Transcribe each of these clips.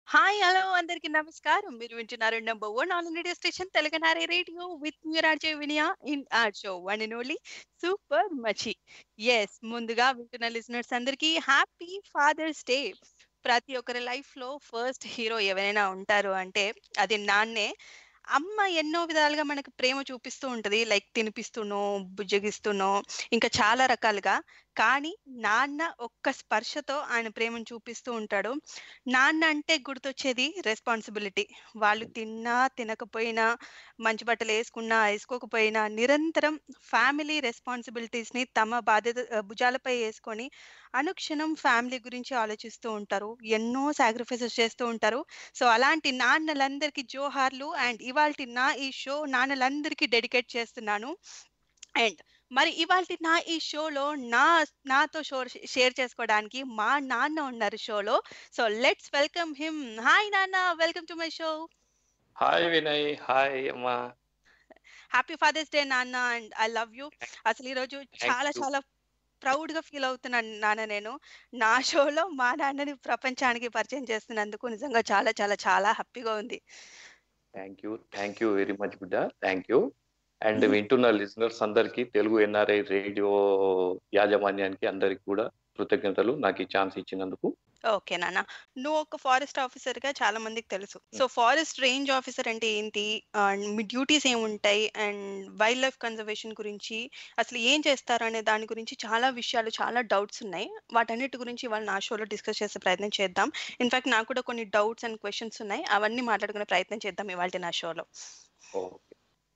Hi hello అందరికి నమస్కారం మీరు వింటున్నారు number one all radio station Telangana radio with your RJ Vinaya in our show one and only super మచి ఎస్ ముందుగా వింటున్న లిసనర్స్ అందరికి హ్యాపీ ఫాదర్స్ డే ప్రతి ఒక్కరి లైఫ్ లో ఫస్ట్ హీరో ఎవరైనా ఉంటారు అంటే అది నాన్నే అమ్మ ఎన్నో విధాలుగా మనకు ప్రేమ చూపిస్తూ ఉంటది లైక్ తినిపిస్తూనో బుజ్జగిస్తూనో ఇంకా చాలా రకాలుగా కానీ నాన్న ఒక్క స్పర్శతో ఆయన ప్రేమను చూపిస్తూ ఉంటాడు నాన్న అంటే గుర్తొచ్చేది రెస్పాన్సిబిలిటీ వాళ్ళు తిన్నా తినకపోయినా మంచి బట్టలు వేసుకున్నా వేసుకోకపోయినా నిరంతరం ఫ్యామిలీ రెస్పాన్సిబిలిటీస్ ని తమ బాధ్యత ఆ, భుజాలపై వేసుకొని అనుక్షణం ఫ్యామిలీ గురించి ఆలోచిస్తూ ఉంటారు ఎన్నో సాక్రిఫైసెస్ చేస్తూ ఉంటారు సో అలాంటి నాన్నలందరికీ జోహార్లు అండ్ ఇవాళ నా ఈ షో నాన్నలందరికీ డెడికేట్ చేస్తున్నాను అండ్ మరి ఇవాళ నా ఈ షోలో నా నాతో షో షేర్ చేసుకోవడానికి మా నాన్న ఉన్నారు షోలో so let's welcome him hi నాన్న welcome to my show hi Vinay hi అమ్మా హ్యాపీ ఫాదర్స్ డే నాన్న అండ్ ఐ లవ్ యూ అసలు ఈరోజు చాలా you. చాలా ప్రౌడ్ గా ఫీల్ అవుతున్నాను నాన్న నేను నా షోలో మా నాన్నని ప్రపంచానికి పరిచయం చేస్తున్నందుకు నిజంగా చాలా చాలా చాలా హ్యాపీగా ఉంది thank you thank you very much బిడ్డ థ్యాంక్ యూ అండ్ వింటున్న లిజనర్స్ అందరికీ తెలుగు ఎన్ఆర్ఐ రేడియో యాజమాన్యానికి అందరికి కూడా కృతజ్ఞతలు నాకు ఈ ఛాన్స్ ఇచ్చినందుకు ఓకే నాన్న నువ్వు ఒక ఫారెస్ట్ ఆఫీసర్ గా చాలా మందికి తెలుసు సో ఫారెస్ట్ రేంజ్ ఆఫీసర్ అంటే ఏంటి అండ్ మీ డ్యూటీస్ ఏముంటాయి అండ్ వైల్డ్ లైఫ్ కన్జర్వేషన్ గురించి అసలు ఏం చేస్తారు అనే దాని గురించి చాలా విషయాలు చాలా డౌట్స్ ఉన్నాయి వాటన్నిటి గురించి ఇవాళ నా షోలో డిస్కస్ చేసే ప్రయత్నం చేద్దాం ఇన్ఫాక్ట్ నాకు కూడా కొన్ని డౌట్స్ అండ్ క్వశ్చన్స్ ఉన్నాయి అవన్నీ మాట్లాడుకునే ప్రయత్నం చేద్దాం ఇవాళ నా షోలో ఓకే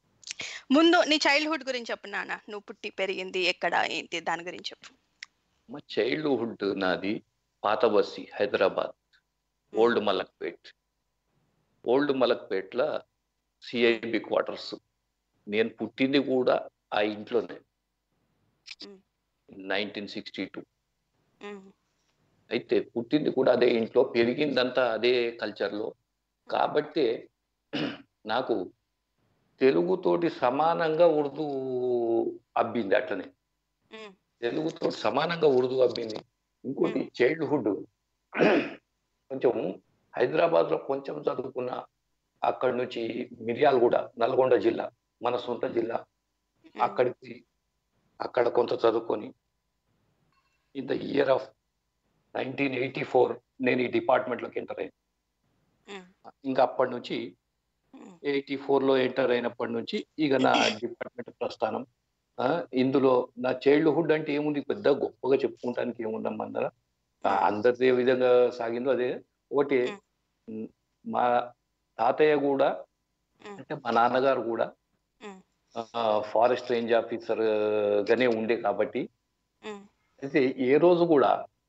ముందు నీ చైల్డ్హుడ్ గురించి చెప్పు నాన్న నువ్వు పుట్టి పెరిగింది ఎక్కడ ఏంటి దాని గురించి చెప్పు మా చైల్డ్హుడ్ నాది పాత బస్సి హైదరాబాద్ ఓల్డ్ మలక్పేట్ ఓల్డ్ మలక్పేట్ల సిఐబి క్వార్టర్స్ నేను పుట్టింది కూడా ఆ ఇంట్లోనే Mm. నైన్టీన్ సిక్స్టీ టూ మ్మ్. అయితే పుట్టింది కూడా అదే ఇంట్లో పెరిగిందంతా అదే కల్చర్లో కాబట్టి నాకు తెలుగుతోటి సమానంగా ఉర్దూ అబ్బింది అట్లనే మ్మ్. తెలుగుతో సమానంగా ఉర్దూ అబ్బింది ఇంకోటి చైల్డ్హుడ్ కొంచెం హైదరాబాద్ లో కొంచెం చదువుకున్న అక్కడి నుంచి మిర్యాలగూడ నల్గొండ జిల్లా మన సొంత జిల్లా అక్కడికి అక్కడ కొంత చదువుకొని in the year of nineteen eighty four నేను ఈ డిపార్ట్మెంట్లోకి ఎంటర్ అయ్యాను మ్మ్. ఇంకా అప్పటి నుంచి మ్మ్. ఎయిటీ లో ఎంటర్ అయినప్పటి నుంచి ఇక నా డిపార్ట్మెంట్ ప్రస్థానం ఆ, ఇందులో నా చైల్డ్హుడ్ అంటే ఏముంది పెద్ద గొప్పగా చెప్పుకుంటానికి ఏముందమ్మా అందర అందరిది ఏ విధంగా సాగిందో అదే ఒకటి ఉమ్, మా తాతయ్య కూడా మ్మ్. అంటే మా నాన్నగారు కూడా మ్మ్. ఫారెస్ట్ రేంజ్ ఆఫీసర్ గానే ఉండే కాబట్టి మ్మ్. అయితే ఏ రోజు కూడా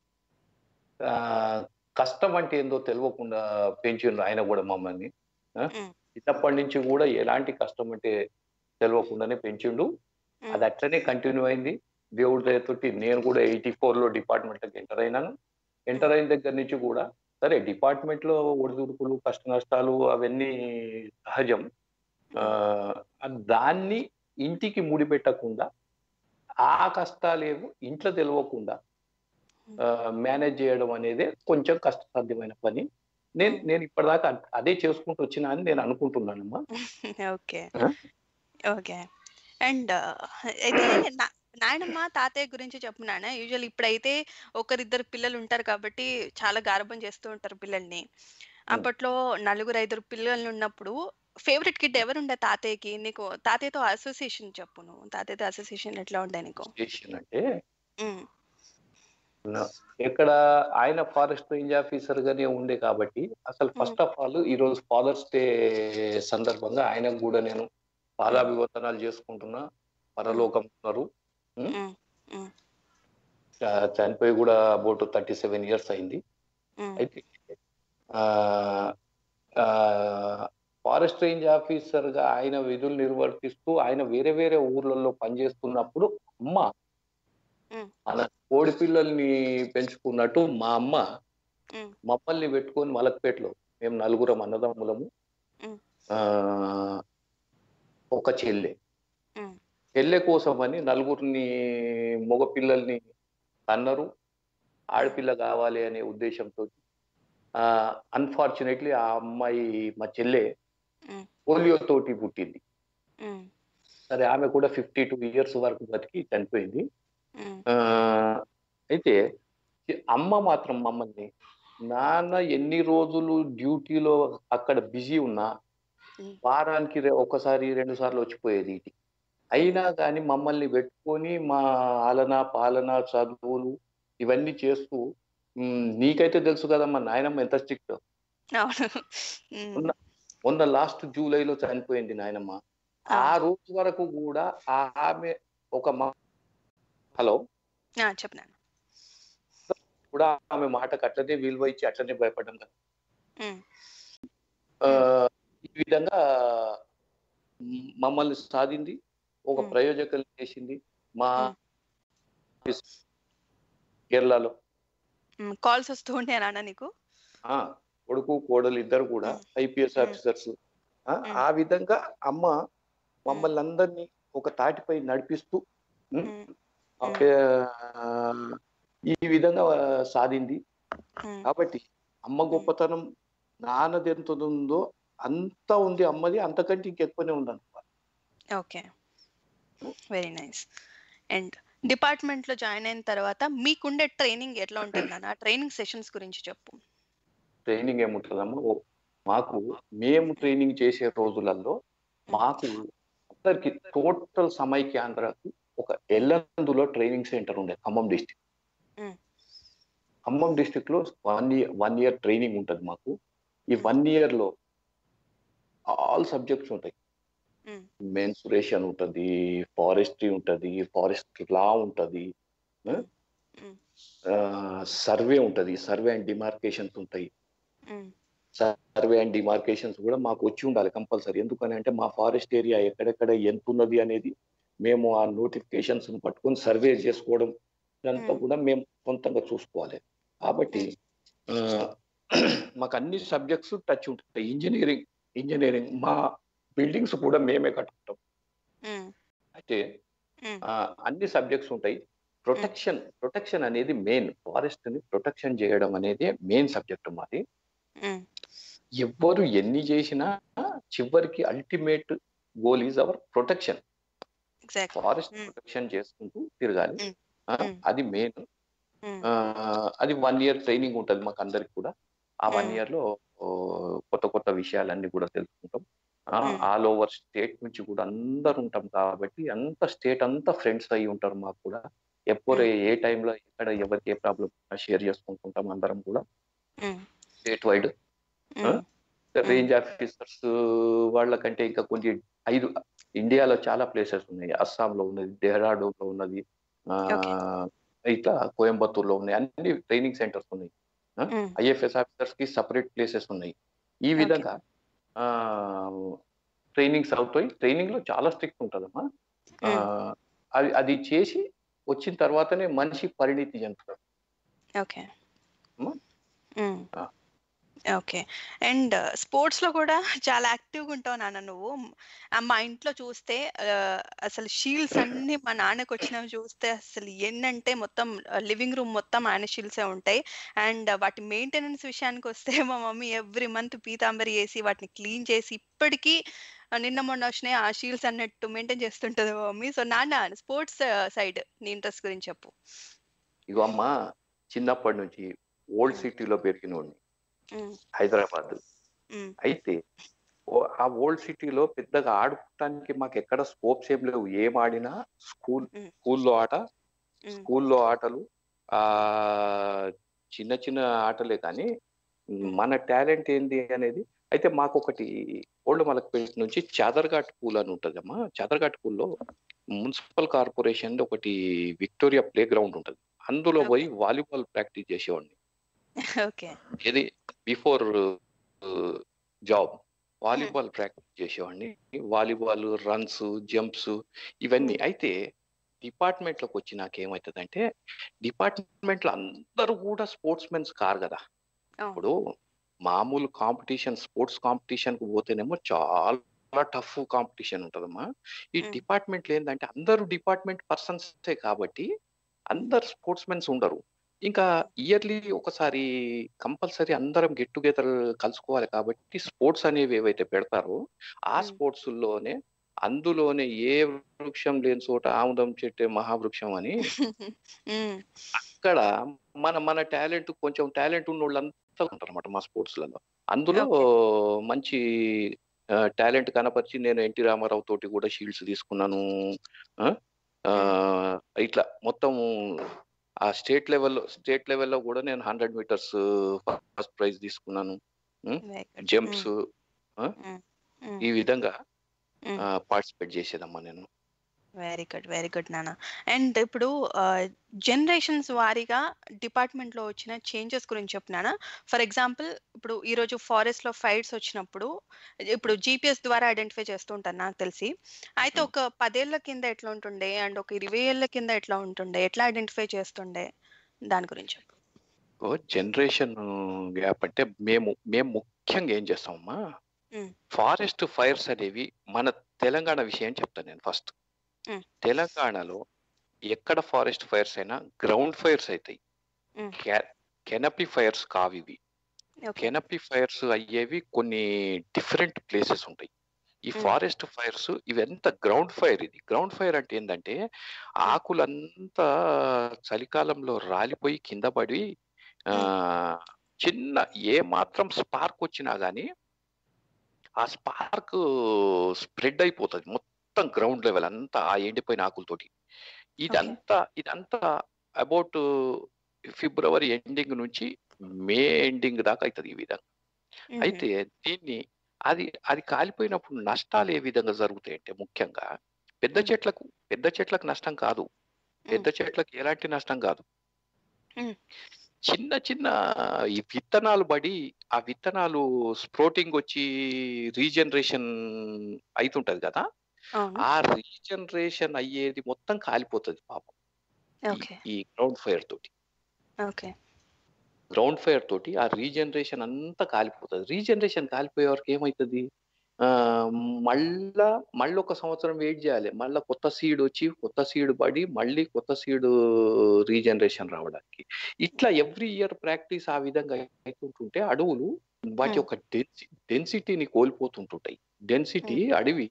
ఆ, కష్టం అంటే ఏందో తెలియకుండా పెంచిండ్రు ఆయన కూడా మమ్మల్ని ఆ, మ్మ్. చిన్నప్పటి నుంచి కూడా ఎలాంటి కష్టం అంటే తెలియకుండానే పెంచిండు మ్మ్. అది అట్లనే కంటిన్యూ అయింది దేవుడి దయతోటి నేను కూడా ఎయిటీ లో డిపార్ట్మెంట్లోకి ఎంటర్ అయినాను ఎంటర్ అయిన దగ్గర నుంచి కూడా సరే డిపార్ట్మెంట్ లో ఒడిదుడుకులు కష్ట నష్టాలు అవన్నీ సహజం ఆ, దాన్ని ఇంటికి ముడిపెట్టకుండా ఆ కష్టాలేమో ఇంట్లో తెలియకుండా మేనేజ్ చేయడం అనేది కొంచెం కష్టసాధ్యమైన పని నేను నేను ఇప్పటిదాకా అ- అదే చేసుకుంటూ వచ్చినా అని నేను అనుకుంటున్నానమ్మా ఓకే Huh? ఓకే అండ్ అయితే నా- నాయనమ్మ తాతయ్య గురించి చెప్పు నాన్న యూజువల్ ఇప్పుడైతే ఒకరిద్దరు పిల్లలు ఉంటారు కాబట్టి చాలా గారభం చేస్తూ ఉంటారు పిల్లల్ని అప్పట్లో నలుగురు ఐదుగురు పిల్లలు ఉన్నప్పుడు ఫేవరెట్ కిడ్ ఎవరు ఉండే తాతయ్యకి నీకు తాతయ్యతో అసోసియేషన్ చెప్పు నువ్వు తాతయ్యతో అసోసియేషన్ ఎట్లా ఉండే నీకు స్టేషన్ అంటే ఉమ్, నా- ఇక్కడ ఆయన ఫారెస్ట్ రేంజ్ ఆఫీసర్ గానే ఉండే కాబట్టి అసలు ఫస్ట్ ఆఫ్ ఆల్ ఈ రోజు ఫాదర్స్ డే సందర్భంగా ఆయనకు కూడా నేను పాదాభివందనాలు చేసుకుంటున్నా పరలోకం ఉన్నారు ఉమ్, ఉమ్, చ- చనిపోయి కూడా అబౌట్ థర్టీ సెవెన్ ఇయర్స్ అయింది ఉమ్, అయితే ఫారెస్ట్ రేంజ్ ఆఫీసర్ గా ఆయన విధులు నిర్వర్తిస్తూ ఆయన వేరే వేరే ఊర్లలో పనిచేస్తున్నప్పుడు అమ్మ ఉమ్, మన కోడి పిల్లల్ని పెంచుకున్నట్టు మా అమ్మ ఉమ్, మమ్మల్ని పెట్టుకొని మలక్పేటలో మేము నలుగురం అన్నదమ్ములము ఉమ్. ఆ ఒక చెల్లె ఉమ్, చెల్లె కోసమని నలుగురిని మగ పిల్లల్ని అన్నారు ఆడపిల్ల కావాలి అనే ఉద్దేశంతో అన్ఫార్చునేట్లీ ఆ అమ్మాయి మా చెల్లె మ్మ్. పోలియో తోటి పుట్టింది ఉమ్, సరే ఆమె కూడా ఫిఫ్టీ టూ ఇయర్స్ వరకు బతికి చనిపోయింది ఉమ్, ఆ, అయితే ఈ అమ్మ మాత్రం మమ్మల్ని నాన్న ఎన్ని రోజులు డ్యూటీలో అక్కడ బిజీ ఉన్నా ఉమ్, వారానికి రె- ఒకసారి రెండు సార్లు వచ్చిపోయేది ఇంటికి అయినా కానీ మమ్మల్ని పెట్టుకొని మా ఆలన పాలన చదువులు ఇవన్నీ చేస్తూ ఉమ్, నీకైతే తెలుసు కదా మా నాయనమ్మ ఎంత స్ట్రిక్ట్ అవును ఉమ్, ఉన్న- మొన్న లాస్ట్ జూలైలో చనిపోయింది నాయనమ్మ ఆ ఆ, రోజు వరకు కూడా ఆ ఆమె ఒక మా హలో ఆ, చెప్పు నాన్న కూడా ఆమె మాటకు అట్లనే విలువ ఇచ్చి అట్లనే భయపడ్డాం కదా ఉమ్, ఆ, ఈ విధంగా మ్, మమ్మల్ని సాధింది ఒక మ్. ప్రయోజకులు చేసింది మా మ్. కేరళలో ఉమ్, కాల్స్ వస్తూ ఉంటాయా నాన్న నీకు ఆ కొడుకు కోడలు ఇద్దరు కూడా మ్. ఐపీఎస్ మ్. ఆఫీసర్స్ మ్. ఆ విధంగా అమ్మ మమ్మల్ని అందరినీ ఒక తాటిపై నడిపిస్తూ మ్, ఉమ్, ఓకే, ఆ, ఈ విధంగా సాధింది ఉమ్, కాబట్టి అమ్మ గొప్పతనం నాన్నది ఎంత ఉందో అంత ఉంది అమ్మది అంతకంటే ఇంకెక్కువనే ఉందన్నమాట okay very nice and department లో జాయిన్ అయిన తర్వాత మీకుండే ట్రైనింగ్ ఎట్లా ఉంటుంది నాన్న ఆ ట్రైనింగ్ సెషన్స్ గురించి చెప్పు ట్రైనింగ్ ఏముంటుందమ్మా ఓ- మాకు మేము ట్రైనింగ్ చేసే రోజులలో మాకు అందరికి టోటల్ సమైక్యాంధ్రకు ఒక ఎల్లందులో ట్రైనింగ్ సెంటర్ ఉండే ఖమ్మం డిస్టిక్ మ్. ఖమ్మం డిస్టిక్ లో one year one year training ఉంటుంది మాకు ఈ మ్. వన్ ఇయర్ లో ఆల్ సబ్జెక్ట్స్ ఉంటాయి మ్. మెన్సురేషన్ ఉంటుంది ఫారెస్ట్రీ ఉంటుంది ఫారెస్ట్ లా ఉంటుంది మ్. సర్వే ఉంటుంది సర్వే అండ్ డిమార్కేషన్స్ ఉంటాయి ఉమ్, సర్వే అండ్ డిమార్కేషన్స్ కూడా మాకు వచ్చి ఉండాలి కంపల్సరీ ఎందుకని అంటే మా ఫారెస్ట్ ఏరియా ఎక్కడెక్కడ ఎంత ఉన్నది అనేది మేము ఆ నోటిఫికేషన్స్ పట్టుకొని సర్వే చేసుకోవడం ఇదంతా Hmm. కూడా మేము సొంతంగా చూసుకోవాలి కాబట్టి ఆ, మాకు అన్ని సబ్జెక్ట్స్ టచ్ ఉంటాయి ఇంజనీరింగ్ ఇంజనీరింగ్ మా బిల్డింగ్స్ కూడా మేమే కట్టుకుంటాం ఉమ్, అయితే ఉమ్, ఆ, అన్ని సబ్జెక్ట్స్ ఉంటాయి ప్రొటెక్షన్ ప్రొటెక్షన్ అనేది మెయిన్ ఫారెస్ట్ ని ప్రొటెక్షన్ చేయడం అనేది మెయిన్ సబ్జెక్ట్ మాది ఉమ్, ఎవ్వరు ఎన్ని చేసినా చివరికి ultimate goal is our protection exactly forest Mm. Protection చేసుకుంటూ తిరగాలి Mm. ఆ, Mm. అది మెయిన్ ఉమ్, అది వన్ ఇయర్ ట్రైనింగ్ ఉంటుంది మాకు అందరికి కూడా ఆ వన్ Mm. ఇయర్ లో ఓ, కొత్త కొత్త విషయాలన్నీ కూడా తెలుసుకుంటాం Mm. ఆల్ ఓవర్ స్టేట్ నుంచి కూడా అందరు ఉంటాం కాబట్టి అంత స్టేట్ అంతా ఫ్రెండ్స్ అయి ఉంటారు మాకు కూడా ఎప్పుడు ఏ టైంలో ఎక్కడ ఎవరికి ఏ ప్రాబ్లం షేర్ చేసుకుంటుంటాం అందరం కూడా ఉమ్, స్టేట్ వైడ్ ఉమ్, రేంజ్ ఆఫీసర్స్ వాళ్ళకంటే ఇంకా కొన్ని ఐదు ఇండియాలో చాలా ప్లేసెస్ ఉన్నాయి అస్సాంలో ఉన్నది డెహ్రాడూన్లో ఉన్నది ఆ, ఇట్లా కోయంబత్తూర్లో ఉన్నాయి అన్ని ట్రైనింగ్ సెంటర్స్ ఉన్నాయి ఉమ్, ఐఎఫ్ఎస్ ఆఫీసర్స్ కి సపరేట్ ప్లేసెస్ ఉన్నాయి ఈ విధంగా ట్రైనింగ్స్ అవుతాయి ట్రైనింగ్ లో చాలా స్ట్రిక్ట్ ఉంటుందమ్మా ఆ, అది అది చేసి వచ్చిన తర్వాతనే మనిషి పరిణితి చెందుతాడు ఓకే అమ్మా? ఉమ్, ఆ. ఓకే అండ్ స్పోర్ట్స్ లో కూడా చాలా యాక్టివ్గా ఉంటావు నాన్న నువ్వు ఆ, మా ఇంట్లో చూస్తే ఆ, అసలు షీల్డ్స్ అన్ని మా నాన్నకు వచ్చినవి చూస్తే అసలు ఏంటంటే మొత్తం లివింగ్ రూమ్ మొత్తం ఆయన షీల్డ్సే ఉంటాయి అండ్ వాటి మెయింటెనెన్స్ విషయానికి వస్తే మా మమ్మీ ఎవ్రీ మంత్ పీతాంబరి వేసి వాటిని క్లీన్ చేసి ఇప్పటికీ ఆ, నిన్న మొన్న వచ్చినాయి ఆ షీల్డ్స్ అన్నట్టు మెయింటైన్ చేస్తుంటది మా మమ్మీ సో నాన్న స్పోర్ట్స్ సైడ్ నీ ఇంట్రెస్ట్ గురించి చెప్పు ఇగో అమ్మ చిన్నప్పటి నుంచి ఓల్డ్ సిటీలో పెరిగినోడిని ఉమ్, హైదరాబాద్ ఉమ్, అయితే ఓ- ఆ ఓల్డ్ సిటీలో పెద్దగా ఆడుకోవటానికి మాకు ఎక్కడ స్కోప్స్ ఏం లేవు ఏం ఆడినా స్కూల్ Mm. స్కూల్లో ఆట ఉమ్, స్కూల్లో ఆటలు ఆ చిన్న చిన్న ఆటలే కానీ మన టాలెంట్ ఏంది అనేది అయితే మాకు ఒకటి ఓల్డ్ మలక్పేట నుంచి చాదర్ఘాట్ పూల్ అని ఉంటుందమ్మా చాదర్ఘాట్ పూల్లో మున్సిపల్ కార్పొరేషన్ ఒకటి విక్టోరియా ప్లే గ్రౌండ్ ఉంటుంది అందులో పోయి వాలీబాల్ ప్రాక్టీస్ చేసేవాడిని ఓకే ఇది బిఫోర్ జాబ్ వాలీబాల్ ప్రాక్టీస్ చేసేవాడిని వాలీబాల్ రన్స్ జంప్స్ ఇవన్నీ అయితే డిపార్ట్మెంట్ లోకి వచ్చి నాకు ఏమవుతుందంటే డిపార్ట్మెంట్ లో అందరూ కూడా స్పోర్ట్స్ మెన్స్ కారు కదా అవును. ఇప్పుడు మామూలు కాంపిటీషన్ స్పోర్ట్స్ కాంపిటీషన్ కు పోతేనేమో చాలా టఫ్ కాంపిటీషన్ ఉంటదమ్మా ఈ Mm. డిపార్ట్మెంట్ ఏంటంటే అందరూ డిపార్ట్మెంట్ పర్సన్సే కాబట్టి అందరు స్పోర్ట్స్ మెన్స్ ఉండరు ఇంకా ఇయర్లీ ఒకసారి కంపల్సరీ అందరం గెట్ టుగెదర్ కలుసుకోవాలి కాబట్టి స్పోర్ట్స్ అనేవి ఏవైతే పెడతారో ఆ మ్మ్. స్పోర్ట్స్ లోనే అందులోనే ఏ వృక్షం లేని చోట ఆముదం చెట్టే మహావృక్షం అని మ్మ్. అక్కడ మన మన టాలెంట్ కొంచెం టాలెంట్ ఉన్న వాళ్ళంతా ఉంటారు అనమాట మా స్పోర్ట్స్ లలో అందులో మంచి టాలెంట్ కనపరిచి నేను ఎన్టీ రామారావు తోటి కూడా షీల్డ్స్ తీసుకున్నాను ఆ, ఆ, ఇట్లా మొత్తం ఆ స్టేట్ లెవెల్లో స్టేట్ లెవెల్లో కూడా నేను హండ్రెడ్ మీటర్స్ ఫస్ట్ ప్రైజ్ తీసుకున్నాను Very good. జంప్స్ మ్మ్. ఈ విధంగా మ్మ్. పార్టిసిపేట్ చేసేదమ్మా నేను వెరీ గుడ్ వెరీ గుడ్ నాన్న అండ్ ఇప్పుడు జనరేషన్స్ వారీగా డిపార్ట్మెంట్ లో వచ్చిన చేంజెస్ గురించి చెప్పినానా ఫర్ ఎగ్జాంపుల్ ఇప్పుడు ఈ రోజు ఫారెస్ట్ లో ఫైట్స్ వచ్చినప్పుడు ఇప్పుడు జీపీఎస్ ద్వారా ఐడెంటిఫై చేస్తూ ఉంటాను నాకు తెలిసి అయితే Hmm. ఒక పదేళ్ల కింద ఎట్లా ఉంటుండే అండ్ ఒక ఇరవై ఏళ్ల కింద ఎట్లా ఉంటుండే ఎట్లా ఐడెంటిఫై చేస్తుండే దాని గురించి చెప్పు జనరేషన్ గ్యాప్ అంటే మేము మేము ముఖ్యంగా ఏం చేస్తామమ్మా Mm. ఫారెస్ట్ ఫైర్స్ అనేవి మన తెలంగాణ విషయం చెప్తాను నేను ఫస్ట్ Mm. తెలంగాణలో ఎక్కడ ఫారెస్ట్ ఫైర్స్ అయినా గ్రౌండ్ ఫైర్స్ అవుతాయి Mm. కెనపీ ఫైర్స్ కావు ఇవి ఓకే కెనపీ ఫైర్స్ అయ్యేవి కొన్ని డిఫరెంట్ ప్లేసెస్ ఉంటాయి ఈ Mm. ఫారెస్ట్ ఫైర్స్ ఇవంతా గ్రౌండ్ ఫైర్ ఇది గ్రౌండ్ ఫైర్ అంటే ఏంటంటే ఆకులంతా చలికాలంలో రాలిపోయి కింద పడి ఆ, చిన్న ఏ మాత్రం స్పార్క్ వచ్చినా గానీ ఆ స్పార్క్ స్ప్రెడ్ అయిపోతుంది మొత్తం గ్రౌండ్ లెవెల్ అంతా ఆ ఎండిపోయిన ఆకులతోటి ఇదంతా ఇదంతా అబౌట్ ఫిబ్రవరి ఎండింగ్ నుంచి మే ఎండింగ్ దాకా అవుతుంది ఈ విధంగా అయితే దీన్ని అది అది కాలిపోయినప్పుడు నష్టాలు ఏ విధంగా జరుగుతాయి అంటే ముఖ్యంగా పెద్ద మ్మ్. చెట్లకు పెద్ద చెట్లకు నష్టం కాదు పెద్ద చెట్లకు ఎలాంటి నష్టం కాదు మ్మ్. చిన్న చిన్న ఈ విత్తనాలు పడి ఆ విత్తనాలు స్ప్రోటింగ్ వచ్చి రీజనరేషన్ అవుతుంటది కదా అవును ఆ రీజనరేషన్ అయ్యేది మొత్తం కాలిపోతుంది పాపం ఈ- ఓకే ఈ గ్రౌండ్ ఫైర్ తోటి ఓకే గ్రౌండ్ ఫైర్ తోటి ఆ రీజనరేషన్ అంతా కాలిపోతుంది రీజనరేషన్ కాలిపోయే వరకు ఏమవుతుంది ఆ మళ్ళా మళ్ళీ ఒక సంవత్సరం వెయిట్ చేయాలి మళ్ళీ కొత్త సీడ్ వచ్చి కొత్త సీడ్ పడి మళ్ళీ కొత్త సీడ్ రీజనరేషన్ రావడానికి ఇట్లా ఎవ్రీ ఇయర్ ప్రాక్టీస్ ఆ విధంగా అవుతుంటుంటే అడవులు వాటి Hmm. యొక్క డెన్సి డెన్సిటీని కోల్పోతుంటుంటాయి డెన్సిటీ అడవి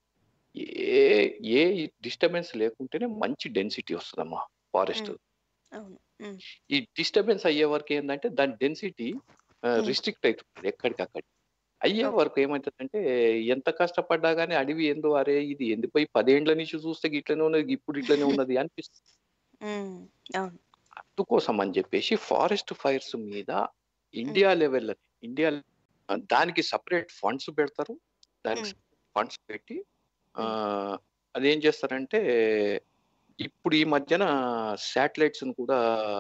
ఏ ఏ డిస్టర్బెన్స్ లేకుంటేనే మంచి డెన్సిటీ వస్తుందమ్మా ఫారెస్ట్ Hmm. అవును మ్మ్. ఈ డిస్టర్బెన్స్ అయ్యే వరకు ఏంటంటే దాని డెన్సిటీ Hmm. రిస్ట్రిక్ట్ అవుతుంది ఎక్కడికక్కడ అయ్యే Okay. వరకు ఏమవుతుందంటే ఎంత కష్టపడ్డా కానీ అడవి ఏందో అరే ఇది ఎండిపోయి పదేండ్ల నుంచి చూస్తే ఇట్లనే ఉన్నది ఇప్పుడు ఇట్లనే ఉన్నది అనిపిస్తుంది మ్మ్. అవును అందుకోసం అని చెప్పేసి ఫారెస్ట్ ఫైర్స్ మీద ఇండియా లెవెల్ ఇండియా దానికి సపరేట్ ఫండ్స్ పెడతారు దానికి ఫండ్స్ పెట్టి ఆ, అదేం చేస్తారంటే ఇప్పుడు ఈ మధ్యన శాటిలైట్స్ కూడా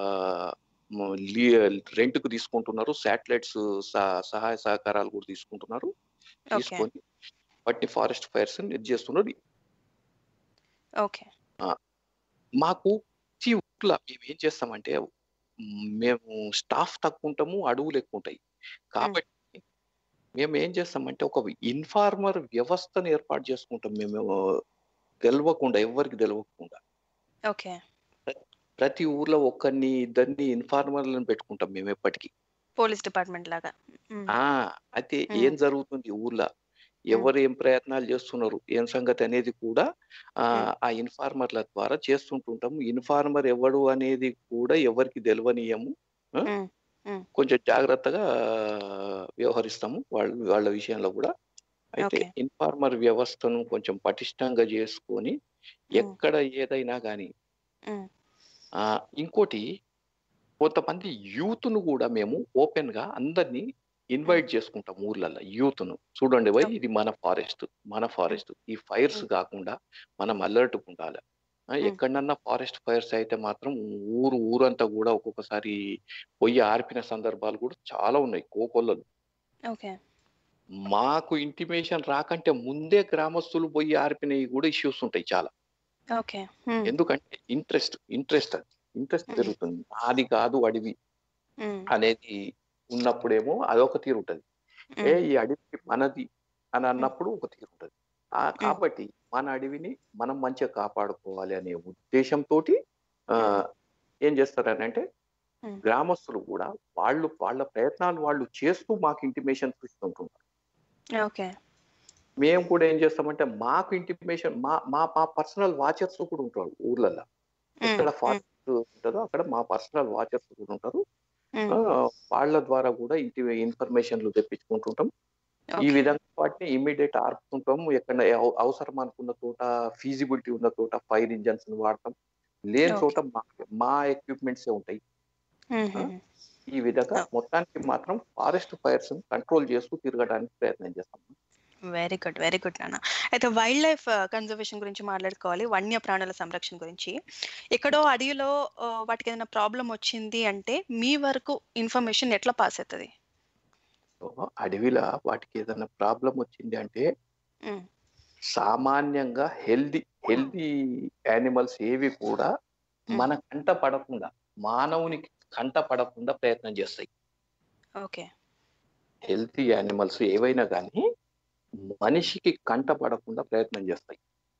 రెంట్ కు తీసుకుంటున్నారు శాటిలైట్స్ సహాయ సహకారాలు కూడా తీసుకుంటున్నారు ఓకే తీసుకొని వాటిని ఫారెస్ట్ ఫైర్స్ ఇది చేస్తున్నారు ఓకే మాకు ప్రతి ఊర్లో మేము ఏం చేస్తామంటే మ్, మేము స్టాఫ్ తక్కువ ఉంటాము అడవులు ఎక్కువ ఉంటాయి కాబట్టి మేము ఏం చేస్తామంటే ఒక ఇన్ఫార్మర్ వ్యవస్థను ఏర్పాటు చేసుకుంటాం మేము తెలియకుండా ఎవరికి తెలియకుండా ఓకే ప్రతి ఊర్లో ఒక్కరిని ఇద్దరిని ఇన్ఫార్మర్లను పెట్టుకుంటాం మేము ఎప్పటికీ పోలీస్ డిపార్ట్మెంట్ లాగా మ్మ్. ఆ అయితే మ్మ్. ఏం జరుగుతుంది ఊర్లో ఎవరు ఏం ప్రయత్నాలు చేస్తున్నారు ఏం సంగతి అనేది కూడా ఆ మ్మ్. ఆ ఇన్ఫార్మర్ల ద్వారా చేస్తుంటుంటాము ఇన్ఫార్మర్ ఎవడు అనేది కూడా ఎవరికి తెలియనీయము ఆ? మ్మ్. మ్మ్. కొంచెం జాగ్రత్తగా వ్యవహరిస్తాము వాళ్ళ వాళ్ళ విషయంలో కూడా అయితే ఓకే ఇన్ఫార్మర్ వ్యవస్థను కొంచెం పటిష్టంగా చేసుకొని ఎక్కడ ఏదైనా కానీ మ్మ్. ఆ ఇంకోటి కొంతమంది యూత్ ను కూడా మేము ఓపెన్ గా అందరినీ ఇన్వైట్ చేసుకుంటాం ఊర్లలో యూత్ ను చూడండి భయ్ ఇది మన ఫారెస్ట్ మన ఫారెస్ట్ ఈ ఫైర్స్ Mm. కాకుండా మనం అలర్ట్ ఉండాలి ఆ, Mm. ఎక్కడన్నా ఫారెస్ట్ ఫైర్స్ అయితే మాత్రం ఊరు ఊరంతా కూడా ఒక్కొక్కసారి పొయ్యి ఆర్పిన సందర్భాలు కూడా చాలా ఉన్నాయి కోకొల్లలు ఓకే మాకు ఇంటిమేషన్ రాకంటే ముందే గ్రామస్తులు పోయి ఆర్పినవి కూడా ఇష్యూస్ ఉంటాయి చాలా ఓకే మ్మ్. ఎందుకంటే ఇంట్రెస్ట్ ఇంట్రెస్ట్ అది ఇంట్రెస్ట్ Mm. పెరుగుతుంది అది కాదు అడవి మ్మ్. అనేది ఉన్నప్పుడేమో అదొక తీరు ఉంటది ఏ మ్మ్. ఈ అడవి మనది అని అన్నప్పుడు ఒక తీరు ఉంటది ఆ కాబట్టి మన అడవిని మనం మంచిగా కాపాడుకోవాలి అనే ఉద్దేశంతో ఏం చేస్తారని అంటే Hmm. గ్రామస్తులు కూడా వాళ్ళు వాళ్ళ ప్రయత్నాలు వాళ్ళు చేస్తూ మాకు ఇంటిమేషన్స్ ఇస్తుంటున్నారు ఓకే మేము కూడా ఏం చేస్తామంటే మాకు ఇంటిమేషన్ మా మా మా పర్సనల్ వాచర్స్ కూడా ఉంటారు ఊర్లలో ఎక్కడ ఫారెస్ట్ ఉంటుందో అక్కడ మా పర్సనల్ వాచర్స్ కూడా ఉంటారు ఆ, వాళ్ళ ద్వారా కూడా ఇంటి ఇన్ఫర్మేషన్లు తెప్పించుకుంటుంటాం ఈ విధంగా వాటిని ఇమీడియట్ ఆర్పుతుంటాం ఎక్కడ అవ- అవసరం అనుకున్న చోట ఫీజిబిలిటీ ఉన్న చోట ఫైర్ ఇంజన్స్ వాడతాం లేని Okay. చోట మా మా ఎక్విప్మెంట్స్ ఉంటాయి ఈ విధంగా Oh. మొత్తానికి మాత్రం ఫారెస్ట్ ఫైర్స్ కంట్రోల్ చేస్తూ తిరగడానికి ప్రయత్నం చేస్తాం వెరీ గుడ్ వెరీ గుడ్ నాన్న అయితే వైల్డ్ లైఫ్ కన్జర్వేషన్ గురించి మాట్లాడుకోవాలి వన్య ప్రాణుల సంరక్షణ గురించి ఎక్కడో అడవిలో ఆ, వాటికి ఏదైనా ప్రాబ్లం వచ్చింది అంటే మీ వరకు ఇన్ఫర్మేషన్ ఎట్లా పాస్ అవుతుంది సో అడవిలో వాటికి ఏదైనా ప్రాబ్లం వచ్చింది అంటే Mm. సామాన్యంగా హెల్దీ హెల్దీ యానిమల్స్ ఏవి కూడా Mm. మన కంట పడకుండా మానవునికి కంట పడకుండా ప్రయత్నం చేస్తాయి ఓకే హెల్తీ యానిమల్స్ ఏవైనా కానీ మనిషికి కంట పడకుండా ప్రయత్నం చేస్తాయి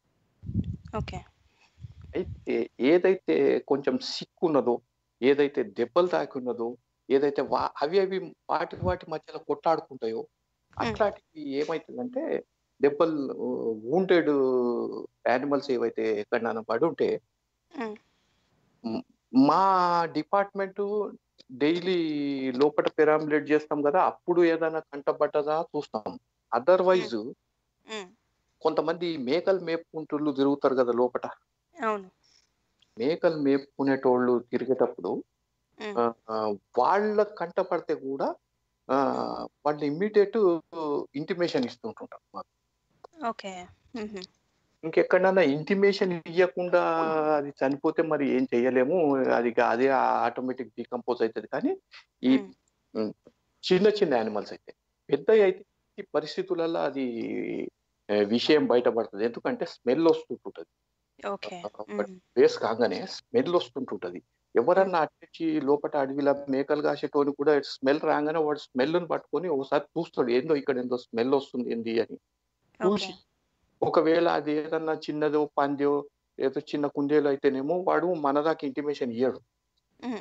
ఓకే అయితే ఏదైతే కొంచెం సిక్ ఉన్నదో ఏదైతే దెబ్బలు తాకి ఉన్నదో ఏదైతే వా అవి అవి వాటి వాటి మధ్యలో కొట్లాడుకుంటాయో అట్లాంటివి ఏమైతుందంటే దెబ్బలు వూంటెడ్ యానిమల్స్ ఏవైతే ఎక్కడైనా పడి ఉంటే Mm. మ్, మా డిపార్ట్మెంట్ డైలీ లోపల పెరాంబులేట్ చేస్తాం కదా అప్పుడు ఏదైనా కంటపడ్డదా చూస్తాం అదర్వైజ్ Mm. కొంతమంది మేకలు మేపుకుంటూ తిరుగుతారు కదా లోపల అవును మేకలు మేపుకునేటోళ్ళు తిరిగేటప్పుడు Mm. ఆ, ఆ, వాళ్ళ కంట పడితే కూడా ఆ, వాళ్ళు ఇమ్మీడియట్ ఇంటిమేషన్ ఇస్తుంటుంటారు మాకు. ఓకే ఇంకెక్కడన్నా ఇంటిమేషన్ ఇవ్వకుండా అది చనిపోతే మరి ఏం చేయలేము అది గా- అదే ఆటోమేటిక్ డికంపోజ్ అవుతుంది కానీ ఈ Mm. చిన్న చిన్న యానిమల్స్ అయితే పెద్ద అయితే ఈ పరిస్థితులలో అది ఆ, విషయం బయటపడుతుంది ఎందుకంటే స్మెల్ వస్తుంటుంటది ఓకే వేస్ కాగానే స్మెల్ వస్తుంటుంటది ఎవరన్నా అట్టించి లోపల అడవిలో మేకలు కాసేటోని కూడా స్మెల్ రాగానే వాడు స్మెల్ ని పట్టుకొని ఒకసారి చూస్తాడు ఏందో ఇక్కడ ఏందో స్మెల్ వస్తుంది ఏంది అని చూసి ఒకవేళ అది ఏదన్నా చిన్నదో పందో ఏదో చిన్న కుందేలు అయితేనేమో వాడు మన దాకా ఇంటిమేషన్ ఇయ్యడు Mm.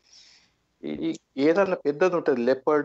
ఈ ఏదన్నా పెద్దది ఉంటది లెపర్డ్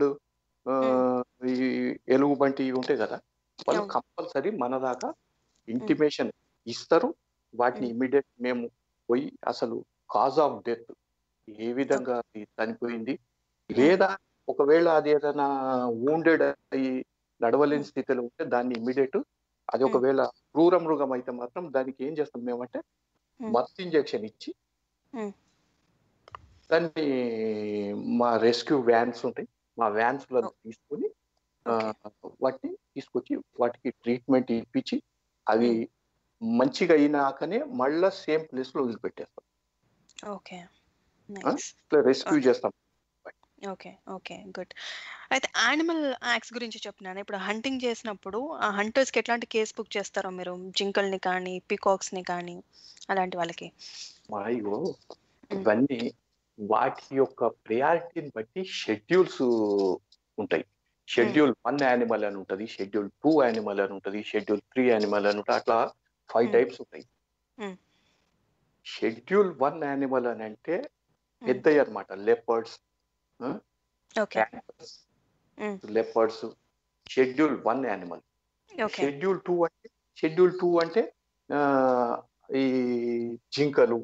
ఈ ఎలుగు బంటి ఇవి ఉంటాయి కదా వాళ్ళు అవును. కంపల్సరీ మన దాకా ఇంటిమేషన్ ఇస్తారు వాటిని Mm. ఇమీడియట్ మేము పోయి అసలు కాజ్ ఆఫ్ డెత్ ఏ విధంగా అది చనిపోయింది లేదా ఒకవేళ అది ఏదైనా వూండెడ్ అయ్యి నడవలేని స్థితిలో ఉంటే దాన్ని ఇమీడియట్ అది Mm. ఒకవేళ క్రూర మృగం అయితే మాత్రం దానికి ఏం చేస్తాం మేమంటే Mm. మత్ ఇంజెక్షన్ ఇచ్చి Mm. దాన్ని మా రెస్క్యూ వ్యాన్స్ ఉంటాయి మా వ్యాన్స్ లో Oh. తీసుకొని ఆ, వాటిని తీసుకొచ్చి వాటికి ట్రీట్మెంట్ ఇప్పించి అవి మంచిగా అయినాకనే మళ్ళా సేమ్ ప్లేస్ లో వదిలిపెట్టేస్తాం ఓకే ఇట్లా రెస్క్యూ Okay. చేస్తాం ఓకే ఓకే గుడ్ అయితే యానిమల్ యాక్ట్స్ గురించి చెప్తున్నాను ఇప్పుడు హంటింగ్ చేసినప్పుడు ఆ hunters కి ఎట్లాంటి కేసు బుక్ చేస్తారో మీరు జింకల్ని కానీ పికాక్స్ ని కానీ అలాంటి వాళ్ళకి అయ్యో ఇవన్నీ వాటి యొక్క ప్రయారిటీని బట్టి షెడ్యూల్స్ ఉంటాయి షెడ్యూల్ వన్ యానిమల్ అని ఉంటది షెడ్యూల్ టూ యానిమల్ అని ఉంటది షెడ్యూల్ త్రీ యానిమల్ అని ఉంటుంది అట్లా ఫైవ్ Hmm. టైప్స్ ఉంటాయి Hmm. షెడ్యూల్ వన్ యానిమల్ అని అంటే పెద్దవి అనమాట leopards okay Mm. Leopards schedule one animal okay schedule two అంటే షెడ్యూల్ టూ అంటే ఆ, ఈ జింకలు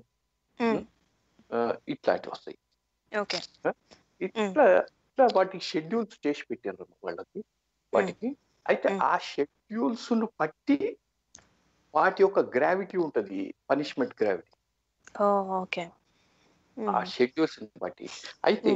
ఆ, ఇట్లాంటివి వస్తాయి ఓకే ఇట్లా ఇట్లా వాటికి షెడ్యూల్స్ చేసి పెట్టారు వాళ్ళకి వాటికి అయితే Mm. ఆ షెడ్యూల్స్ ను బట్టి వాటి యొక్క గ్రావిటీ ఉంటది పనిష్మెంట్ గ్రావిటీ ఓ ఓకే ఆ షెడ్యూల్స్ బట్టి అయితే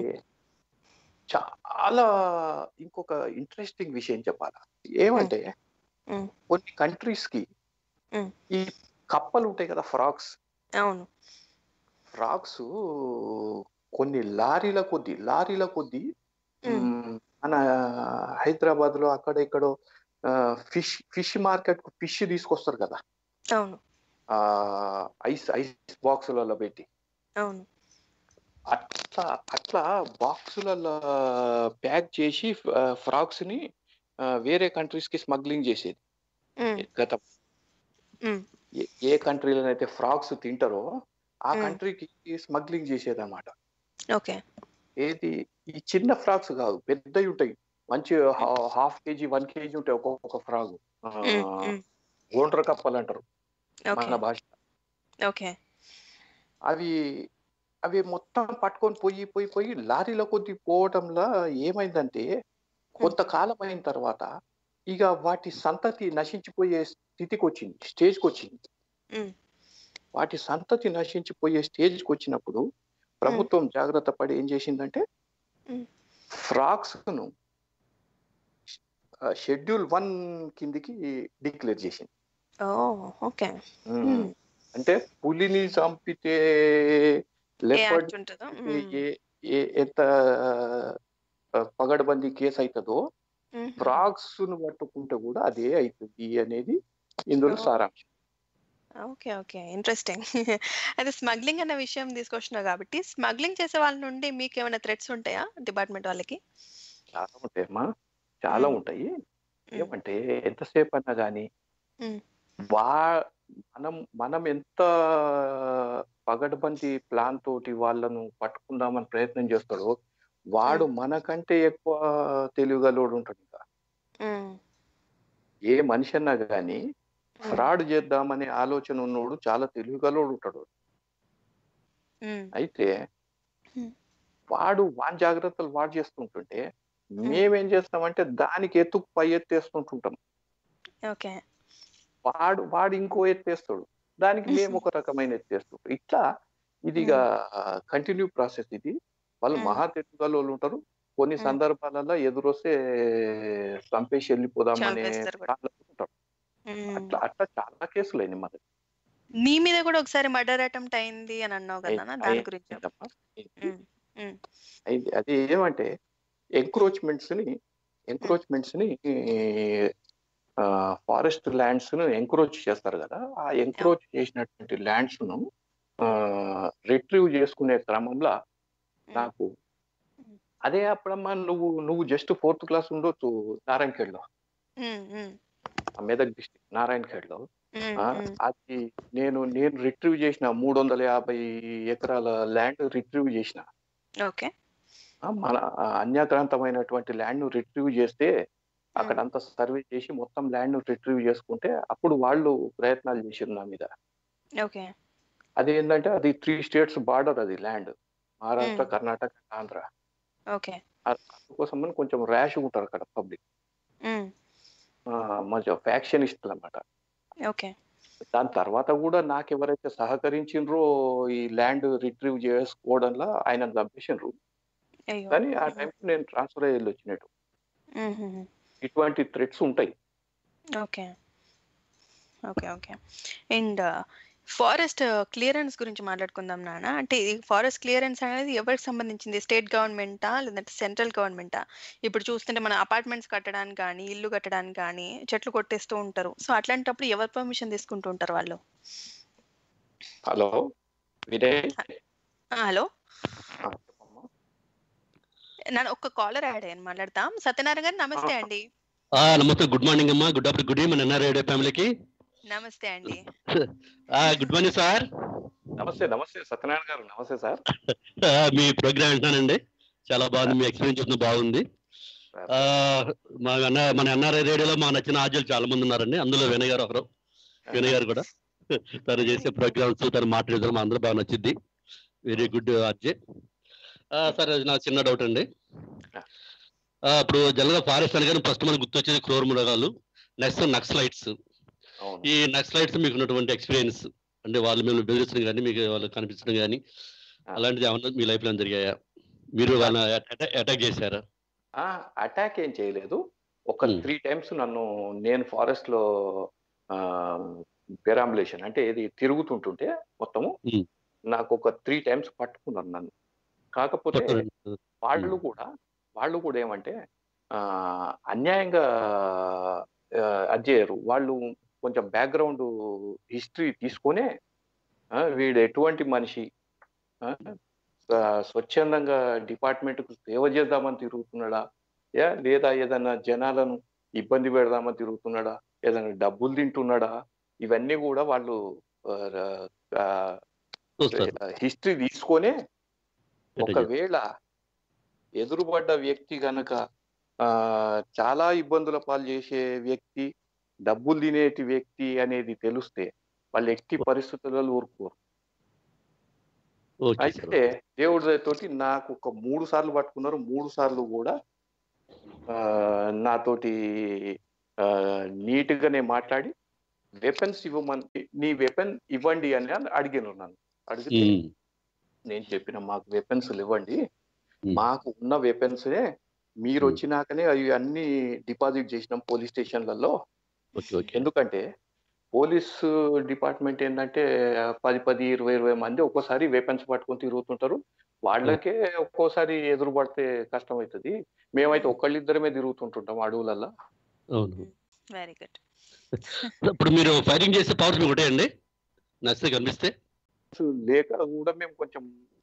చాలా ఇంకొక ఇంట్రెస్టింగ్ విషయం చెప్పాలా ఏమంటే Mm. కొన్ని కంట్రీస్ కి Mm. ఈ కప్పలు ఉంటాయి కదా ఫ్రాక్స్ అవును ఫ్రాక్స్ కొన్ని లారీల కొద్ది లారీల కొద్ది Mm. మ్, మన హైదరాబాద్ లో అక్కడ ఇక్కడో ఫిష్ ఫిష్ మార్కెట్ కు ఫిష్ తీసుకొస్తారు కదా అవును ఆ ఐస్ ఐస్ బాక్సులలో పెట్టి అవును అట్లా అట్లా బాక్సులలో ప్యాక్ చేసి ఫ్రాక్స్ ని ఆ, వేరే కంట్రీస్ కి స్మగ్లింగ్ చేసేది Mm. గతం Mm. ఏ- ఏ కంట్రీలోనైతే ఫ్రాక్స్ తింటారో ఆ Mm. కంట్రీకి స్మగ్లింగ్ చేసేది అనమాట ఓకే ఏది ఈ చిన్న ఫ్రాక్స్ కాదు పెద్దవి ఉంటాయి మంచి హాఫ్ కేజీ వన్ కేజీ ఉంటాయి ఒక్కొక్క ఫ్రాక్ గోండ్ర కప్పలు అంటారు ఓకే మన భాష ఓకే అవి అవి మొత్తం పట్టుకొని పోయి పోయి పోయి లారీలో కొద్ది పోవటంలో ఏమైందంటే కొంతకాలం అయిన తర్వాత ఇక వాటి సంతతి నశించిపోయే స్థితికి వచ్చింది స్టేజ్కి వచ్చింది మ్మ్. వాటి సంతతి నశించిపోయే స్టేజ్కి వచ్చినప్పుడు ప్రభుత్వం జాగ్రత్త పడి ఏం చేసిందంటే మ్మ్. ఫ్రాక్స్ ను షెడ్యూల్ వన్ కిందికి డిక్లేర్ చేసింది ఓ ఓకే మ్మ్. అంటే పులిని చంపితే ఏ leopard యాక్ట్ ఉంటుందో ఏ- ఏ- ఏ- ఎంత ఆ, పగడబందీ కేసు అవుతుందో ఫ్రాక్స్ ను పట్టుకుంటే కూడా అదే అవుతుంది అనేది ఇందులో Oh. సారాంశం ఓకే ఓకే ఇంట్రెస్టింగ్ అయితే స్మగ్లింగ్ అన్న విషయం తీసుకొచ్చినావు కాబట్టి స్మగ్లింగ్ చేసే వాళ్ళ నుండి మీకు ఏమైనా థ్రెట్స్ ఉంటాయా డిపార్ట్మెంట్ వాళ్ళకి చాలా ఉంటాయమ్మా చాలా మ్మ్. ఉంటాయి మ్మ్. ఏమంటే ఎంతసేపు అన్నా కానీ మ్మ్. వా మనం మనం ఎంత పగడబంది ప్లాన్ తోటి వాళ్ళను పట్టుకుందామని ప్రయత్నం చేస్తాడో వాడు మనకంటే ఎక్కువ తెలివిగలోడు ఉంటాడు ఇంకా మ్మ్. ఏ మనిషి అన్నా కానీ మ్మ్. ఫ్రాడ్ చేద్దామనే ఆలోచన ఉన్నోడు చాలా తెలివిగలోడు ఉంటాడు మ్మ్. అయితే Hmm. వాడు వాని జాగ్రత్తలు వాడు చేస్తుంటుంటే మేమేం చేస్తామంటే దానికి ఎత్తుకు పై ఎత్తేస్తుంటుంటాం ఓకే వాడు వాడు ఇంకో ఎత్తేస్తాడు దానికి మేము ఒక రకమైన ఎత్తేస్తుంటాం ఇట్లా ఇది ఇక కంటిన్యూ ప్రాసెస్ ఇది వాళ్ళు Hmm. మహా తెలివిగలోళ్ళు ఉంటారు కొన్ని Hmm. సందర్భాలలో ఎదురొస్తే చంపేసి వెళ్ళిపోదామనే చంపేస్తారు కూడా. ప్లాన్లో ఉంటారు మ్మ్. అట్లా అట్లా చాలా కేసులు అయినాయి మన నీ మీద కూడా ఒకసారి మర్డర్ అటెంప్ట్ అయింది అని అన్నావు కదా నాన్న? దాని గురించి చెప్పు. అయిందమ్మా. మ్మ్. మ్మ్. అయింది అది ఏమంటే ఎంక్రోచ్మెంట్స్ ని ఎంక్రోచ్మెంట్స్ ని ఫారెస్ట్ ల్యాండ్స్ ను ఎంక్రోచ్ చేస్తారు కదా ఆ ఎంక్రోచ్ చేసినటువంటి ల్యాండ్స్ ను రిట్రీవ్ చేసుకునే క్రమంలో నాకు అదే అప్పుడమ్మా నువ్వు నువ్వు జస్ట్ ఫోర్త్ క్లాస్ ఉండొచ్చు నారాయణఖేడ్లో మ్మ్. మ్మ్. ఆ మెదక్ డిస్టిక్ నారాయణఖేడ్లో మ్మ్. ఆ, మ్మ్. అది నేను నేను రిట్రీవ్ చేసిన మూడు వందల యాభై ఎకరాల ల్యాండ్ రిట్రీవ్ చేసిన ఓకే ఆ, మన ఆ, అన్యాక్రాంతమైనటువంటి ల్యాండ్ ను రిట్రీవ్ చేస్తే అక్కడంతా సర్వే చేసి మొత్తం ల్యాండ్ ను రిట్రీవ్ చేసుకుంటే అప్పుడు వాళ్ళు ప్రయత్నాలు చేసారు నా మీద ఓకే అది ఏంటంటే అది త్రీ స్టేట్స్ బార్డర్ అది ల్యాండ్ మహారాష్ట్ర Hmm. కర్ణాటక ఆంధ్ర ఓకే అందుకోసం అని కొంచెం ర్యాష్ ఉంటారు అక్కడ పబ్లిక్ మ్మ్. మంచిగా ఫ్యాక్షనిస్టులు అన్నమాట ఓకే దాని తర్వాత కూడా నాకు ఎవరైతే సహకరించిండ్రో ఈ ల్యాండ్ రిట్రీవ్ చేసుకోవడంలో ఆయన చంపేసిండ్రు అయ్యో కానీ ఆ టైంకి నేను ట్రాన్స్ఫర్ అయ్యి వచ్చినట్టు మ్మ్. మ్మ్. ఇటువంటి థ్రెట్స్ ఉంటాయి okay okay okay and forest clearance గురించి మాట్లాడుకుందాం నాన్న అంటే ఈ ఫారెస్ట్ క్లియరెన్స్ అనేది ఎవరికి సంబంధించింది స్టేట్ గవర్నమెంటా లేదంటే సెంట్రల్ గవర్నమెంటా ఇప్పుడు చూస్తుంటే మన అపార్ట్మెంట్స్ కట్టడానికి కానీ ఇల్లు కట్టడానికి కానీ చెట్లు కొట్టేస్తూ ఉంటారు సో అట్లాంటప్పుడు ఎవరు పర్మిషన్ తీసుకుంటూ ఉంటారు వాళ్ళు హలో వినయ్ హలో ఆ, చెప్పమ్మా. నన్ను ఒక్క కాలర్ యాడ్ అయ్యాను మాట్లాడతాం సత్యనారాయణ గారు నమస్తే అండి ఆ, నమస్తే గుడ్ మార్నింగ్ అమ్మా good after good evening NRI ఫ్యామిలీకి నమస్తే అండి ఆ, గుడ్ మార్నింగ్ సార్ నమస్తే నమస్తే సత్యనారాయణ గారు నమస్తే సార్ ఆ, మీ ప్రోగ్రామ్ వింటానండి చాలా బాగుంది మీ ఎక్స్పీరియన్స్ చూసిన బాగుంది ఆ, మా అన్న మన ఎన్ఆర్ఐ రేడియోలో మా నచ్చిన ఆర్జీలు చాలా మంది ఉన్నారండి అందులో వినయ్ గారు ఒకరు వినయ్ గారు కూడా తను చేసే ప్రోగ్రామ్స్ తను మాట్లాడేది మా అందరూ బాగా నచ్చింది వెరీ గుడ్ ఆర్జే సరే నా చిన్న డౌట్ అండి ఆ, ఇప్పుడు జనరల్గా ఫారెస్ట్ అనగానే ఫస్ట్ మనకు గుర్తొచ్చేది క్రూర మృగాలు నెక్స్ట్ నక్సలైట్స్ అవును ఈ నక్సలైట్స్ మీకు ఉన్నటువంటి ఎక్స్పీరియన్స్ అంటే వాళ్ళు మిమ్మల్ని బెదిరించడం కానీ మీకు వాళ్ళు కనిపించడం కానీ అలాంటిది ఏమన్నా మీ లైఫ్ లో జరిగాయా మీరు వాళ్ళని అటాక్ చేశారా అటాక్ ఏం చేయలేదు ఒక Hmm. త్రీ టైమ్స్ నన్ను నేను ఫారెస్ట్ లో పెరాంబులేషన్ అంటే ఇది తిరుగుతుంటుంటే మొత్తము Hmm. నాకు ఒక త్రీ టైమ్స్ పట్టుకున్నారు నన్ను కాకపోతే వాళ్ళు కూడా వాళ్ళు కూడా ఏమంటే ఆ, అన్యాయంగా ఆ, అది చేయరు వాళ్ళు కొంచెం బ్యాక్గ్రౌండ్ హిస్టరీ తీసుకొనే ఆ, వీడు ఎటువంటి మనిషి ఆ, ఆ, స్వచ్ఛందంగా డిపార్ట్మెంట్ కు సేవ చేద్దామని తిరుగుతున్నాడా యా లేదా ఏదైనా జనాలను ఇబ్బంది పెడదామని తిరుగుతున్నాడా ఏదైనా డబ్బులు తింటున్నాడా ఇవన్నీ కూడా వాళ్ళు చూస్తారు హిస్టరీ తీసుకొనే ఒకవేళ ఎదురుపడ్డ వ్యక్తి గనక ఆ చాలా ఇబ్బందుల పాలు చేసే వ్యక్తి డబ్బులు తినేటి వ్యక్తి అనేది తెలిస్తే వాళ్ళు ఎట్టి పరిస్థితులలో ఊరుకోరు ఓకే సార్ అయితే దేవుడి తోటి నాకు ఒక మూడు సార్లు పట్టుకున్నారు మూడు సార్లు కూడా ఆ నాతోటి ఆ నీట్ గానే మాట్లాడి వెపన్స్ ఇవ్వమని నీ వెపన్ ఇవ్వండి అని అడిగాను నన్ను అడిగితే ఉమ్, నేను చెప్పిన మాకు వెపన్స్ ఇవ్వండి Hmm. మాకు ఉన్న వెపన్సే మీరు Hmm. వచ్చినాకనే అవి అన్ని డిపాజిట్ చేసినాం పోలీస్ స్టేషన్లలో ఓకే ఓకే ఎందుకంటే పోలీస్ డిపార్ట్మెంట్ ఏంటంటే పది పది ఇరవై ఇరవై మంది ఒక్కోసారి వెపన్స్ పట్టుకొని తిరుగుతుంటారు వాళ్ళకే ఒక్కోసారి ఎదురు పడితే కష్టం అవుతుంది మేమైతే ఒకళ్ళిద్దరమే తిరుగుతుంటుంటాం అడవులల్లో అవును వెరీ గుడ్ ఇప్పుడు మీరు ఫైరింగ్ చేసే పవర్స్ మీకు ఒకటే అండి నచ్చితే కనిపిస్తే లేక కూడా మేము కొంచెం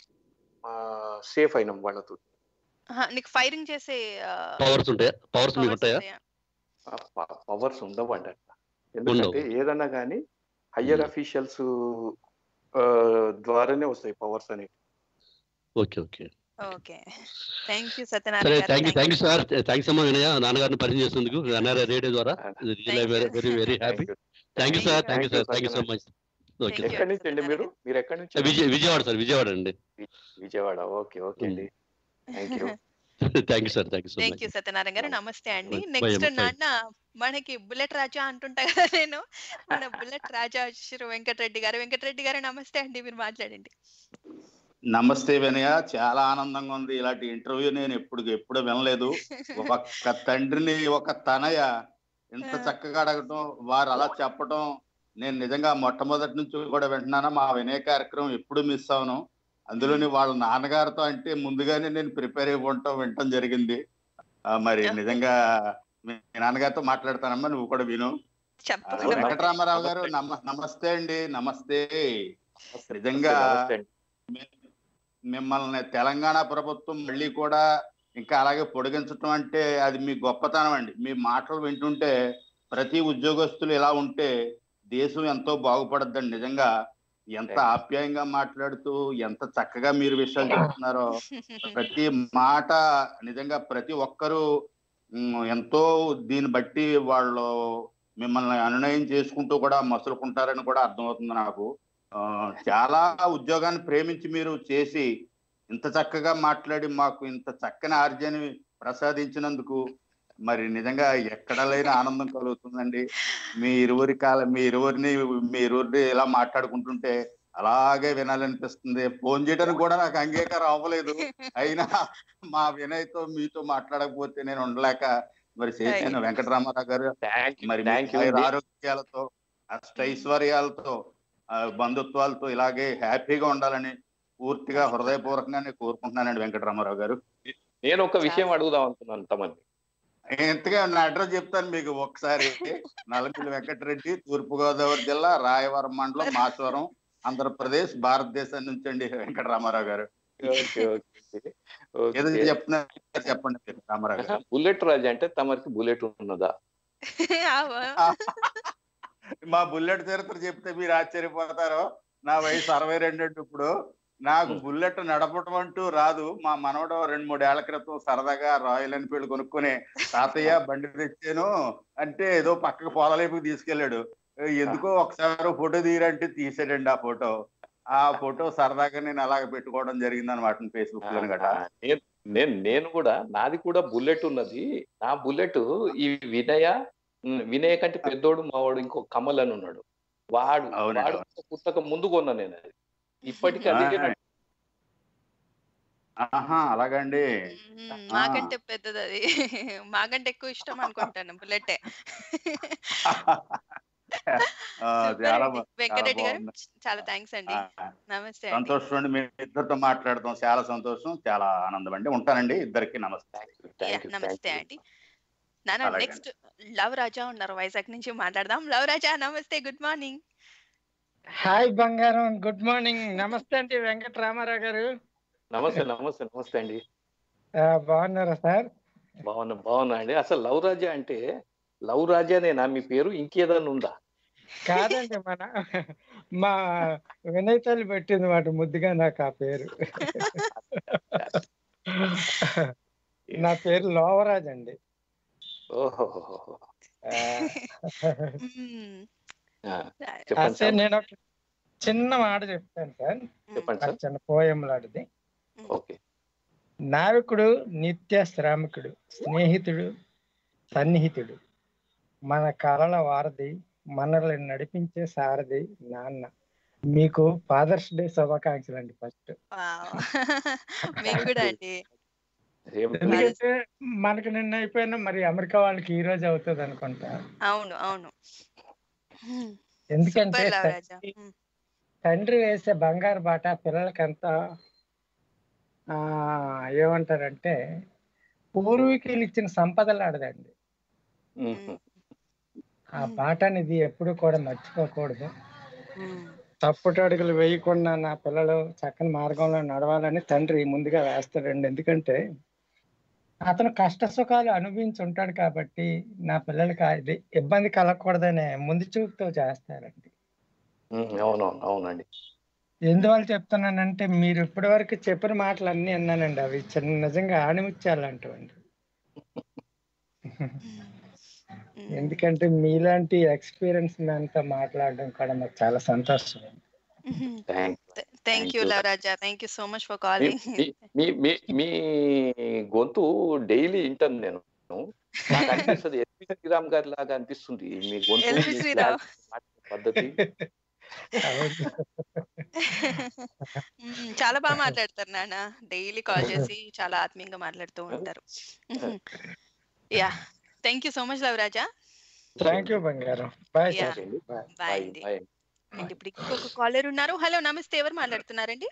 సేఫ్ అయినాం వాళ్ళతో నీకు ఫైరింగ్ చేసే పవర్స్ ఉంటాయా పవర్స్ మీకు ఉంటాయా పవర్స్ ఉండవండి అట్లా ఎందుకంటే ఏదన్నా కానీ హయ్యర్ Hmm. అఫీషియల్స్ ద్వారానే వస్తాయి పవర్స్ అనేవి okay okay okay thank you సరే Satyanarayana thank you garu thank you sir thanks అమ్మా వినయ నాన్నగారిని పరిచయం చేసినందుకు ఎన్ఆర్ఐ రేడియో ద్వారా Thank you. Very very happy thank you Thank sir you. Thank you sir thank you so Thank much okay Thank you. ఎక్కడి నుంచి అండి మీరు మీరు ఎక్కడి నుంచి విజయ విజయవాడ సార్ విజయవాడ అండి విజయవాడ ఓకే ఓకే అండి thank you thank you sir thank you so thank much you Satyanarayana garu నమస్తే అండి Bye, నెక్స్ట్ అమ్మ, bye. నాన్న మనకి బుల్లెట్ రాజా అంటుంటా కదా నేను మన బుల్లెట్ రాజా వచ్చారు వెంకటరెడ్డి గారు వెంకటరెడ్డి గారు నమస్తే అండి మీరు మాట్లాడండి నమస్తే వినయ చాలా ఆనందంగా ఉంది ఇలాంటి ఇంటర్వ్యూ నేను ఎప్పుడు ఎప్పుడు వినలేదు ఒక తండ్రిని ఒక తనయ ఇంత ఆ. చక్కగా అడగటం వారు అలా చెప్పటం నేను నిజంగా మొట్టమొదటి నుంచి కూడా వింటున్నాను మా వినయ కార్యక్రమం ఎప్పుడు మిస్ అవును అందులోని వాళ్ళ నాన్నగారితో అంటే ముందుగానే నేను ప్రిపేర్ అయి ఉండటం వినటం జరిగింది ఆ, మరి నిజంగా మీ నాన్నగారితో మాట్లాడతానమ్మా నువ్వు కూడా విను ఆ, చెప్పకుండా వెంకటరామారావు గారు నమ నమస్తే అండి నమస్తే నిజంగా నమస్తే అండి. మిమ్మల్ని తెలంగాణ ప్రభుత్వం మళ్ళీ కూడా ఇంకా అలాగే పొడిగించటం అంటే అది మీ గొప్పతనం అండి మీ మాటలు వింటుంటే ప్రతి ఉద్యోగస్తులు ఇలా ఉంటే దేశం ఎంతో బాగుపడద్దండి నిజంగా ఎంత ఆప్యాయంగా మాట్లాడుతూ ఎంత చక్కగా మీరు విషయాలు చెప్తున్నారో ప్రతి మాట నిజంగా ప్రతి ఒక్కరూ ఉమ్, ఎంతో దీన్ని బట్టి వాళ్ళు మిమ్మల్ని అనునయం చేసుకుంటూ కూడా మసులుకుంటారని కూడా అర్థమవుతుంది నాకు ఆ, చాలా ఉద్యోగాన్ని ప్రేమించి మీరు చేసి ఇంత చక్కగా మాట్లాడి మాకు ఇంత చక్కని ఆర్జని ప్రసాదించినందుకు మరి నిజంగా ఎక్కడ లేని ఆనందం కలుగుతుందండి మీ ఇరువురి కాల మీ ఇరువురిని మీ ఇరువురిని ఇలా మాట్లాడుకుంటుంటే అలాగే వినాలనిపిస్తుంది ఫోన్ చేయడానికి కూడా నాకు అంగీకారం అవ్వలేదు అయినా మా వినయ్తో మీతో మాట్లాడకపోతే నేను ఉండలేక మరి చేశాను వెంకటరామారావు గారు థ్యాంక్ యూ మరి మీ థ్యాంక్ యూ ఆయుర అండి. ఆరోగ్యాలతో అష్టైశ్వర్యాలతో ఆ, బంధుత్వాలతో ఇలాగే హ్యాపీగా ఉండాలని పూర్తిగా హృదయపూర్వకంగా నేను కోరుకుంటున్నానండి వెంకటరామారావు గారు నేను ఒక విషయం అడుగుదాం అనుకున్నాను తమని ఎంతగా నా అడ్రస్ చెప్తాను మీకు ఒకసారి నల్లమిల్లి వెంకటరెడ్డి తూర్పు గోదావరి జిల్లా రాయవరం మండలం మాచవరం ఆంధ్రప్రదేశ్ భారతదేశం నుంచి అండి వెంకటరామారావు గారు ఓకే ఓకే ఏదో ఓకే చెప్తున్నారు చెప్పండి మీరు, రామారావు గారు బుల్లెట్ రాజు అంటే తమరికి బుల్లెట్ ఉన్నదా మా బుల్లెట్ చరిత్ర చెప్తే మీరు ఆశ్చర్యపోతారు నా వయసు అరవై రెండు అండి ఇప్పుడు నాకు Hmm. బుల్లెట్ నడపటం అంటూ రాదు మా మనవడు రెండు మూడు ఏళ్ల క్రితం సరదాగా రాయల్ ఎన్ఫీల్డ్ కొనుక్కుని తాతయ్య బండి తెచ్చాను అంటే ఏదో పక్కకు పొలలేపుకి తీసుకెళ్ళాడు ఏ, ఎందుకో ఒకసారి ఫోటో తీయరంటే తీసాడండి ఆ ఫోటో ఆ ఫోటో సరదాగా నేను అలాగ పెట్టుకోవడం జరిగింది అనమాట ఫేస్బుక్ లో గట ఆ, నేను నేను నేను కూడా నాది కూడా బుల్లెట్ ఉన్నది నా బుల్లెట్ ఈ వినయ ఉమ్, వినయ కంటే పెద్దోడు మావాడు ఇంకో కమల్ అని ఉన్నాడు వాడు అవునండి. వాడు ఒక పుస్తకం ముందు కొన్నా నేను అది ఇప్పటికీ అదే ఆ. ఆహా అలాగండి మ్మ్. మాకంటే పెద్దది అది మాకంటే ఎక్కువ ఇష్టం అనుకుంటాను బుల్లెట్ ఆ, చాలా బా- వెంకటరెడ్డి గారు బాగుంది. చాలా థ్యాంక్స్ అండి ఆ, నమస్తే అండి సంతోషం అండి మీ ఇద్దరితో మాట్లాడతాం చాలా సంతోషం చాలా ఆనందం అండి ఉంటానండి ఇద్దరికి నమస్తే యా, నమస్తే అండి నాన్న అలాగే. నెక్స్ట్ లవ్ రాజా ఉన్నారు వైజాగ్ నుంచి మాట్లాడదాం లవ్ రాజా నమస్తే గుడ్ మార్నింగ్ హాయ్ బంగారం గుడ్ మార్నింగ్ నమస్తే అండి వెంకటరామారావు గారు నమస్తే నమస్తే నమస్తే అండి ఆ, బాగున్నారా సార్ బాగున్నా బాగున్నా అండి అసలు లవ్ రాజా అంటే లవ్ రాజానేనా మీ పేరు ఇంకేదన్నా ఉందా కాదండి మన మా వినయ్ తల్లి పెట్టింది మాట ముద్దుగా నాకు ఆ పేరు నా పేరు లోవరాజ్ అండి ఓహో ఆ, మ్మ్. ఆ, Right. చెప్పండి అంటే సార్ నేను ఒక చిన్న మాట చెప్తాను సార్ చెప్పండి ఒక సార్ చిన్న పోయంలాడిది ఓకే నావికుడు నిత్య శ్రామికుడు స్నేహితుడు సన్నిహితుడు మన కళల వారధి మనల్ని నడిపించే సారథి నాన్న మీకు ఫాదర్స్ డే శుభాకాంక్షలు అండి ఫస్ట్ Wow. మీకు కూడా అండి ఏం ఎందుకంటే మనకి నిన్న అయిపోయినా మరి అమెరికా వాళ్ళకి ఈ రోజు అవుతుంది అనుకుంటా అవును అవును మ్మ్. ఎందుకంటే సూపర్ లవరాజా తండ్రి- మ్మ్. తండ్రి వేసే బంగారు బాట పిల్లలకంతా ఆ ఏమంటారంటే పూర్వీకులు ఇచ్చిన సంపదలు ఆడదండి మ్మ్. ఆ బాట అనేది ఎప్పుడు కూడా మర్చిపోకూడదు మ్మ్. తప్పుడు అడుగులు వేయకుండా నా పిల్లలు చక్కని మార్గంలో నడవాలని తండ్రి ముందుగా వేస్తాడండి ఎందుకంటే అతను కష్ట సుఖాలు అనుభవించి ఉంటాడు కాబట్టి నా పిల్లలకి అది ఇబ్బంది కలగకూడదనే ముందు చూపుతో చేస్తారండి మ్మ్. అవునవును అవునండి ఎందువల్ల చెప్తున్నానంటే మీరు ఇప్పటి వరకు చెప్పిన మాటలు అన్ని అన్నానండి అవి చిన్న నిజంగా ఆణిముత్యాలు అంటవండి మ్మ్. ఎందుకంటే మీలాంటి ఎక్స్పీరియన్స్ అంతా మాట్లాడడం కూడా నాకు చాలా సంతోషం మ్మ్. Thank thank Thank you you. Lavaraja thank you so much for మీ కాలింగ్ మీ- మీ మీ మీ గొంతు డైలీ వింటాను నేను నాకు అనిపిస్తుంది ఎస్పి శ్రీరామ్ గారి లాగా అనిపిస్తుంది మీ గొంతు ఎల్వి మీ శ్రీరామ్. మాట్లాడే పద్ధతి అవును. మ్మ్. చాలా బాగా మాట్లాడతారు నాన్న డైలీ కాల్ చేసి చాలా ఆత్మీయంగా మాట్లాడుతూ ఉంటారు yeah thank you so much లవరాజా థ్యాంక్ యూ బంగారం bye Yeah. Sir bye bye bye అండి బాయ్ అండ్ ఇప్పుడు ఇంకొక కాలర్ ఉన్నారు హలో నమస్తే ఎవరు మాట్లాడుతున్నారండి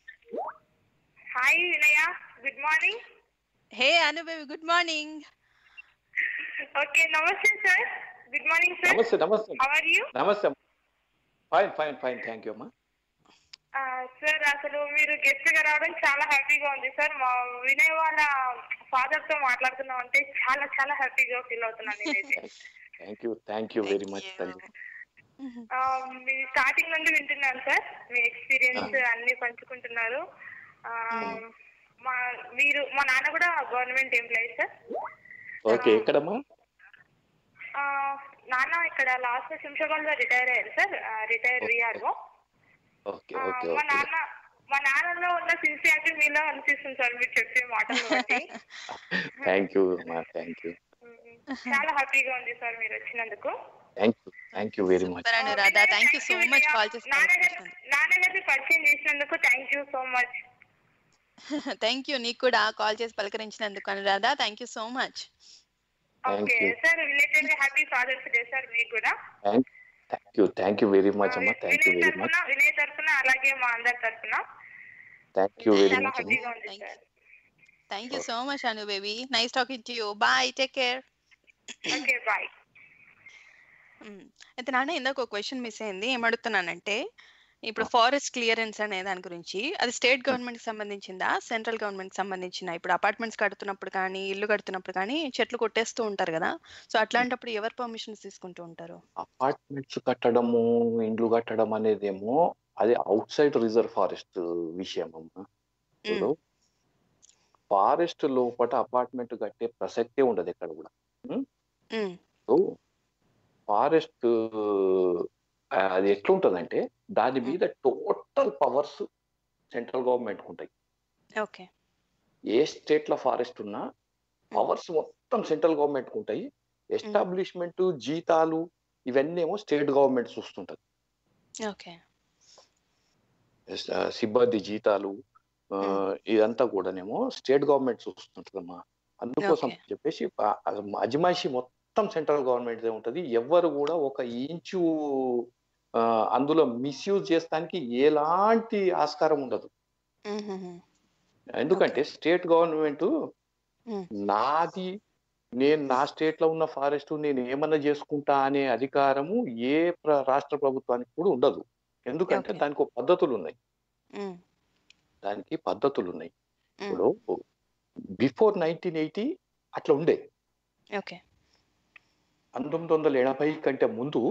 hi Vinaya good morning hey అనుభవి గుడ్ మార్నింగ్ ఓకే నమస్తే సార్ గుడ్ మార్నింగ్ సార్ నమస్తే నమస్తే హౌ ఆర్ యూ నమస్తే fine fine fine thank you అమ్మా సార్ అసలు మీరు గెస్ట్ గా రావడం చాలా హ్యాపీగా ఉంది సార్ మా వినయ్ వాళ్ళ ఫాదర్ తో మాట్లాడుతున్నాం అంటే చాలా చాలా హ్యాపీగా ఫీల్ అవుతున్నాను నేనైతే thank you thank you very much తల్లి ఆ, మీ స్టార్టింగ్ నుండి వింటున్నాను సార్ మీ ఎక్స్పీరియన్స్ అన్ని పంచుకుంటున్నారు ఆ, మా మీరు మా నాన్న కూడా గవర్నమెంట్ ఎంప్లాయీ సార్ ఓకే ఎక్కడమ్మా ఆ, నాన్న ఇక్కడ లాస్ట్ శంషాబాద్ లో రిటైర్ అయ్యారు సార్ రిటైర్ విఆర్ఓ ఓకే ఆ, ఓకే మా ఓకే నాన్న మా నాన్నలో ఉన్న సిన్సియారిటీ మీలో అనిపిస్తుంది సార్ మీరు చెప్పే మాటలు బట్టి థ్యాంక్ యూ అమ్మా థ్యాంక్ యూ చాలా హ్యాపీగా ఉంది సార్ మీరు వచ్చినందుకు thank you thank you very much super Anuradha thank you so much call చేసి నాన్నగారు నాన్నగారిని పరిచయం చేసినందుకు thank you so much thank you నీకు కూడా కాల్ చేసి పలకరించినందుకు Anuradha thank you so much Thank okay you. Sir related happy fathers day sir మీకు కూడా thank you thank you very much అమ్మా thank you Vinay very much తరఫున వినయ్ తరఫున అలాగే మా అందరి తరఫున థ్యాంక్ యూ వెరీ చాలా మచ్ అమ్మా హ్యాపీగా ఉంది Thank sir thank you so much Anu baby nice talking to you bye take care okay bye అయితే నాన్న ఇందాక ఒక క్వశ్చన్ మిస్ అయింది ఏమడుగుతున్నానంటే ఇప్పుడు ఫారెస్ట్ క్లియరెన్స్ అనే దాని గురించి అది స్టేట్ గవర్నమెంట్ కి సంబంధించిందా సెంట్రల్ గవర్నమెంట్ కి సంబంధించిన ఇప్పుడు అపార్ట్మెంట్స్ కడుతున్నప్పుడు కానీ ఇల్లు కడుతున్నప్పుడు కానీ చెట్లు కొట్టేస్తూ ఉంటారు కదా సో అట్లాంటప్పుడు ఎవరు పర్మిషన్స్ తీసుకుంటూ ఉంటారు అపార్ట్మెంట్స్ కట్టడము ఇండ్లు కట్టడం అనేదేమో అది అవుట్ సైడ్ రిజర్వ్ ఫారెస్ట్ విషయం అమ్మా ఇప్పుడు ఫారెస్ట్ లోపల అపార్ట్మెంట్ కట్టే ప్రసక్తే ఉండదు ఎక్కడ కూడా మ్మ్. ఫారెస్ట్ అది ఎట్లుంటదంటే దాని మీద టోటల్ పవర్స్ సెంట్రల్ గవర్నమెంట్ ఉంటాయి ఓకే ఏ స్టేట్ లో ఫారెస్ట్ ఉన్నా పవర్స్ మొత్తం సెంట్రల్ గవర్నమెంట్ ఉంటాయి ఎస్టాబ్లిష్మెంట్ జీతాలు ఇవన్నీ ఏమో స్టేట్ గవర్నమెంట్ చూస్తుంటది ఓకే ఎస్- ఆ, సిబ్బంది జీతాలు ఆ, ఇదంతా కూడానేమో స్టేట్ గవర్నమెంట్ చూస్తుంటదమ్మా అందుకోసం Okay. చెప్పేసి ఆ- ఆ అజమాయిషి మొత్తం సెంట్రల్ గవర్నమెంట్ ఉంటది ఎవ్వరు కూడా ఒక ఇంచు ఆ, అందులో మిస్యూజ్ చేస్తానికి ఎలాంటి ఆస్కారం ఉండదు ఎందుకంటే స్టేట్ గవర్నమెంట్ Hmm. నాది నేను నా స్టేట్ లో ఉన్న ఫారెస్ట్ నేను ఏమన్నా చేసుకుంటా అనే అధికారము ఏ ప్ర- రాష్ట్ర ప్రభుత్వానికి కూడా ఉండదు ఎందుకంటే Okay. దానికి ఒక పద్ధతులు ఉన్నాయి దానికి పద్ధతులు ఉన్నాయి ఇప్పుడు బిఫోర్ నైన్టీన్ ఎయిటీ అట్లా ఉండే ఓకే పంతొమ్మిది వందల ఎనభై కంటే ముందు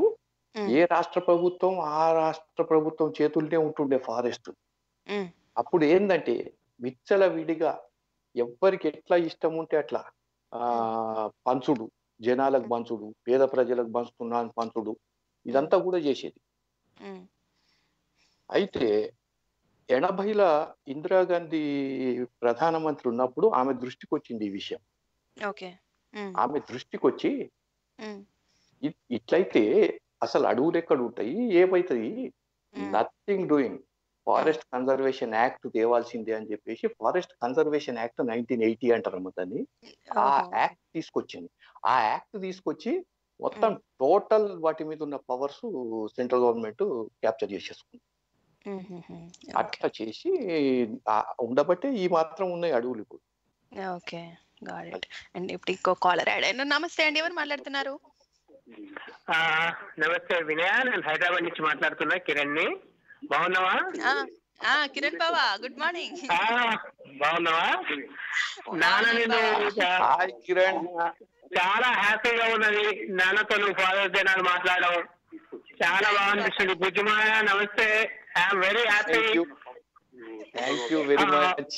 ఉమ్, ఏ రాష్ట్ర ప్రభుత్వం ఆ రాష్ట్ర ప్రభుత్వం చేతుల్లోనే ఉంటుండే ఫారెస్ట్ ఉమ్, అప్పుడు ఏంటంటే విచ్చల విడిగా ఎవ్వరికి ఎట్లా ఇష్టం ఉంటే అట్లా ఆ పంచుడు జనాలకు పంచుడు పేద ప్రజలకు పంచుతున్నాను పంచుడు ఇదంతా కూడా చేసేది ఉమ్, అయితే ఎనభైల ఇందిరాగాంధీ ప్రధానమంత్రి ఉన్నప్పుడు ఆమె దృష్టికి వచ్చింది ఈ విషయం ఓకే ఉమ్, ఆమె దృష్టికి వచ్చి ఉమ్, ఇ- ఇట్లయితే అసలు అడవులు ఎక్కడ ఉంటాయి ఏమవుతాయి um, nothing doing forest conservation act తేవాల్సిందే అని చెప్పేసి forest conservation act nineteen eighty అంటారు దాన్ని ఆ ఓహో, యాక్ట్ తీసుకొచ్చింది ఆ యాక్ట్ తీసుకొచ్చి మొత్తం టోటల్ వాటి మీద ఉన్న పవర్స్ సెంట్రల్ గవర్నమెంట్ క్యాప్చర్ చేసేసుకుంది ఉమ్, ఉమ్, ఉమ్, ఓకే అట్లా చేసి ఆ ఉండబట్టే ఈ మాత్రం ఉన్నాయి అడవులు ఇప్పుడు ఓకే గాడ్ ఇట్ అండ్ ఇప్పుడు ఇంకో కాలర్ యాడ్ అయిన నమస్తే అండి ఎవరు మాట్లాడుతున్నారు ఆ, నమస్తే వినయ నేను హైదరాబాద్ నుంచి మాట్లాడుతున్నా కిరణ్ ని బాగున్నావా ఆ, ఆ, కిరణ్ బావా గుడ్ మార్నింగ్ ఆ, బాగున్నావా నాన్న నేను చా- హాయ్ కిరణ్ చాలా హ్యాపీగా ఉన్నది నాన్నతో నువ్వు ఫాదర్స్ డే నాడు మాట్లాడడం చాలా బాగా అనిపిస్తుంది బుజ్జిమాయ నమస్తే I'm very happy thank you thank you very much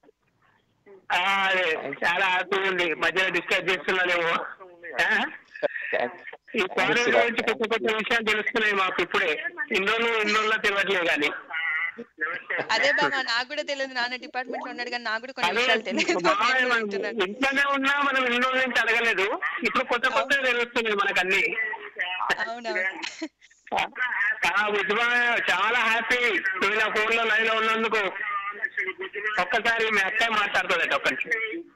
చాలా హ్యాపీగా ఉంది మధ్యలో డిస్కస్ చేస్తున్నానేమో ఆ? ఈ ఫారెన్ గురించి కొత్త కొత్త విషయాలు తెలుస్తున్నాయి మాకు ఇప్పుడే ఇన్నోళ్ళు ఇన్నోళ్ళ తెలియట్లేదు కానీ అదే బాబా నాకు కూడా తెలియదు నాన్న డిపార్ట్మెంట్ లో ఉన్నాడు కానీ నాకు కూడా కొన్ని అదే విషయాలు తెలియదు బాగా నేను మనం వింటున్నాను. ఇంట్లోనే ఉన్నా మనం ఇన్నో నుంచి అడగలేదు ఇప్పుడు కొత్త కొత్త తెలుస్తున్నాయి మనకు అన్ని అవునవును ఆ, ఉజ్మా, చాలా హ్యాపీ నువ్వు నా ఫోన్ లో లైన్ లో ఉన్నందుకు ఒక్కసారి మీ అక్క మాట్లాడుతుందట ఒక్క నిమిషం.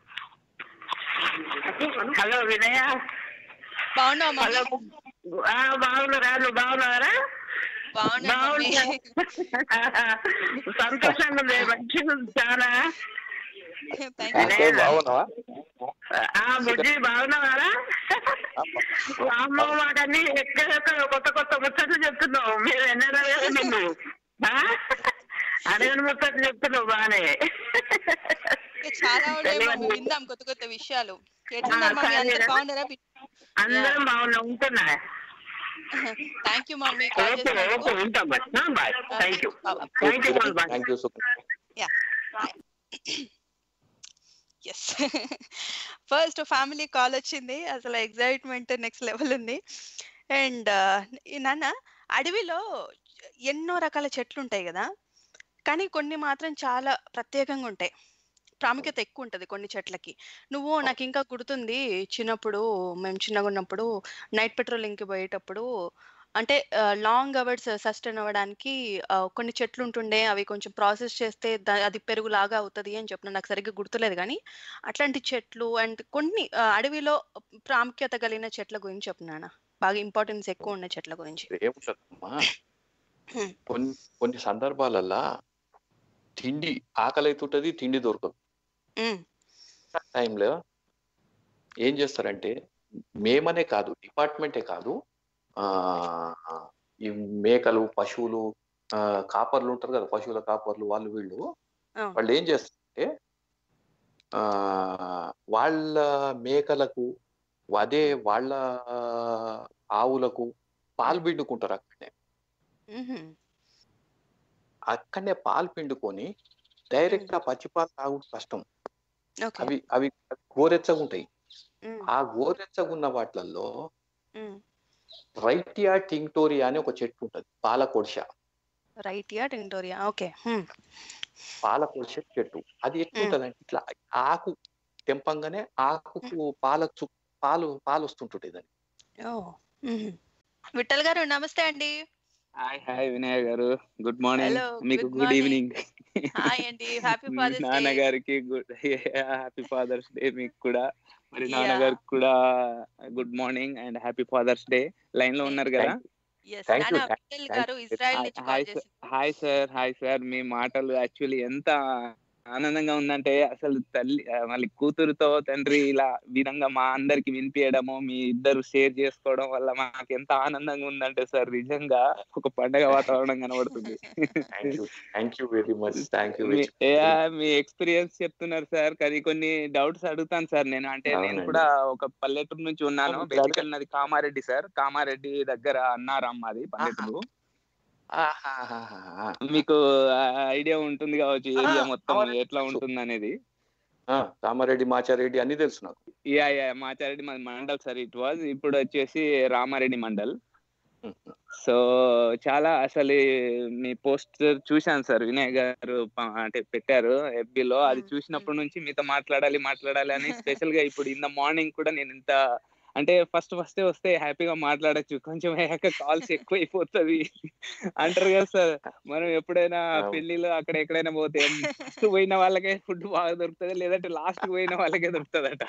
హలో వినయ బాగున్నావు హలో మమ్మీ ఆ, బాగున్నారా నువ్వు బాగున్నారా బాగున్నా మమ్మీ బాగున్నా సంతోషంగా ఉంది మంచిగా ఉంది చాలా థ్యాంక్ యూ ఓకే బాగున్నావా ఆ బుజ్జి బాగున్నావారా అమ్మ మాకన్నీ ఎక్కడ కొత్త కొత్త ముచ్చట్లు చెప్తున్నావు మీరు ఎన్నైనా లేదు నిన్ను ఆ? అడగని ముచ్చట్లు చెప్తున్నావు బానే ఇంకా చాలా ఉన్నాయి మమ్మీ విందాం కొత్త కొత్త విషయాలు ఎట్లున్నారు మమ్మీ అందరు సరేనా? బాగున్నారా అందరం బాగున్నా ఉంటున్నా thank you mummy call okay okay చేసినందుకు ఉంటాం bye bye thank you Bye-bye. Thank you bye thank you so yeah yes first family call వచ్చింది అసలు ఎగ్జైట్మెంట్ నెక్స్ట్ లెవెల్ ఉంది అండ్ నాన్న అడవిలో ఎన్నో రకాల చెట్లు ఉంటాయి కదా కానీ కొన్ని మాత్రం చాలా ప్రత్యేకంగా ఉంటాయి ప్రాముఖ్యత ఎక్కువ ఉంటుంది కొన్ని చెట్లకి నువ్వు నాకు ఇంకా గుర్తుంది చిన్నప్పుడు మేము చిన్నగా ఉన్నప్పుడు నైట్ పెట్రోలింగ్కి పోయేటప్పుడు అంటే లాంగ్ అవర్స్ సస్టైన్ అవ్వడానికి ఆ, కొన్ని చెట్లు ఉంటుండే అవి కొంచెం ప్రాసెస్ చేస్తే దా- అది పెరుగులాగా అవుతుంది అని చెప్పిన నాకు సరిగ్గా గుర్తులేదు కానీ అట్లాంటి చెట్లు అండ్ కొన్ని ఆ, అడవిలో ప్రాముఖ్యత కలిగిన చెట్ల గురించి చెప్పినానా బాగా ఇంపార్టెన్స్ ఎక్కువ ఉన్న చెట్ల గురించి ఏముంటదమ్మా హ్మ్. కొన్ని కొన్ని సందర్భాలల్లా తిండి ఆకలి అవుతుంటది తిండి దొరకదు ఉమ్, టైంలో ఏం చేస్తారంటే మేమనే కాదు డిపార్ట్మెంటే కాదు ఆ ఈ మేకలు పశువులు ఆ, కాపర్లు ఉంటారు కదా పశువుల కాపర్లు వాళ్ళు వీళ్ళు అవును. వాళ్ళు ఏం చేస్తారంటే ఆ వాళ్ళ మేకలకు అదే వాళ్ళ ఆవులకు పాలు పిండుకుంటారు అక్కడనే మ్హూ. అక్కడనే పాలు పిండుకొని డైరెక్ట్ గా పచ్చి పాలు తాగుడు కష్టం ఓకే అవి అవి గోరెచ్చగా ఉంటాయి ఉమ్, ఆ గోరెచ్చగా ఉన్న వాటిలలో ఉమ్. రైటియా టింక్టోరియా అని ఒక చెట్టు ఉంటది పాలకొడిష Wrightia tinctoria okay hmm. పాలకొడిష చెట్టు అది ఎట్లుంటదంటే ఇట్లా ఆకు తెంపంగానే ఆకుకు పాలకు పాలు పాలు వస్తుంటుంటాయి దాన్ని ఓ మ్హూ. విఠల్ గారు నమస్తే అండి హాయ్ హాయ్ వినయ్ గారు గుడ్ మార్నింగ్ Hello, మీకు good గుడ్ morning. ఈవినింగ్ హాయ్ అండి హ్యాపీ ఫాదర్స్ డే నాన్నగారికి గుడ్ హ్యాపీ ఫాదర్స్ డే మీకు కూడా మరి Yeah. నాన్నగారికి కూడా good morning and happy fathers day line లో ఉన్నారు కదా ఎస్ Thank you, నాన్న thank- విఠల్ thank గారు you. ఇజ్రాయెల్ హాయ్ నుంచి హాయ్ కాల్ చేసి హాయ్ సార్ హాయ్ సార్ మీ మాటలు యాక్చువల్లీ ఎంత ఆనందంగా ఉందంటే అసలు తల్లి ఆ, మళ్ళీ కూతురుతో తండ్రి ఇలా విధంగా మా అందరికి వినిపించడము మీ ఇద్దరు షేర్ చేసుకోవడం వల్ల మాకు ఎంత ఆనందంగా ఉందంటే సార్ నిజంగా ఒక పండగ వాతావరణం కనబడుతుంది thank you thank you very much thank you మీ- యా, మీ ఎక్స్పీరియన్స్ చెప్తున్నారు సార్ కానీ కొన్ని డౌట్స్ అడుగుతాను సార్ నేను అంటే నేను అవునండి. కూడా ఒక పల్లెటూరు నుంచి ఉన్నాను అవును, బేసికల్ నాది కామారెడ్డి సార్ కామారెడ్డి దగ్గర అన్నారం మాది పల్లెటూరు మీకు ఐడియా ఉంటుంది కావచ్చు ఏరియా ఆ, మొత్తం అవునండి. ఎట్లా ఉంటుంది అనేది కామారెడ్డి మాచారెడ్డి అన్ని తెలుసు నాకు యా యా మాచారెడ్డి మాది మండల్ సార్ ఇట్ వాజ్ ఇప్పుడు వచ్చేసి రామారెడ్డి మండల్ సో చాలా అసలు మీ పోస్టర్ చూశాను సార్ వినయ్ గారు ప- అంటే పెట్టారు FB లో అది మ్మ్. చూసినప్పటి నుంచి మీతో మాట్లాడాలి మాట్లాడాలి అని స్పెషల్ గా ఇప్పుడు ఇన్ ద మార్నింగ్ కూడా నేను ఇంత అంటే ఫస్ట్ ఫస్ట్ వస్తే హ్యాపీగా మాట్లాడొచ్చు కొంచెం అయ్యాక కాల్స్ ఎక్కువ అయిపోతుంది అంటారు కదా సార్ మనం ఎప్పుడైనా అవును. పెళ్లిలో అక్కడ ఎక్కడైనా పోతే ఫస్ట్ పోయిన వాళ్ళకే ఫుడ్ బాగా దొరుకుతుంది లేదంటే లాస్ట్ పోయిన వాళ్ళకే దొరుకుతుందట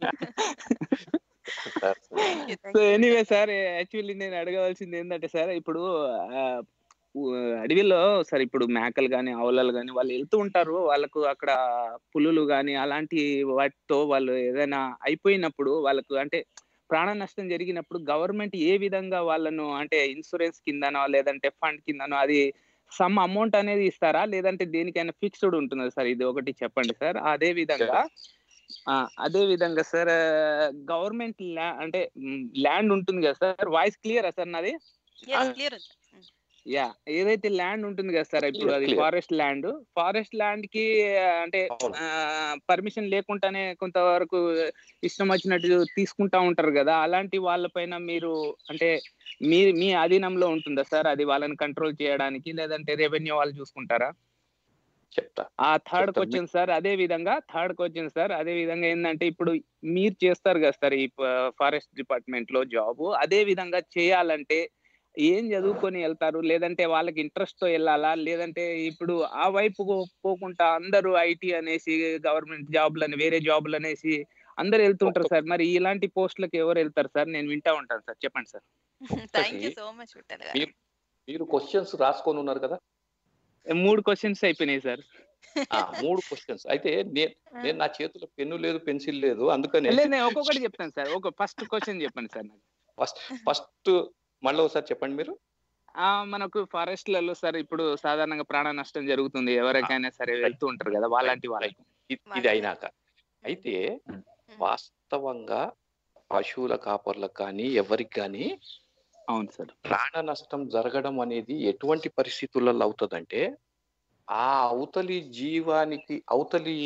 sir Thank you, thank so you. Anyway sir actually నేను అడగవలసింది ఏంటంటే సార్ ఇప్పుడు ఆ, ఊ- అడవిలో సార్ ఇప్పుడు మేకలు కానీ ఆవులాలు కానీ వాళ్ళు వెళ్తూ ఉంటారు వాళ్ళకు అక్కడ పులులు కానీ అలాంటి వాటితో వాళ్ళు ఏదైనా అయిపోయినప్పుడు వాళ్ళకు అంటే ప్రాణ నష్టం జరిగినప్పుడు గవర్నమెంట్ ఏ విధంగా వాళ్ళను అంటే ఇన్సూరెన్స్ కిందనో లేదంటే ఫండ్ కిందనో అది సమ్ అమౌంట్ అనేది ఇస్తారా లేదంటే దేనికైనా ఫిక్స్డ్ ఉంటుందా సార్ ఇది ఒకటి చెప్పండి సార్ అదే విధంగా ఆ, అదే విధంగా సార్ గవర్నమెంట్ ల్యా అంటే ల్యాండ్ ఉంటుంది కదా సార్ వాయిస్ క్లియరా సార్ నాది Yes, clear ఉంది. యా ఏదైతే ల్యాండ్ ఉంటుంది కదా సార్ ఇప్పుడు Clear, అది clear. Forest land forest land కి ఆ, అంటే అవును. పర్మిషన్ లేకుండానే కొంతవరకు ఇష్టం వచ్చినట్టు తీసుకుంటా ఉంటారు కదా అలాంటి వాళ్ళపైన మీరు అంటే మీ మీ అధీనంలో ఉంటుందా సార్ అది వాళ్ళని కంట్రోల్ చేయడానికి లేదంటే రెవెన్యూ వాళ్ళు చూసుకుంటారా చెప్తా ఆ థర్డ్ చెప్తాను. క్వశ్చన్ సార్ అదే విధంగా థర్డ్ క్వశ్చన్ సార్ అదే విధంగా ఏంటంటే ఇప్పుడు మీరు చేస్తారు కదా సార్ ఈ ఫారెస్ట్ డిపార్ట్మెంట్ లో జాబ్ అదే విధంగా చేయాలంటే ఏం చదువుకొని వెళ్తారు లేదంటే వాళ్ళకి ఇంట్రెస్ట్ తో వెళ్ళాలా లేదంటే ఇప్పుడు ఆ వైపు పోకుండా అందరూ ఐటీ అనేసి గవర్నమెంట్ జాబ్లని వేరే జాబ్లు అనేసి అందరు వెళ్తుంటారు సార్ మరి ఇలాంటి పోస్టులకు ఎవరు వెళ్తారు సార్ నేను వింటా ఉంటాను సార్ చెప్పండి sir thank you so much Vittal గారు మీరు మీరు క్వశ్చన్స్ రాసుకొని ఉన్నారు కదా మూడు క్వశ్చన్స్ అయిపోయినాయి సార్ ఆ మూడు క్వశ్చన్స్ అయితే నేను నేను నా చేతిలో పెన్ను లేదు పెన్సిల్ లేదు అందుకనే లేదు నేను ఒక్కొక్కటి చెప్తాను సార్ ఒక ఫస్ట్ క్వశ్చన్ చెప్పండి సార్ నాకు ఫస్ట్ ఫస్ట్ మళ్ళీ ఒకసారి చెప్పండి మీరు ఆ మనకు ఫారెస్ట్లలో సార్ ఇప్పుడు సాధారణంగా ప్రాణ నష్టం జరుగుతుంది ఎవరికైనా సరే వెళ్తూ ఉంటారు కదా వాళ్ళంటి వాళ్ళకి ఇది ఇది అయినాక అయితే వాస్తవంగా పశువుల కాపర్లకు కానీ ఎవరికి కానీ అవును సార్ ప్రాణ నష్టం జరగడం అనేది ఎటువంటి పరిస్థితులలో అవుతుందంటే ఆ అవతలి జీవానికి అవతలి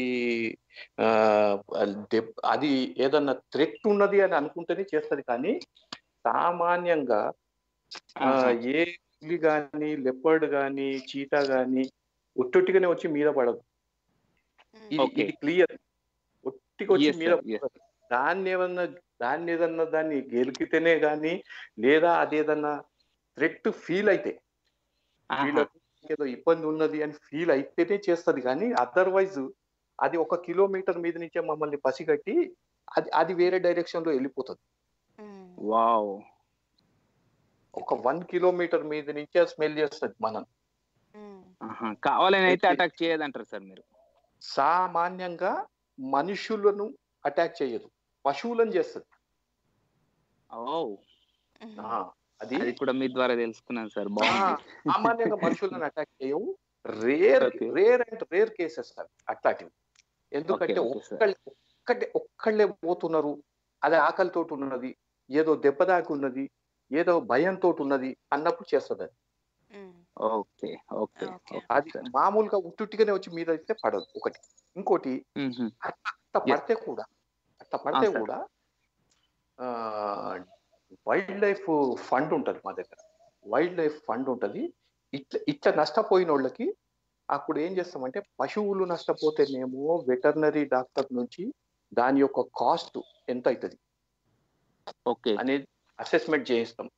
ఆ, దెబ్- అది ఏదన్నా థ్రెట్ ఉన్నది అని అనుకుంటేనే చేస్తది కానీ సామాన్యంగా ఆ, ఆహా. ఏ పులి గాని లెపర్డ్ గాని చీతా గాని ఒట్టొట్టిగానే వచ్చి మీద పడదు ఇది Okay. ఇది క్లియర్ ఒట్టికి వచ్చి Yes, మీద sir, yes. పడదు. దాన్ని ఏమన్నా దాన్ని ఏదన్నా దాన్ని గెలికితేనే గాని లేదా అదేదన్నా థ్రెట్ ఫీల్ అయితే ఫీల్ ఆహా. ఏదో ఇబ్బంది ఉన్నది అని ఫీల్ అయితేనే చేస్తది కానీ అదర్వైజ్ అది ఒక కిలోమీటర్ మీద నుంచే మమ్మల్ని పసిగట్టి అది అది వేరే డైరెక్షన్ లో వెళ్ళిపోతుంది వావ్ ఒక వన్ కిలోమీటర్ మీద నుంచే స్మెల్ చేస్తుంది మనం ఆహా. కావాలని అయితే అయితే- అటాక్ చేయదంటారు సార్ మీరు సామాన్యంగా మనుషులను అటాక్ చేయదు పశువులను చేస్తుంది ఓ ఆ, అది అది కూడా మీ ద్వారా తెలుసుకున్నాను సార్ ఆ, బాగుంది సామాన్యంగా మనుషులను అటాక్ చేయవు rare Okay. Rare and rare cases అవి అట్లాంటివి ఎందుకంటే Okay, okay, sir. ఒక్కళ్ళే ఒక్కటే ఒక్కళ్ళే పోతున్నారు అది ఆకలితో ఉన్నది ఏదో దెబ్బ దాకి ఉన్నది ఏదో భయంతో ఉన్నది అన్నప్పుడు చేస్తుంది అది ఓకే ఓకే Okay. అది మామూలుగా ఉట్టుట్టిగానే వచ్చి మీద అయితే పడదు ఒకటి ఇంకోటి అట్లా Yes. పడితే కూడా అట్లా పడితే sir. కూడా వైల్డ్ లైఫ్ ఫండ్ ఉంటది మా దగ్గర వైల్డ్ లైఫ్ ఫండ్ ఉంటది ఇట్లా ఇట్లా నష్టపోయిన వాళ్ళకి అప్పుడు ఏం చేస్తామంటే పశువులు నష్టపోతేనేమో వెటర్నరీ డాక్టర్ నుంచి దాని యొక్క కాస్ట్ ఎంత అవుతుంది ఓకే అనేది అసెస్మెంట్ చేయిస్తాం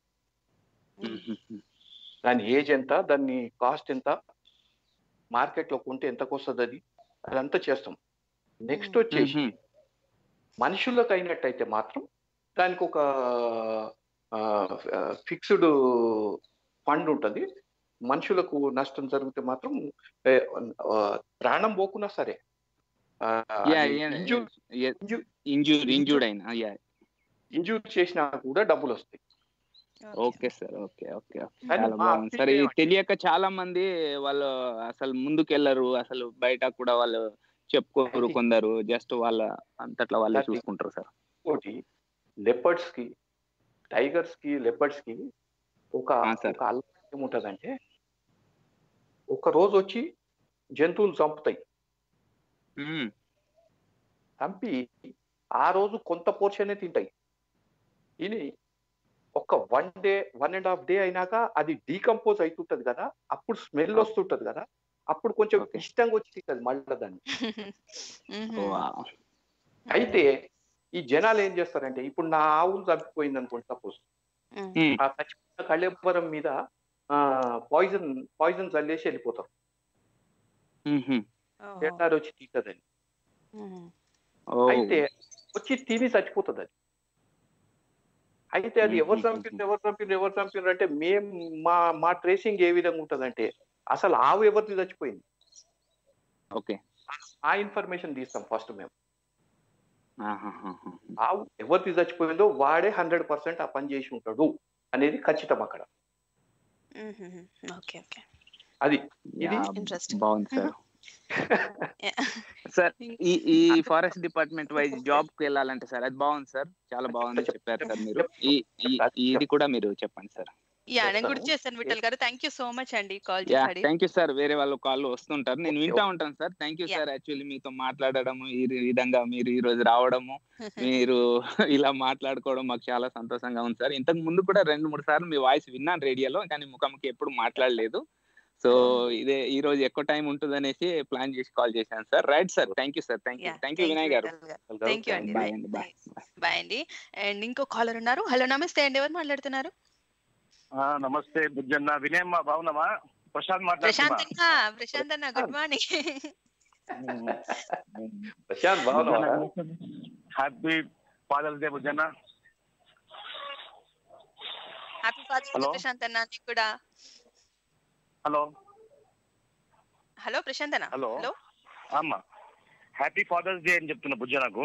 దాని ఏజ్ ఎంత దాన్ని కాస్ట్ ఎంత మార్కెట్ లో కొంటే ఎంతకు వస్తుంది అది అదంతా చేస్తాం నెక్స్ట్ వచ్చేసి మనుషులకు అయినట్టయితే మాత్రం దానికి ఒక ఫిక్స్డ్ ఫండ్ ఉంటుంది మనుషులకు నష్టం జరిగితే మాత్రం ఏ, ఆ, ప్రాణం పోకున్నా సరే యా ఇంజూర్ ఇంజూర్డ్ అయినా యా ఇంజూర్ చేసినా కూడా డబ్బులు వస్తాయి okay sir okay okay okay కానీ చాలా మా బాగుంది సార్ ఇది opinion తెలియక చాలా మంది వాళ్ళు అసలు ముందుకెళ్లరు అసలు బయట కూడా వాళ్ళు చెప్పుకోరు అది- కొందరు జస్ట్ వాళ్ళ అంతట్లా వాళ్ళే అది- చూసుకుంటారు సార్ ఇంకోటి లెపర్డ్స్ కి టైగర్స్ కి లెపర్డ్స్ కి ఒక ఆ, సార్. ఒక అలవాటు ఏముంటదంటే ఒక రోజు వచ్చి జంతువులు చంపుతాయి మ్మ్. చంపి ఆ రోజు కొంత పోర్షనే తింటాయి ఇది ఒక one day one and half day అయినాక అది డీకంపోజ్ అవుతుంటది కదా అప్పుడు స్మెల్ వస్తుంటది కదా అప్పుడు కొంచెం Okay. ఇష్టంగా వచ్చి తింటది మళ్ళీ దాన్ని Wow. అయితే ఈ జనాలు ఏం చేస్తారంటే ఇప్పుడు నా ఆవులు చంపిపోయింది అనుకోండి సపోజ్ మ్మ్. ఆ చచ్చిపోయిన కళ్ళెబ్బరం మీద పాయిజన్ పాయిజన్ చల్లేసి వెళ్ళిపోతారు మ్మ్. ఎట్టారు వచ్చి తింటదని ఓ. అయితే వచ్చి తిని చచ్చిపోతుంది అది అయితే అది ఎవరు చంపిండ్రు ఎవరు చంపిండ్రు ఎవరు చంపిండ్రు అంటే మేం మా మా ట్రేసింగ్ ఏ విధంగా ఉంటదంటే అసలు ఆవు ఎవరిది చచ్చిపోయింది ఓకే ఆ ఇన్ఫర్మేషన్ తీస్తాం ఫస్ట్ మేము ఆహాహాహా. ఆవు ఎవరిది చచ్చిపోయిందో వాడే హండ్రెడ్ పర్సెంట్ ఆ పని చేసి ఉంటాడు అనేది ఖచ్చితం అక్కడ ఓకే ఓకే అది యా, ఇది interesting. బాగుంది సార్ సార్ ఈ ఈ ఫారెస్ట్ డిపార్ట్మెంట్ వైజ్ జాబ్ కి వెళ్ళాలంటే సార్ అది బాగుంది సార్ చాలా బాగుంది చెప్పారు సార్ మీరు ఈ ఈ- ఇది కూడా మీరు చెప్పండి సార్ యా నేను గుర్తు చేశాను విఠల్ గారు థ్యాంక్ యూ సో మచ్ అండి కాల్ యా చేశాడు థ్యాంక్ యూ సార్ వేరే వాళ్ళు కాల్ వస్తుంటారు నేను Okay, వింటా ఉంటాను sir thank you Yeah. Sir actually మీతో మాట్లాడడము ఈ విధంగా మీరు ఈ రోజు రావడము మీరు ఇలా మాట్లాడుకోవడం మాకు చాలా సంతోషంగా ఉంది సార్ ఇంతకు ముందు కూడా రెండు మూడు సార్లు మీ వాయిస్ విన్నాను రేడియోలో కానీ ముఖాముఖి ఎప్పుడు మాట్లాడలేదు సో ఇదే ఈ రోజు ఎక్కువ టైం ఉంటుంది అనేసి ప్లాన్ చేసి కాల్ చేశాను sir right sir thank you sir thank you thank you Vinay గారు థ్యాంక్ యూ అండి బాయ్ అండి బాయ్ బాయ్ అండి అండ్ ఇంకో కాలర్ ఉన్నారు హలో నమస్తే అండి ఎవరు మాట్లాడుతున్నారు ఆ, నమస్తే బుజ్జన్న వినయమ్మ బాగున్నావా ప్రశాంత్ ప్రశాంత్ మాట్లాడుతున్నా అన్న ప్రశాంత్ అన్న గుడ్ మార్నింగ్ ప్రశాంత్ బాగున్నావా హ్యాపీ ఫాదర్స్ డే బుజ్జన్న happy fathers day Hello. Prashant అన్న నీకు కూడా హలో హలో ప్రశాంత్ అన్న Hello. హలో అమ్మ హ్యాపీ ఫాదర్స్ డే అని చెప్తున్నా బుజ్జనకు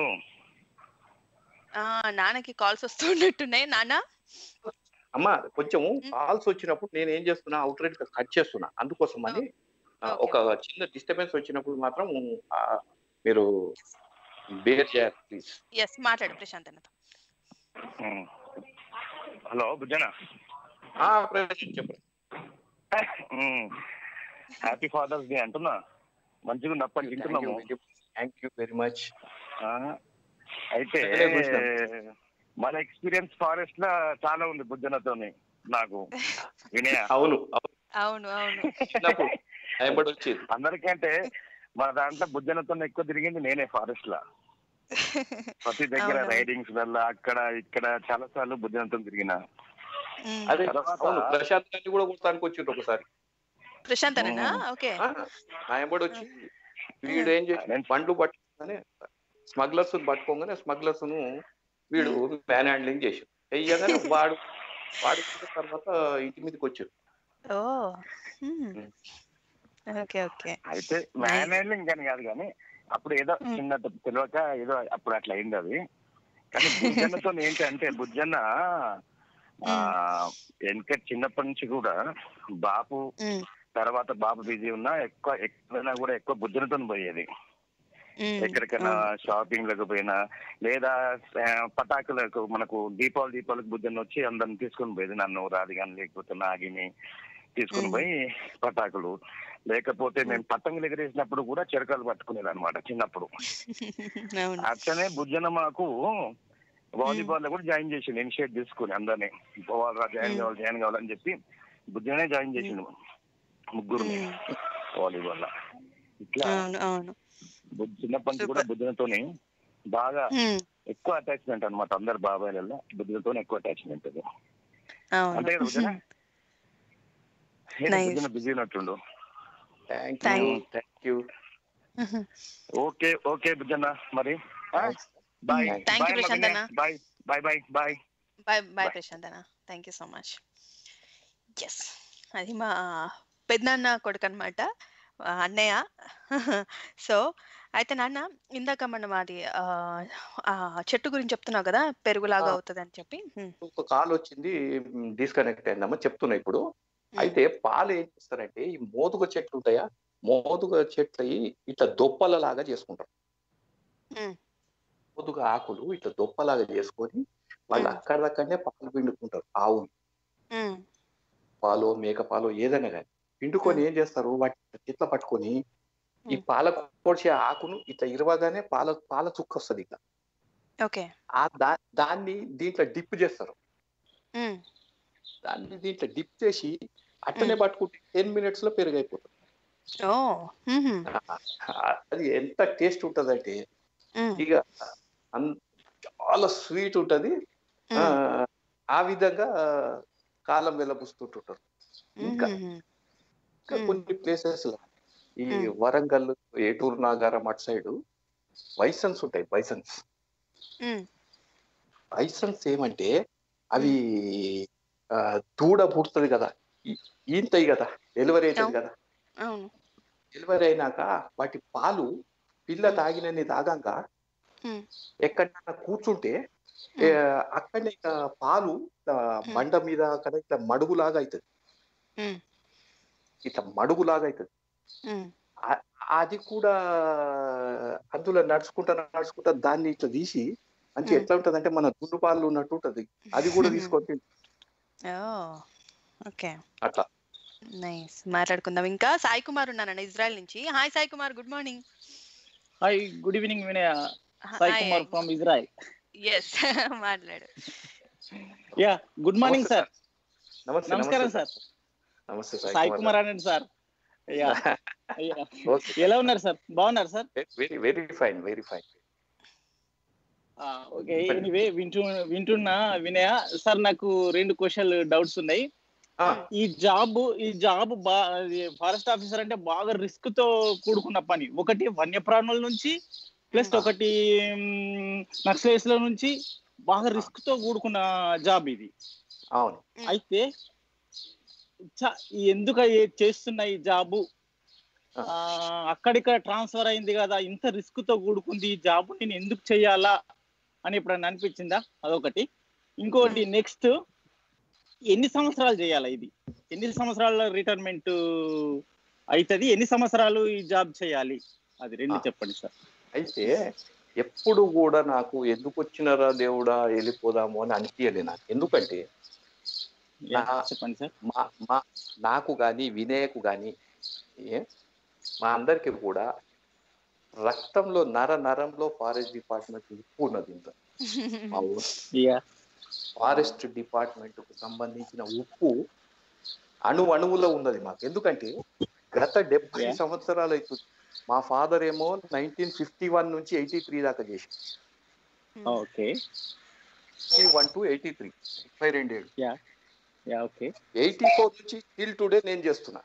నాన్నకి కాల్స్ వస్తున్నట్టున్నాయి నాన్న అమ్మ కొంచెము Hmm. కాల్స్ వచ్చినప్పుడు నేను ఏం చేస్తున్నా అవుట్ రైట్ కట్ చేస్తున్నా అందుకోసం అని ఆ, Okay. ఒక చిన్న డిస్టర్బెన్స్ వచ్చినప్పుడు మాత్రం ఆ, మీరు బేర్ చేయాలి ప్లీజ్ ఎస్ మాట్లాడు ప్రశాంత్ అన్నతో హలో బుజ్జన ప్రశాంత్ చెప్పండి హ్యాపీ ఫాదర్స్ డే అంటున్నా మంచిగా ఉంది అప్పటి వింటున్నాము థ్యాంక్ యూ వెరీ మచ్ ఆ, అయితే సరే, కృష్ణ. మన ఎక్స్పీరియన్స్ ఫారెస్ట్ లో చాలా ఉంది బుజ్జనతోని నాకు వినయ అవును అవును అవును అవును చిన్నప్పుడు భయపడి వచ్చేది అందరికంటే మన దాంట్లో బుజ్జనతో ఎక్కువ తిరిగింది నేనే ఫారెస్ట్ లో ప్రతి దగ్గర అవును. రైడింగ్స్ వల్ల అక్కడ ఇక్కడ చాలా సార్లు బుజ్జనతో తిరిగిన మ్మ్. అదే తర్వాత- అవును ప్రశాంత్ గారిని కూడా కొడతానికి వచ్చిండ్రు ఒకసారి ప్రశాంత్ అన్న మ్మ్. ఓకే ఆ, నాయబడి వచ్చి వీడు ఏం చేసి నేను- పండ్లు పట్టుకోగానే స్మగ్లర్స్ పట్టుకోగానే స్మగ్లర్స్ ను వీడు మ్యాన్ హ్యాండ్లింగ్ చేసి చెయ్యగానే వాడు వాడు తర్వాత ఇంటి మీదకి వచ్చాడు ఓ ఓకే ఓకే అయితే మేనేజింగ్ అని కాదు కానీ అప్పుడు ఏదో మ్మ్. చిన్న తెలియక ఏదో అప్పుడు అట్లా అయింది అది కానీ బుజ్జన్నతో ఏంటంటే బుజ్జన్న ఆ వెనక చిన్నప్పటి నుంచి కూడా బాపు మ్మ్. తర్వాత బాబు బిజీ ఉన్నా ఎక్కువ ఎక్కడైనా కూడా ఎక్కువ బుజ్జనతో పోయేది మ్మ్. ఎక్కడికైనా అవును. షాపింగ్ లకు పోయినా లేదా ఆ, పటాకులకు మనకు దీపావళి దీపావళికి బుద్ధని వచ్చి అందరిని తీసుకొని పోయేది నన్ను రాది కానీ లేకపోతే నాగిని తీసుకొని మ్మ్. పోయి పటాకులు లేకపోతే మేము పతంగులు ఎగరేసినప్పుడు కూడా చెరకాలు పట్టుకునేది అనమాట చిన్నప్పుడు అవును అట్లనే బుజ్జన మాకు వాలీబాల్ లో కూడా జాయిన్ చేసిండు ఇనిషియేట్ తీసుకుని అందరినీ పోవాలరా జాయిన్ మ్మ్. కావాలి జాయిన్ కావాలని చెప్పి బుజ్జనే జాయిన్ చేసిండు ముగ్గురు మ్మ్. వాలీబాల్ లో ఇట్లా అవును అవును బుజ్జ- చిన్నప్పటి నుంచి కూడా Super. బుజ్జనతోని బాగా మ్మ్. ఎక్కువ అటాచ్మెంట్ అనమాట అందరు బాబాయిలలో బుద్ధులతో ఎక్కువ అటాచ్మెంట్ అది అవును అంతే కదా బుజ్జన Nice. బుజ్జన బిజీ ఉన్నట్టుండు thank Thank you you. Thank you okay okay బుజ్జన్న మరి బాయ్ Thank you, ప్రశాంత్ అన్న. Bye bye bye bye bye bye Bye. Prashant అన్న thank you so much yes అది మా పెద్దనాన్న కొడుకు అనమాట అన్నయ్య సో అయితే నాన్న ఇందాక మనం అది ఆ, ఆ చెట్టు గురించి చెప్తున్నావు కదా పెరుగులాగా ఆ. అవుతుంది అని చెప్పి హ్మ్, ఒక కాల్ వచ్చింది డిస్కనెక్ట్ అయిందమ్మా చెప్తున్నా ఇప్పుడు అయితే పాలు ఏం చేస్తారంటే ఈ మోదుగ చెట్లు ఉంటాయా మోదుగ చెట్లు ఇట్లా దొప్పల లాగా చేసుకుంటారు హ్మ్, మోదుగ ఆకులు ఇట్లా దొప్పలాగా చేసుకొని వాళ్ళు మ్మ్. అక్కడక్కడనే పాలు పిండుకుంటారు ఆవు హ్మ్, పాలు మేక పాలు ఏదైనా కానీ పిండుకొని ఏం చేస్తారు వాటి చెట్ల పట్టుకొని ఈ మ్మ్. పాల పొడిచే ఆకును ఇట్లా ఇరవగానే పాల పాల చుక్క వస్తుంది ఇట్లా ఓకే ఆ దా దాన్ని దీంట్లో డిప్ చేస్తారు హ్మ్, దాన్ని దీంట్లో డిప్ చేసి అట్టనే పట్టుకుంటే టెన్ మినిట్స్ లో పెరుగు అయిపోతుంది ఓ హ్మ్, ఆ- అది ఎంత టేస్ట్ ఉంటదంటే హ్మ్, ఇక అన్- చాలా స్వీట్ ఉంటది ఆ, హ్మ్, ఆ విధంగా కాలం వెళ్ళబుస్తుంటుంటారు ఇంకా హ్మ్, ఇంకా మ్మ్. కొన్ని ప్లేసెస్ ఈ మ్మ్. వరంగల్ ఏటూరు నాగారం అటు సైడ్ బైసన్స్ ఉంటాయి బైసన్స్ హ్మ్, బైసన్స్ ఏమంటే అవి ఆ, దూడ పుడుతుంది కదా ఈ- ఈంతాయి కదా డెలివరీ అవుతుంది అవును. కదా అవును డెలివరీ అయినాక వాటి పాలు పిల్ల తాగినన్ని తాగాక హ్మ్, ఎక్కడైనా కూర్చుంటే ఏ, అక్కడనే ఇట్లా పాలు ఇట్లా బండ మీద కదా ఇట్లా మడుగులాగా అవుతుంది హ్మ్, ఇట్లా మడుగులాగా అవుతుంది హ్మ్, ఆ- అది కూడా అందులో నడుచుకుంటా నడుచుకుంటా దాన్ని ఇట్లా తీసి మంచి మ్మ్. ఎట్లా ఉంటది అంటే మన దుండు పాలు ఉన్నట్టు ఉంటది అది కూడా తీసుకొని తింటాం. ఓ ఓకే అట్లా నైస్ మాట్లాడుకుందాం ఇంకా సాయి కుమార్ ఉన్నానండి ఇజ్రాయెల్ నుంచి hi Sai Kumar good morning hi good evening Vinaya Sai Kumar from Israel yes మాట్లాడు యా గుడ్ మార్నింగ్ నమస్తే సార్ నమస్తే నమస్కారం నమస్తే సార్ నమస్తే సాయి కుమార్ అనండి సార్ యా ఓకే ఎలా ఉన్నారు సార్ బాగున్నారు sir very very fine very fine okay anyway వింటూ వింటున్నా వినయ సార్ నాకు రెండు క్వశ్చన్లు డౌట్స్ ఉన్నాయి ఈ జాబ్ ఈ జాబ్ బా ఫారెస్ట్ ఆఫీసర్ అంటే బాగా రిస్క్ తో కూడుకున్న పని ఒకటి వన్యప్రాణుల నుంచి ప్లస్ ఒకటి నక్సలైట్స్ లో నుంచి బాగా రిస్క్ తో కూడుకున్న జాబ్ ఇది అవును అయితే చ- ఎందుకు ఏ- చేస్తున్న ఈ జాబు ఆ, అక్కడిక్కడ ట్రాన్స్ఫర్ అయింది కదా ఇంత రిస్క్ తో కూడుకుంది ఈ జాబ్ నేను ఎందుకు చెయ్యాలా అని ఎప్పుడన్నా అనిపించిందా అదొకటి ఇంకోటి నెక్స్ట్ ఎన్ని సంవత్సరాలు చేయాలా ఇది ఎన్ని సంవత్సరాల రిటైర్మెంట్ అవుతుంది ఎన్ని సంవత్సరాలు ఈ జాబ్ చేయాలి అది రెండు చెప్పండి సార్ అయితే ఎప్పుడు కూడా నాకు ఎందుకు వచ్చినారా దేవుడా వెళ్ళిపోదాము అని అనిపించలే నాకు ఎందుకంటే నా- చెప్పండి సార్ మా మా నాకు కానీ వినయకు కానీ మా అందరికి కూడా రక్తంలో నర నరంలో ఫారెస్ట్ డిపార్ట్మెంట్ ఉప్పు ఉన్నది ఇంత మా ఊరు యా ఫారెస్ట్ డిపార్ట్మెంట్ కు సంబంధించిన ఉప్పు అణు అణువులో ఉన్నది మాకు ఎందుకంటే గత డెబ్బై Yeah. సంవత్సరాలు అవుతుంది మా ఫాదర్ ఏమో నైన్టీన్ ఫిఫ్టీ వన్ నుంచి ఎయిటీ త్రీ దాకా చేసి okay fifty one to eighty three ముప్పై రెండేళ్ళు yeah yeah okay eighty four నుంచి టిల్ టుడే నేను చేస్తున్నా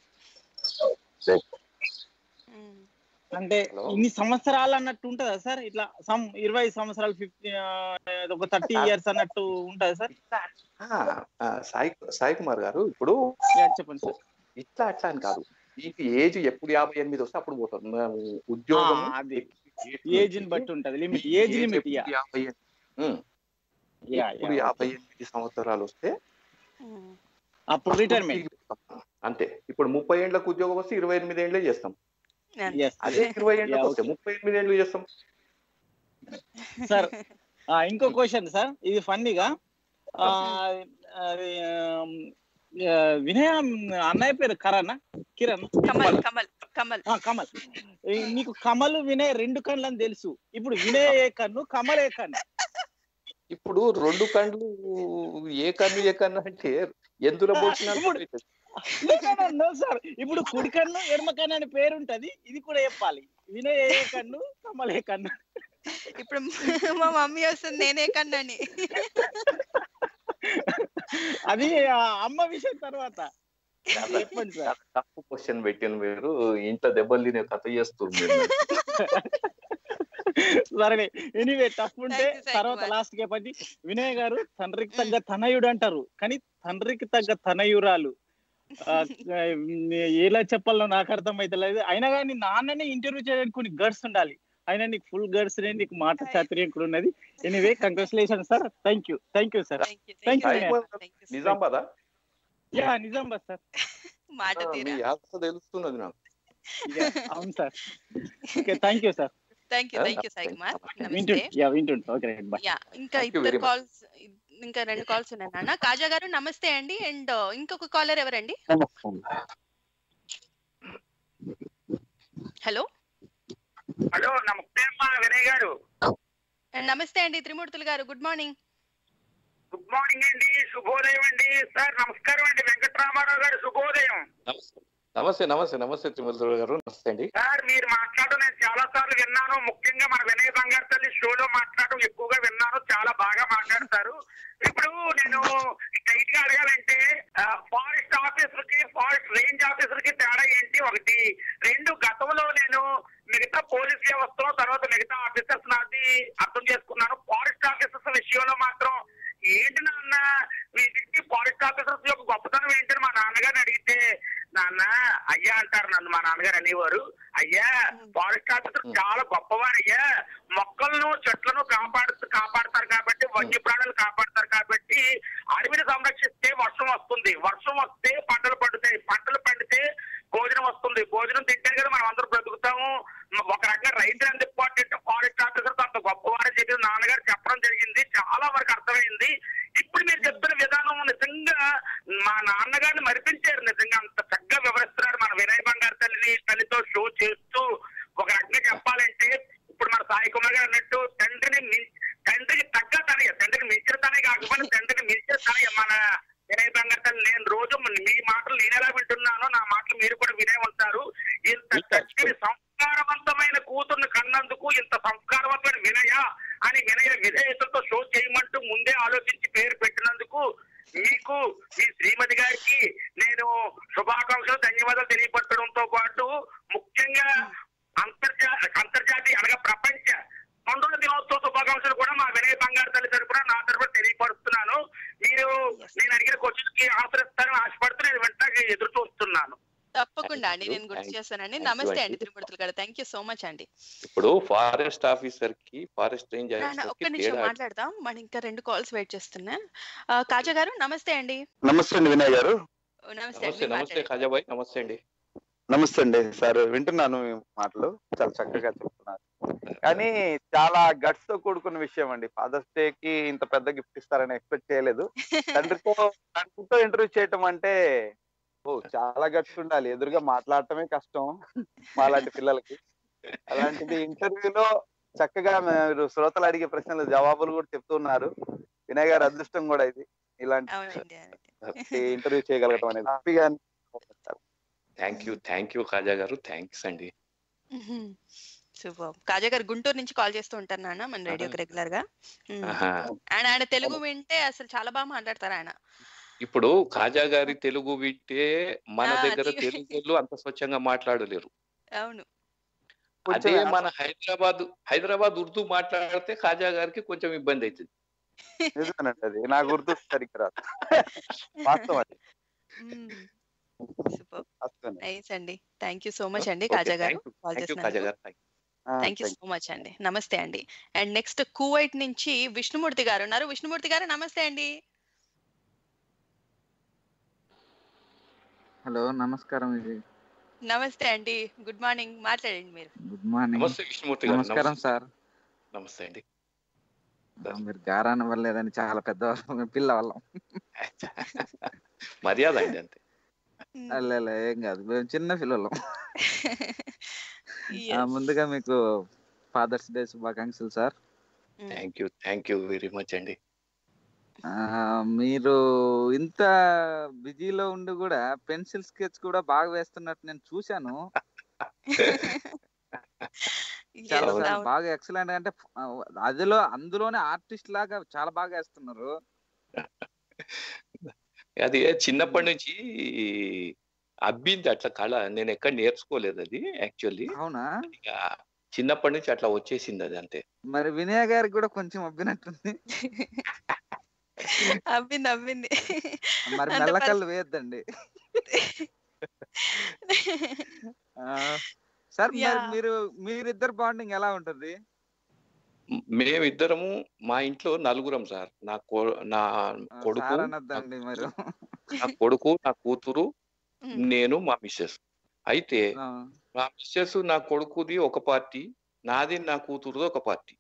అంటే ఇన్ని సంవత్సరాలు అన్నట్టు ఉంటుందా సార్ ఇట్లా సమ్ ఇరవై సంవత్సరాలు ఫిఫ్టీ ఒక థర్టీ ఇయర్స్ అన్నట్టు ఉంటుందా సార్ ఆ, ఆ, సాయి సాయి కుమార్ గారు ఇప్పుడు యా, చెప్పండి సార్ ఇట్లా అట్లా అని కాదు మీకు ఏజ్ ఎప్పుడు యాభై ఎనిమిది వస్తే అప్పుడు పోతాం మేము ఉద్యోగం ఆ, అది ఏజ్ ని బట్టి ఉంటది లిమిట్ ఏజ్ లిమిట్ యా యాభై ఎనిమిది. ఉమ్. యా ఇప్పుడు యాభై ఎనిమిది సంవత్సరాలు వస్తే అప్పుడు రిటైర్మెంట్ అంతే ఇప్పుడు ముప్పై ఏళ్ళకు ఉద్యోగం వస్తే ఇరవై ఎనిమిది ఏళ్ళే చేస్తాం Yes. అదే ఇరవై ఏళ్ళకి Yeah, వస్తే okay. ముప్పై ఎనిమిది ఏళ్ళు చేస్తాం సార్ ఆ, ఇంకో క్వశ్చన్ సార్ ఇది ఫన్నీగా ఆ, అది, ఆమ్, ఆ, వినయ అన్నయ్య పేరు కరణ్ కిరణ్ కమల్ కమల్ కమల్ ఆ, కమల్ ఈ నీకు కమల్ వినయ్ రెండు కళ్ళు అని తెలుసు ఇప్పుడు వినయ్ ఏ కన్ను కమల్ ఏ కన్ను ఇప్పుడు రెండు కళ్ళు ఏ కన్ను ఏ కన్ను అంటే ఎందులో పోసినా ఇప్పుడు- No, no, no, no, sir. ఇప్పుడు కుడి కన్ను ఎడమ కన్ను అని పేరు ఉంటది ఇది కూడా చెప్పాలి వినయ్ ఏ కన్ను కమల్ ఏ కన్ను ఇప్పుడు మా మమ్మీ వస్తుంది నేనే కన్నాని అది ఆ అమ్మ విషయం తర్వాత చెప్పండి సార్ చాలా తప్పు క్వశ్చన్ పెట్టిన మీరు ఇంట్లో దెబ్బలు తినే కథ చేస్తారు మీరు సరే ఎనీవే తప్పు ఉంటే Thank you, Sai తర్వాత Kumar. లాస్ట్ కి చెప్పండి వినయ్ గారు తండ్రికి తగ్గ తనయుడు అంటారు కానీ తండ్రికి తగ్గ తనయురాలు ఆ, ఎలా చెప్పాలో నాకు అర్థమైతలేదు అయినా కానీ నాన్ననే ఇంటర్వ్యూ చేయడానికి కొన్ని గర్డ్స్ ఉండాలి అయినా నీకు ఫుల్ గర్డ్స్ నీకు మాట చాతుర్యం కూడా ఉన్నది anyway congratulation sir thank you thank you sir thank you నిజామాబాదా యా నిజామాబాద్ సార్ మాట ఆ, మీ తీరా యాస తెలుస్తున్నది నాకు అవును sir okay thank you sir thank you thank you Sai Kumar నమస్తే వింటుండు యా వింటుండు ఓకే రైట్ బాయ్ యా ఇంకా Thank you ఇద్దరు very much. కాల్స్ ఇంకా రెండు కాల్స్ ఉన్నాయి నాన్న కాజా గారు నమస్తే అండి అండ్ ఇంకొక కాలర్ ఎవరండి హలో హలో నమస్తే అమ్మా వినయ్ గారు నమస్తే అండి త్రిమూర్తులు గారు గుడ్ మార్నింగ్ గుడ్ మార్నింగ్ అండి శుభోదయం అండి సార్ నమస్కారం అండి వెంకట్రామారావు గారు శుభోదయం నమస్తే నమస్తే నమస్తే తిరుమల గారు నమస్తే అండి సార్ మీరు మాట్లాడడం నేను చాలా సార్లు విన్నాను ముఖ్యంగా మన వినయ్ బంగారు తల్లి షోలో మాట్లాడడం ఎక్కువగా విన్నాను చాలా బాగా మాట్లాడతారు ఇప్పుడు నేను స్ట్రైట్ గా అడగాలంటే ఫారెస్ట్ ఆఫీసర్ కి ఫారెస్ట్ రేంజ్ ఆఫీసర్ కి తేడా ఏంటి ఒకటి రెండు గతంలో నేను మిగతా పోలీస్ వ్యవస్థలో తర్వాత మిగతా ఆఫీసర్స్ నాది అర్థం చేసుకున్నాను ఫారెస్ట్ ఆఫీసర్స్ విషయంలో మాత్రం ఏంటి నాన్న వీటికి ఫారెస్ట్ ఆఫీసర్స్ యొక్క గొప్పతనం ఏంటని మా నాన్నగారిని అడిగితే నాన్న అయ్యా అంటారు నన్ను మా నాన్నగారు అనేవారు అయ్యా ఫారెస్ట్ ఆఫీసర్ చాలా గొప్పవారు అయ్యా మొక్కలను చెట్లను కాపాడు కాపాడతారు కాబట్టి వన్యప్రాణులు కాపాడతారు కాబట్టి అడవిని సంరక్షిస్తే వర్షం వస్తుంది వర్షం వస్తే పంటలు పండుతాయి పంటలు పండితే భోజనం వస్తుంది భోజనం తింటే కదా మనం అందరూ బ్రతుకుతాము ఒక రకంగా రైతు ఎంత ఇంపార్టెంట్ ఫారెస్ట్ ఆఫీసర్ అంత గొప్పవారని చెప్పి నాన్నగారు చెప్పడం జరిగింది చాలా వరకు అర్థమైంది ఇప్పుడు మీరు చెప్తున్న విధానం నిజంగా మా నాన్నగారిని మరిపించారు నిజంగా అంత చక్కగా వివరిస్తున్నారు మన వినయ్ బంగారు తల్లిని తల్లితో షో చేస్తూ ఒక రకంగా చెప్పాలంటే ఇప్పుడు మన సాయి కుమార్ గారు అన్నట్టు తండ్రిని మిం- తండ్రికి తగ్గ తనయ్య తండ్రికి మించిన తనే కాకపోతే తండ్రికి మించిన తనయ్య మన వినయ్ బంగారు తల్లి నేను రోజు మీ మాటలు నేను ఎలా వింటున్నానో నా మాటలు మీరు కూడా వినే ఉంటారు ఇంత చక్కని సంస్కారవంతమైన కూతుర్ని కన్నందుకు ఇంత సంస్కారవంతమైన వినయ అని వినయ విధేయతలతో షో చేయమంటూ ముందే ఆలోచించి పేరు పెట్టినందుకు మీకు మీ శ్రీమతి గారికి నేను శుభాకాంక్షలు ధన్యవాదాలు తెలియపరచడంతో పాటు ముఖ్యంగా అంతర్జా అంతర్జాతీయ అనగా ప్రపంచ పండుగ దినోత్సవ శుభాకాంక్షలు కూడా మా వినయ బంగారు తల్లి తరపున నా తరపున తెలియపరుస్తున్నాను మీరు నేను అడిగిన క్వశ్చన్ కి ఆన్సర్ ఇస్తారని ఆశపడుతూ నేను వెంటనే ఎదురు చూస్తున్నాను తప్పకుండా అండి నేను గుర్తు Thank you. చేస్తానండి Thank you నమస్తే అండి అండి. త్రిమూర్తులు గారు థ్యాంక్ యూ సో మచ్ అండి ఇప్పుడు ఫారెస్ట్ ఆఫీసర్ కి ఫారెస్ట్ రేంజ్ నాన్న ఆఫీసర్ ఒక్క కి నిమిషం తేడా మాట్లాడదాం మన ఇంకా రెండు కాల్స్ వెయిట్ చేస్తున్నా ఆ, కాజా గారు నమస్తే అండి నమస్తే అండి వినయ్ గారు ఓ, నమస్తే నమస్తే అండి నమస్తే మాట్లాడండి ఖాజాబాయ్ నమస్తే అండి నమస్తే అండి సార్ వింటున్నాను మీ మాటలు చాలా చక్కగా చెప్తున్నారు కానీ చాలా గట్స్ తో కూడుకున్న విషయం అండి ఫాదర్స్ డే కి ఇంత పెద్ద గిఫ్ట్ ఇస్తారని ఎక్స్పెక్ట్ చేయలేదు తండ్రితో తండ్రితో ఇంటర్వ్యూ చేయటం అంటే ఓ చాలా గట్స్ ఉండాలి ఎదురుగా మాట్లాడటమే కష్టం మాలాంటి పిల్లలకి అలాంటిది ఇంటర్వ్యూలో చక్కగా మీరు శ్రోతలు అడిగే ప్రశ్నలు జవాబులు కూడా చెప్తున్నారు వినయ్ గారి అదృష్టం కూడా ఇది ఇలాంటి అవునండి అవునండి. ఇంటర్వ్యూ చేయగలగటం అనేది హ్యాపీగా thank you thank you Khaja గారు థ్యాంక్స్ అండి సూపర్ కాజా గారు గుంటూరు నుంచి కాల్ చేస్తూ ఉంటారు నాన్న మన రేడియోకి రెగ్యులర్ గా ఉమ్. ఆహా. ఆయన ఆయన తెలుగు వింటే అసలు చాలా బాగా మాట్లాడతారు ఆయన ఇప్పుడు ఖాజా గారి తెలుగు వింటే మన ఆ, దగ్గర అది- తెలుగు వాళ్ళు అంత స్వచ్ఛంగా మాట్లాడలేరు అవును అదే మన హైదరాబాద్ హైదరాబాద్ ఉర్దూ మాట్లాడితే ఖాజా గారికి కొంచెం ఇబ్బంది అవుతుంది నిజమేనండి అది నా గుర్తు సరిగ్గా రాదు వాస్తవం అది సూపర్ వాస్తవం నైస్ అండి థ్యాంక్ యూ సో మచ్ అండి Okay, కాజా గారు thank you, call thank you, Khaja చేసినందుకు గారు thank thank you so much అండి నమస్తే అండి అండ్ నెక్స్ట్ కువైట్ నుంచి విష్ణుమూర్తి గారు ఉన్నారు విష్ణుమూర్తి గారు నమస్తే అండి హలో నమస్కారం ఇది నమస్తే అండి గుడ్ మార్నింగ్ మాట్లాడండి మీరు గుడ్ మార్నింగ్ నమస్తే విష్ణుమూర్తి గారు నమస్కారం నమస్తే. సార్ నమస్తే అండి ఆ, మీరు గారాన్ని వల్లేదని చాలా పెద్దవాళ్ళం మేము పిల్లవాళ్ళం మర్యాద అండి అంతే అల్లే ఏం కాదు మేము చిన్న పిల్లలం ఆ, Yes. ముందుగా మీకు ఫాదర్స్ డే శుభాకాంక్షలు sir thank you thank you very much అండి ఆ, మీరు ఇంత బిజీలో ఉండి కూడా పెన్సిల్ స్కెచ్ కూడా బాగా వేస్తున్నట్టు నేను చూశాను చాలా Yes, చాలా అవును. బాగా ఎక్సలెంట్ అంటే ఆ, అదిలో అందులోనే ఆర్టిస్ట్ లాగా చాలా బాగా వేస్తున్నారు అది చిన్నప్పటి నుంచి అబ్బింది అట్లా కళ నేను ఎక్కడ నేర్చుకోలేదు అది యాక్చువల్లీ అవునా చిన్నప్పటి నుంచి అట్లా వచ్చేసింది అది అంతే మరి వినయ్ గారికి కూడా కొంచెం అబ్బినట్టుంది అవ్వింది అవ్వింది మరి అంత మెల్లకళ్ళు వేయద్దండి ఆ, సార్ మరి Yeah. మీరు మీరిద్దరు బాండింగ్ ఎలా ఉంటుంది మేమిద్దరము మా ఇంట్లో నలుగురం సార్ నా కొ- నా ఆ, కొడుకు సార్ అనొద్దండి మీరు నా కొడుకు నా కూతురు నేను మా మిస్సెస్ అయితే ఆ, మా మిస్సెస్ నా కొడుకుది ఒక పార్టీ నాది నా కూతురుది ఒక పార్టీ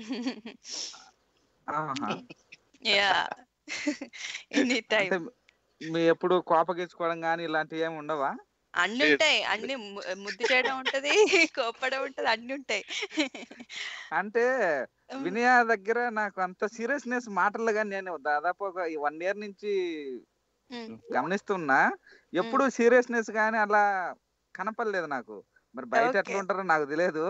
ఆహా. యా ఎనీ టైం అంటే మీ ఎప్పుడు కోపగించుకోవడం కానీ ఇలాంటివి ఏమి ఉండవా అన్ని ఉంటాయి అన్ని ము- ముద్దు చేయడం ఉంటది కోప్పడం ఉంటది అన్ని ఉంటాయి అంటే వినయ దగ్గర నాకు అంత సీరియస్నెస్ మాటలు కానీ నేను దాదాపు ఒక వన్ ఇయర్ నుంచి గమనిస్తున్నా ఎప్పుడు సీరియస్నెస్ కానీ అలా కనపడలేదు నాకు మరి బయట ఎట్లా Okay. ఉంటారో నాకు తెలియదు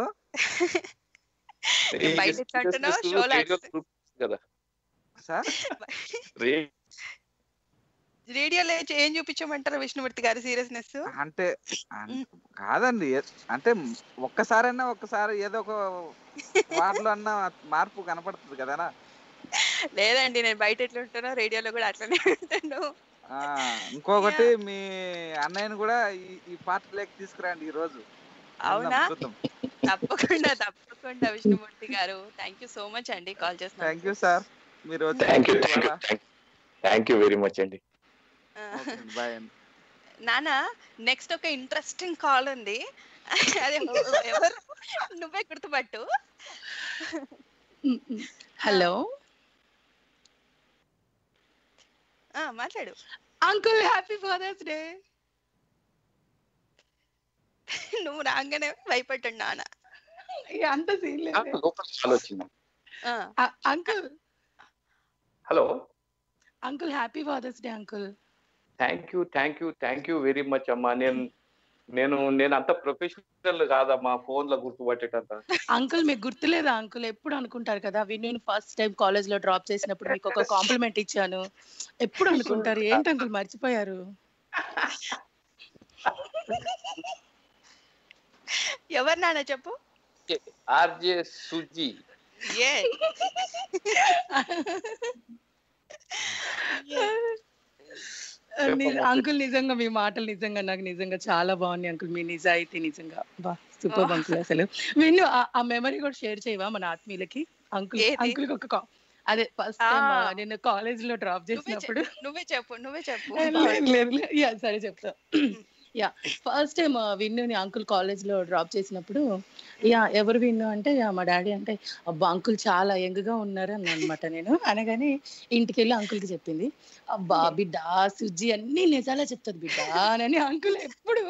ఈ బయట ఎట్లా అంటున్నావు? seriousness షోలో radio చూపిస్తుంది కదా సార్ రే- రేడియోలో ఏం చూపించమంటారు విష్ణుమూర్తి గారి సీరియస్నెస్ అంటే అన్- కాదండి ఏ- అంటే ఒక్కసారైనా ఒక్కసారి ఏదో ఒక వాటిలో అన్న మార్పు కనపడుతుంది కదనా లేదండి నేను బయట ఎట్లా ఉంటానో రేడియోలో కూడా అట్లనే ఉంటాను ఆ, ఇంకొకటి మీ అన్నయ్యని కూడా ఈ ఈ పార్టీలోకి తీసుకురండి ఈ రోజు అవునా చూద్దాం తప్పకుండా తప్పకుండా విష్ణుమూర్తి గారు థ్యాంక్ యూ సో మచ్ అండి కాల్ చేస్తున్నారు థ్యాంక్ యూ సార్ మీరు thank you thank you very much అండి బాయ్ అండి నానా నెక్స్ట్ ఒక ఇంట్రెస్టింగ్ కాల్ ఉంది అదే ఎవరు నువ్వే గుర్తుపట్టు హలో ఆ, మాట్లాడు అంకుల్ హ్యాపీ ఫాదర్స్ డే నువ్వు రాగానే భయపడ్డాడు నాన్న అంత సీన్ లేదు లోపల కాల్ వచ్చింది uncle hello uncle happy fathers day uncle thank you thank you thank you very much అమ్మా నేను నేను నేను అంత ప్రొఫెషనల్ కాదమ్మా ఫోన్ లో గుర్తుపట్టేటంత అంకుల్ మీకు గుర్తులేదా అంకుల్ ఎప్పుడు అనుకుంటారు కదా నేను ఫస్ట్ టైం కాలేజ్ లో డ్రాప్ చేసినప్పుడు మీకు ఒక కాంప్లిమెంట్ ఇచ్చాను ఎప్పుడు అనుకుంటారు ఏంటి అంకుల్ మర్చిపోయారు ఎవరు నాన్న చెప్పు ఆర్జే సుజీ ఏ అంకుల్ నిజంగా మీ మాటలు నిజంగా నాకు నిజంగా చాలా బాగున్నాయి అంకుల్ మీ నిజాయితీ నిజంగా బా సూపర్ అంకుల్ అసలు విన్ను ఆ- ఆ మెమరీ కూడా షేర్ చేయవా మన ఆత్మీయులకి అంకుల్ ఏది? అంకుల్ కి ఒక కా- అదే ఫస్ట్ టైం ఆ. నేను కాలేజ్ లో డ్రాప్ నువ్వే చేసినప్పుడు చెప్పు నువ్వే చెప్పు నువ్వే చెప్పు లేదు లేదు లేదు. యా సరే చెప్తా యా ఫస్ట్ టైం విన్నుని అంకుల్ కాలేజ్ లో డ్రాప్ చేసినప్పుడు యా ఎవరు విన్ను అంటే యా మా డాడీ అంటే అబ్బా అంకుల్ చాలా యంగ్ గా ఉన్నారు అని అనమాట నేను అనగానే ఇంటికి వెళ్ళి అంకుల్ కి చెప్పింది అబ్బా బిడ్డ సుజ్జి అన్ని నిజాలే చెప్తుంది బిడ్డ అని అంకుల్ ఎప్పుడు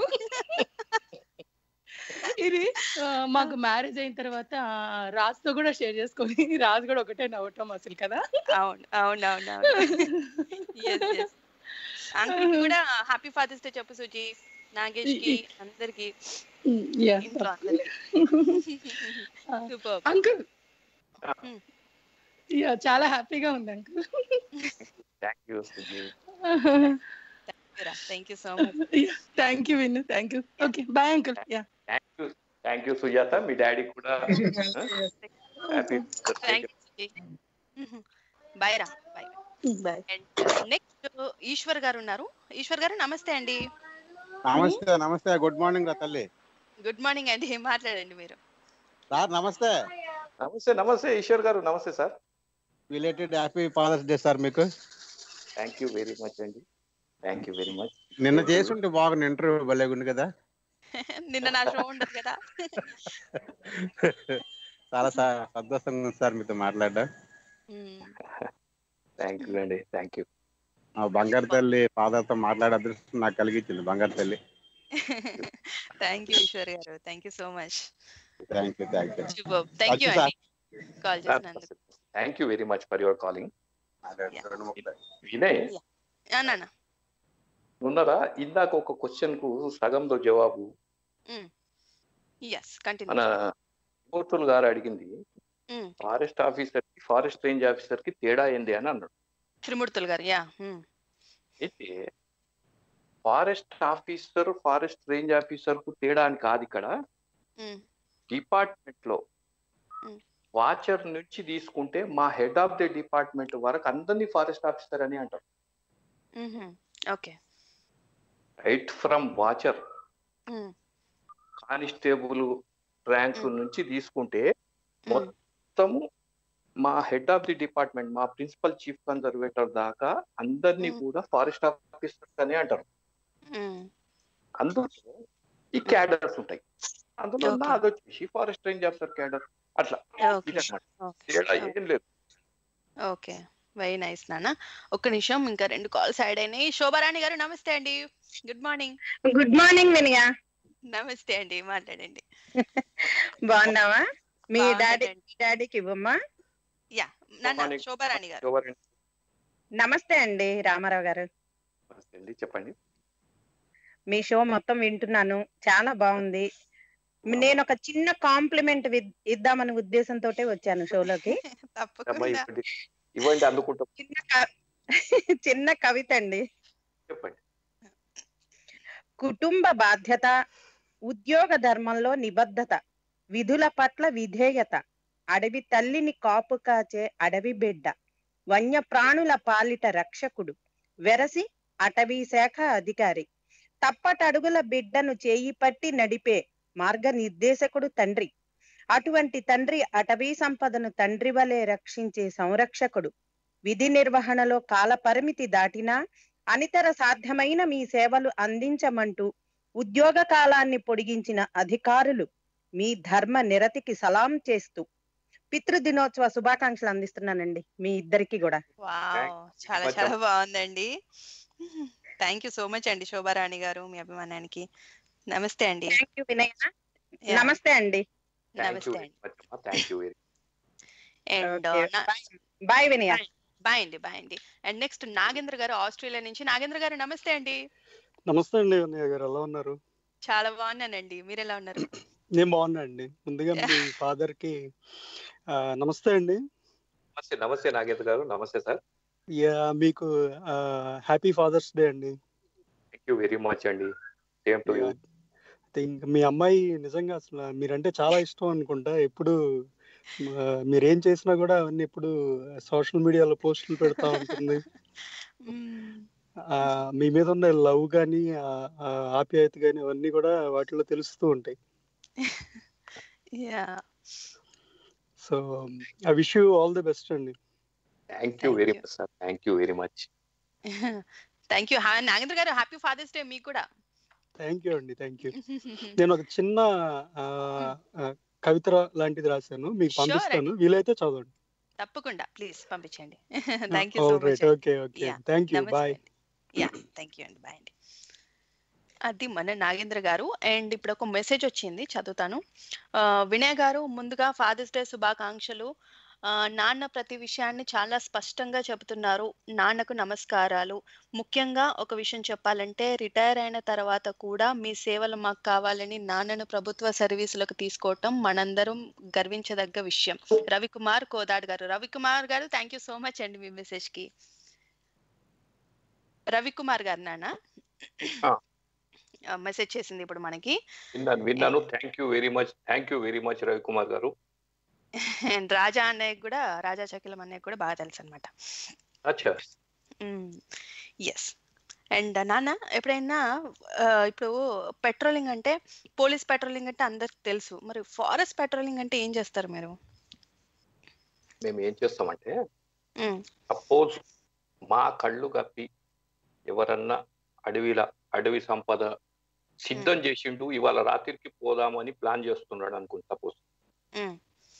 ఇది ఆ, మాకు మ్యారేజ్ అయిన తర్వాత రాజుతో కూడా షేర్ చేసుకొని రాజు కూడా ఒకటే నవ్వటం అసలు కదా అవును అవును అవును అవును ఎస్ ఎస్ అంకుల్ కూడా హ్యాపీ ఫాదర్స్ డే చెప్పు సుజీ నాగేష్ కి అందరికి యా ఇంట్లో అందరికి సూపర్ అంకుల్ యా చాలా హ్యాపీగా ఉంది uncle thank you Suji thank you so much thank you Vinnu thank you okay bye uncle yeah thank you thank you Sujatha మీ డాడీ కూడా happy thank you Suji bye రా బాయ్ బాయ్ నెక్స్ట్ ఈశ్వర్ గారు ఉన్నారు ఈశ్వర్ గారు నమస్తే అండి నమస్తే నమస్తే గుడ్ మార్నింగ్ రా తల్లి గుడ్ మార్నింగ్ అండి మాట్లాడండి మీరు సార్ నమస్తే నమస్తే నమస్తే ఈశ్వర్ గారు నమస్తే sir related happy fathers day sir మీకు థ్యాంక్ యూ వెరీ మచ్ అండి థ్యాంక్ యూ వెరీ మచ్ నిన్న చేసుంటే బాగుంది ఇంటర్వ్యూ భలేగుంది కదా నిన్న నా షో ఉండదు కదా చాలా సా- సంతోషంగా ఉంది సార్ మీతో మాట్లాడడం థ్యాంక్ యూ అండి థ్యాంక్ యూ ఆ బంగారు తల్లి ఫాదర్తో మాట్లాడే అదృష్టం నాకు కలిగించింది బంగారు తల్లి థ్యాంక్ యూ ఈశ్వర్ గారు thank you so much thank you thank you super thank you అండి కాల్ చేసినందుకు thank you very much for your calling Vinay ఆ, నాన్న ఉన్నారా ఇందాక ఒక క్వశ్చన్ కు సగంలో జవాబు ఎస్ కంటిన్యూ మన మూర్తులు గారు అడిగింది ఫారెస్ట్ ఆఫీసర్ కి ఫారెస్ట్ రేంజ్ ఆఫీసర్ కి తేడా ఏంది అని అన్నాడు త్రిమూర్తులు గారు యా అయితే forest officer forest range officer కు తేడా అని కాదు ఇక్కడ డిపార్ట్మెంట్ లో వాచర్ నుంచి తీసుకుంటే మా హెడ్ ఆఫ్ ది డిపార్ట్మెంట్ వరకు అందరినీ ఫారెస్ట్ ఆఫీసర్ అని అంటారు okay right from watcher constable rank నుంచి తీసుకుంటే మొత్తము మా హెడ్ ఆఫ్ ది డిపార్ట్మెంట్ మా ప్రిన్సిపల్ చీఫ్ కన్జర్వేటర్ దాకా అందరినీ కూడా ఫారెస్ట్ ఆఫీసర్స్ అని అంటారు అందులో ఈ క్యాడర్స్ ఉంటాయి అందులో నాది వచ్చేసి ఫారెస్ట్ రేంజ్ ఆఫీసర్ క్యాడర్ అట్లా ఇదన్నమాట. తేడా ఏం లేదు ఓకే వెరీ నైస్ నాన్న ఒక్క నిమిషం ఇంకా రెండు కాల్స్ యాడ్ అయినాయి శోభారాణి గారు నమస్తే అండి గుడ్ మార్నింగ్ గుడ్ మార్నింగ్ వినయ నమస్తే అండి మాట్లాడండి బాగున్నావా మీ డాడీ బాగున్నానండి. మీ డాడీకి ఇవ్వమ్మా యా నాన్న శోభారాణి గారు ఎవరండి నమస్తే అండి రామారావు గారు అండి చెప్పండి మీ షో మొత్తం వింటున్నాను చాలా బాగుంది నేను ఒక చిన్న కాంప్లిమెంట్ ఇద్దామనే ఉద్దేశంతో వచ్చాను షోలోకి అమ్మా ఇవ్వండి ఇవ్వండి అందుకుంటాం చిన్న క- చిన్న కవిత అండి చెప్పండి కుటుంబ బాధ్యత ఉద్యోగ ధర్మంలో నిబద్ధత విధుల పట్ల విధేయత అడవి తల్లిని కాపు కాచే అడవి బిడ్డ వన్య ప్రాణుల పాలిట రక్షకుడు వెరసి అటవీ శాఖ అధికారి తప్పటడుగుల బిడ్డను చేయి పట్టి నడిపే మార్గ నిర్దేశకుడు తండ్రి అటువంటి తండ్రి అటవీ సంపదను తండ్రి వలె రక్షించే సంరక్షకుడు విధి నిర్వహణలో కాల పరిమితి దాటినా అనితర సాధ్యమైన మీ సేవలు అందించమంటూ ఉద్యోగ కాలాన్ని పొడిగించిన అధికారులు మీ ధర్మ నిరతికి సలాం చేస్తూ పితృదినోత్సవ శుభాకాంక్షలు అందిస్తున్నానండి మీ ఇద్దరికి కూడా వావ్ చాలా much చాలా అమ్మ. బాగుందండి థ్యాంక్ యూ సో మచ్ అండి శోభారాణి గారు మీ అభిమానానికి నమస్తే అండి థ్యాంక్ యూ వినయ Yeah. నమస్తే అండి థ్యాంక్ యూ నమస్తే వెరీ మచ్ అమ్మా thank you very and bye Vinaya bye అండి బాయ్ అండి అండ్ నెక్స్ట్ నాగేంద్ర గారు ఆస్ట్రేలియా నుంచి నాగేంద్ర గారు నమస్తే అండి నమస్తే అండి అన్నయ్య గారు ఎలా ఉన్నారు చాలా బాగున్నానండి మీరు ఎలా ఉన్నారు నేను బాగున్నా అండి ముందుగా మీ ఫాదర్ కి ఆ, నమస్తే అండి నమస్తే నమస్తే నాగేంద్ర గారు నమస్తే సార్ యా, మీకు హ్యాపీ ఫాదర్స్ డే అండి థ్యాంక్ యూ వెరీ మచ్ అండి సేమ్ టు యూ థింక్ మీ అమ్మాయి నిజంగా అసలు మీరంటే చాలా ఇష్టం అనుకుంటా ఎప్పుడు ఆ, మీరేం చేసినా కూడా అవన్నీ ఎప్పుడు సోషల్ మీడియాలో పోస్టులు పెడతా ఉంటుంది ఆ, మీ మీద ఉన్న లవ్ కానీ ఆప్యాయత కానీ అవన్నీ కూడా వాటిలో తెలుస్తూ ఉంటాయి yeah so I wish you all the best అండి thank you very much sir thank you very much thank you Nagendra గారు హ్యాపీ ఫాదర్స్ డే మీకు కూడా థ్యాంక్ యూ అండి థ్యాంక్ యూ నేను ఒక చిన్న ఆ, ఆ, కవిత రా- లాంటిది రాశాను మీకు Sure పంపిస్తాను అండి. వీలైతే చదవండి తప్పకుండా ప్లీజ్ పంపించండి thank you so all much right okay okay thank you bye yeah thank you అండి బాయ్ అండి అది మన నాగేంద్ర గారు అండ్ ఇప్పుడు ఒక మెసేజ్ వచ్చింది చదువుతాను ఆ, వినయ్ గారు ముందుగా ఫాదర్స్ డే శుభాకాంక్షలు ఆ, నాన్న ప్రతి విషయాన్ని చాలా స్పష్టంగా చెబుతున్నారు నాన్నకు నమస్కారాలు ముఖ్యంగా ఒక విషయం చెప్పాలంటే రిటైర్ అయిన తర్వాత కూడా మీ సేవలు మాకు కావాలని నాన్నను ప్రభుత్వ సర్వీసులకు తీసుకోవటం మనందరం గర్వించదగ్గ విషయం రవికుమార్ కోదాడ్ గారు రవికుమార్ గారు థ్యాంక్ యూ సో మచ్ అండి మీ మెసేజ్ కి రవికుమార్ గారు నాన్న మెసేజ్ చేసింది ఇప్పుడు మనకి విన్నాను విన్నాను thank you very much thank you very much Ravikumar గారు అండ్ రాజా అన్నయ్య కూడా రాజా చకిలం అన్నయ్య కూడా బాగా తెలుసు అనమాట అచ్చా ఎస్ అండ్ నాన్న ఎప్పుడైనా ఆ, ఇప్పుడు పెట్రోలింగ్ అంటే పోలీస్ పెట్రోలింగ్ అంటే అందరికి తెలుసు మరి ఫారెస్ట్ పెట్రోలింగ్ అంటే ఏం చేస్తారు మీరు మేము ఏం చేస్తామంటే మ్మ్. సపోజ్ మా కళ్ళు కప్పి ఎవరన్నా అడవిల అడవి సంపద సిద్ధం చేసిండు ఇవాళ రాత్రికి పోదామని ప్లాన్ చేస్తున్నాడు అనుకుంటా సపోజ్ మ్మ్.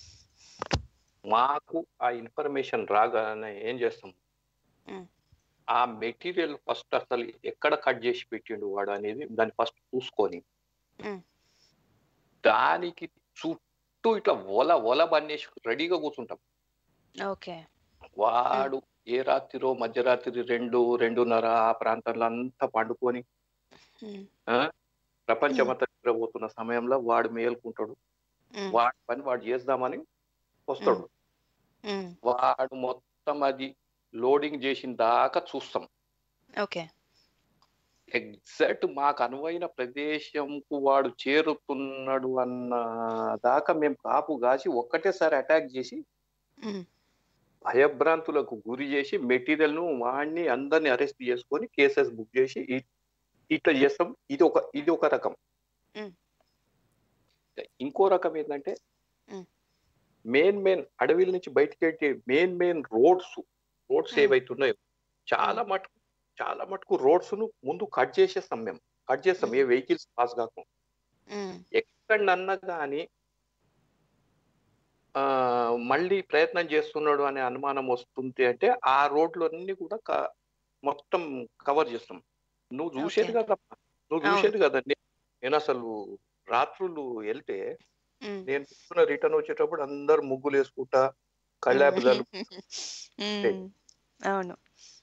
మాకు ఆ ఇన్ఫర్మేషన్ రాగానే ఏం చేస్తాం మ్మ్. ఆ మెటీరియల్ ఫస్ట్ అసలు ఎక్కడ కట్ చేసి పెట్టిండు వాడు అనేది దాన్ని ఫస్ట్ చూసుకొని మ్మ్. దానికి చుట్టూ ఇట్లా ఒల ఒల బన్నేసి రెడీగా కూర్చుంటాం ఓకే వాడు ఏ రాత్రిరో మధ్యరాత్రి రెండు రెండున్నర ఆ ప్రాంతంలో అంతా పండుకొని మ్మ్. ఆ ప్రపంచమంతా నిద్రపోతున్న సమయంలో వాడు మేల్కుంటాడు మ్మ్. వాడి పని వాడు చేద్దామని వస్తాడు మ్మ్. వాడు మొత్తం అది లోడింగ్ చేసిన దాకా చూస్తాం ఓకే ఎగ్జాక్ట్ మాకు అనువైన ప్రదేశంకు వాడు చేరుతున్నాడు అన్న దాకా మేము కాపు కాసి ఒక్కటేసారి అటాక్ చేసి ఉమ్, భయభ్రాంతులకు గురి చేసి మెటీరియల్ ను వాడిని అందరిని అరెస్ట్ చేసుకొని కేసెస్ బుక్ చేసి ఇ- ఇట్లా చేస్తాం ఇది ఒక ఇది ఒక రకం ఉమ్, ఇంకో రకం ఏంటంటే ఉమ్, మెయిన్ మెయిన్ అడవిల నుంచి బయటికి వెళ్ళే main main roads roads um, ఏవైతున్నాయో చాలా మటుకు చాలా మటుకు రోడ్స్ ను ముందు కట్ చేసేస్తాం మేము కట్ చేస్తాం ఏ వెహికల్స్ పాస్ కాకుండా ఉమ్, ఎక్కడన్నా కానీ ఆ మళ్ళీ ప్రయత్నం చేస్తున్నాడు అనే అనుమానం వస్తుంది అంటే ఆ రోడ్లన్నీ కూడా క- మొత్తం కవర్ చేస్తాం నువ్వు చూసేది కదా నువ్వు అవును. చూసేది కదా నే- నేను అసలు రాత్రులు వెళ్తే ఉమ్, నేను రిటర్న్ వచ్చేటప్పుడు అందరు ముగ్గులు వేసుకుంటా కళ్ళాపుదాలు ఉమ్, అవును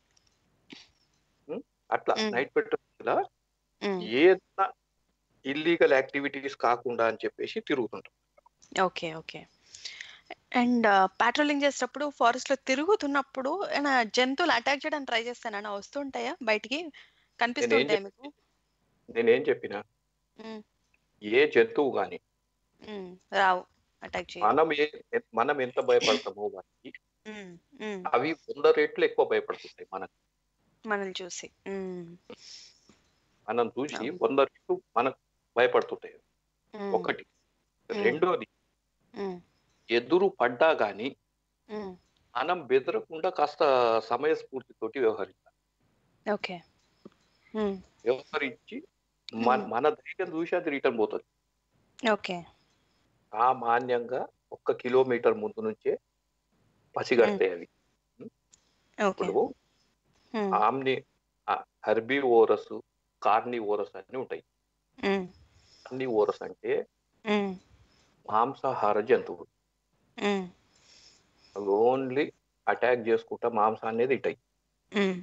అట్లా ఉమ్, నైట్ పెట్టకుండా ఉమ్, ఏదైనా ఇల్లీగల్ యాక్టివిటీస్ కాకుండా అని చెప్పేసి తిరుగుతుంటాం ఓకే ఓకే అండ్ పాట్రోలింగ్ చేసేటప్పుడు ఫారెస్ట్ లో తిరుగుతున్నప్పుడు ఏమైనా జంతువులు అటాక్ చేయడానికి ట్రై చేస్తానన్నా వస్తుంటాయా బయటికి కనిపిస్తుంటాయా మీకు నేనేం చెప్పినా ఉమ్, ఏ జంతువు గాని ఉమ్, రావు అటాక్ చేయ మనం ఏ మనం ఎంత భయపడతామో వాటికి ఉమ్, ఉమ్, అవి వంద రెట్లు ఎక్కువ భయపడుతుంటాయి మనకు మనల్ని చూసి ఉమ్, మనం చూసి వంద రెట్లు మనకు భయపడుతుంటాయి ఉమ్, ఒకటి ఉమ్, రెండోది ఉమ్, ఎదురు పడ్డా గాని ఉమ్, మనం బెదరకుండా కాస్త సమయస్ఫూర్తితోటి వ్యవహరించాలి ఓకే ఉమ్, వ్యవహరించి మన మన ధైర్యం చూసి అది రిటర్న్ పోతుంది ఓకే సామాన్యంగా ఒక్క కిలోమీటర్ ముందు నుంచే పసిగడతాయి అవి ఓకే ఇప్పుడు um, omni herbivorous carnivorous అని ఉంటాయి ఉమ్, కార్ని ఓరస్ అంటే ఉమ్, మాంసాహార జంతువు ఉమ్, అవి ఓన్లీ అటాక్ చేసుకుంటా మాంసాన్ని తింటాయి ఉమ్,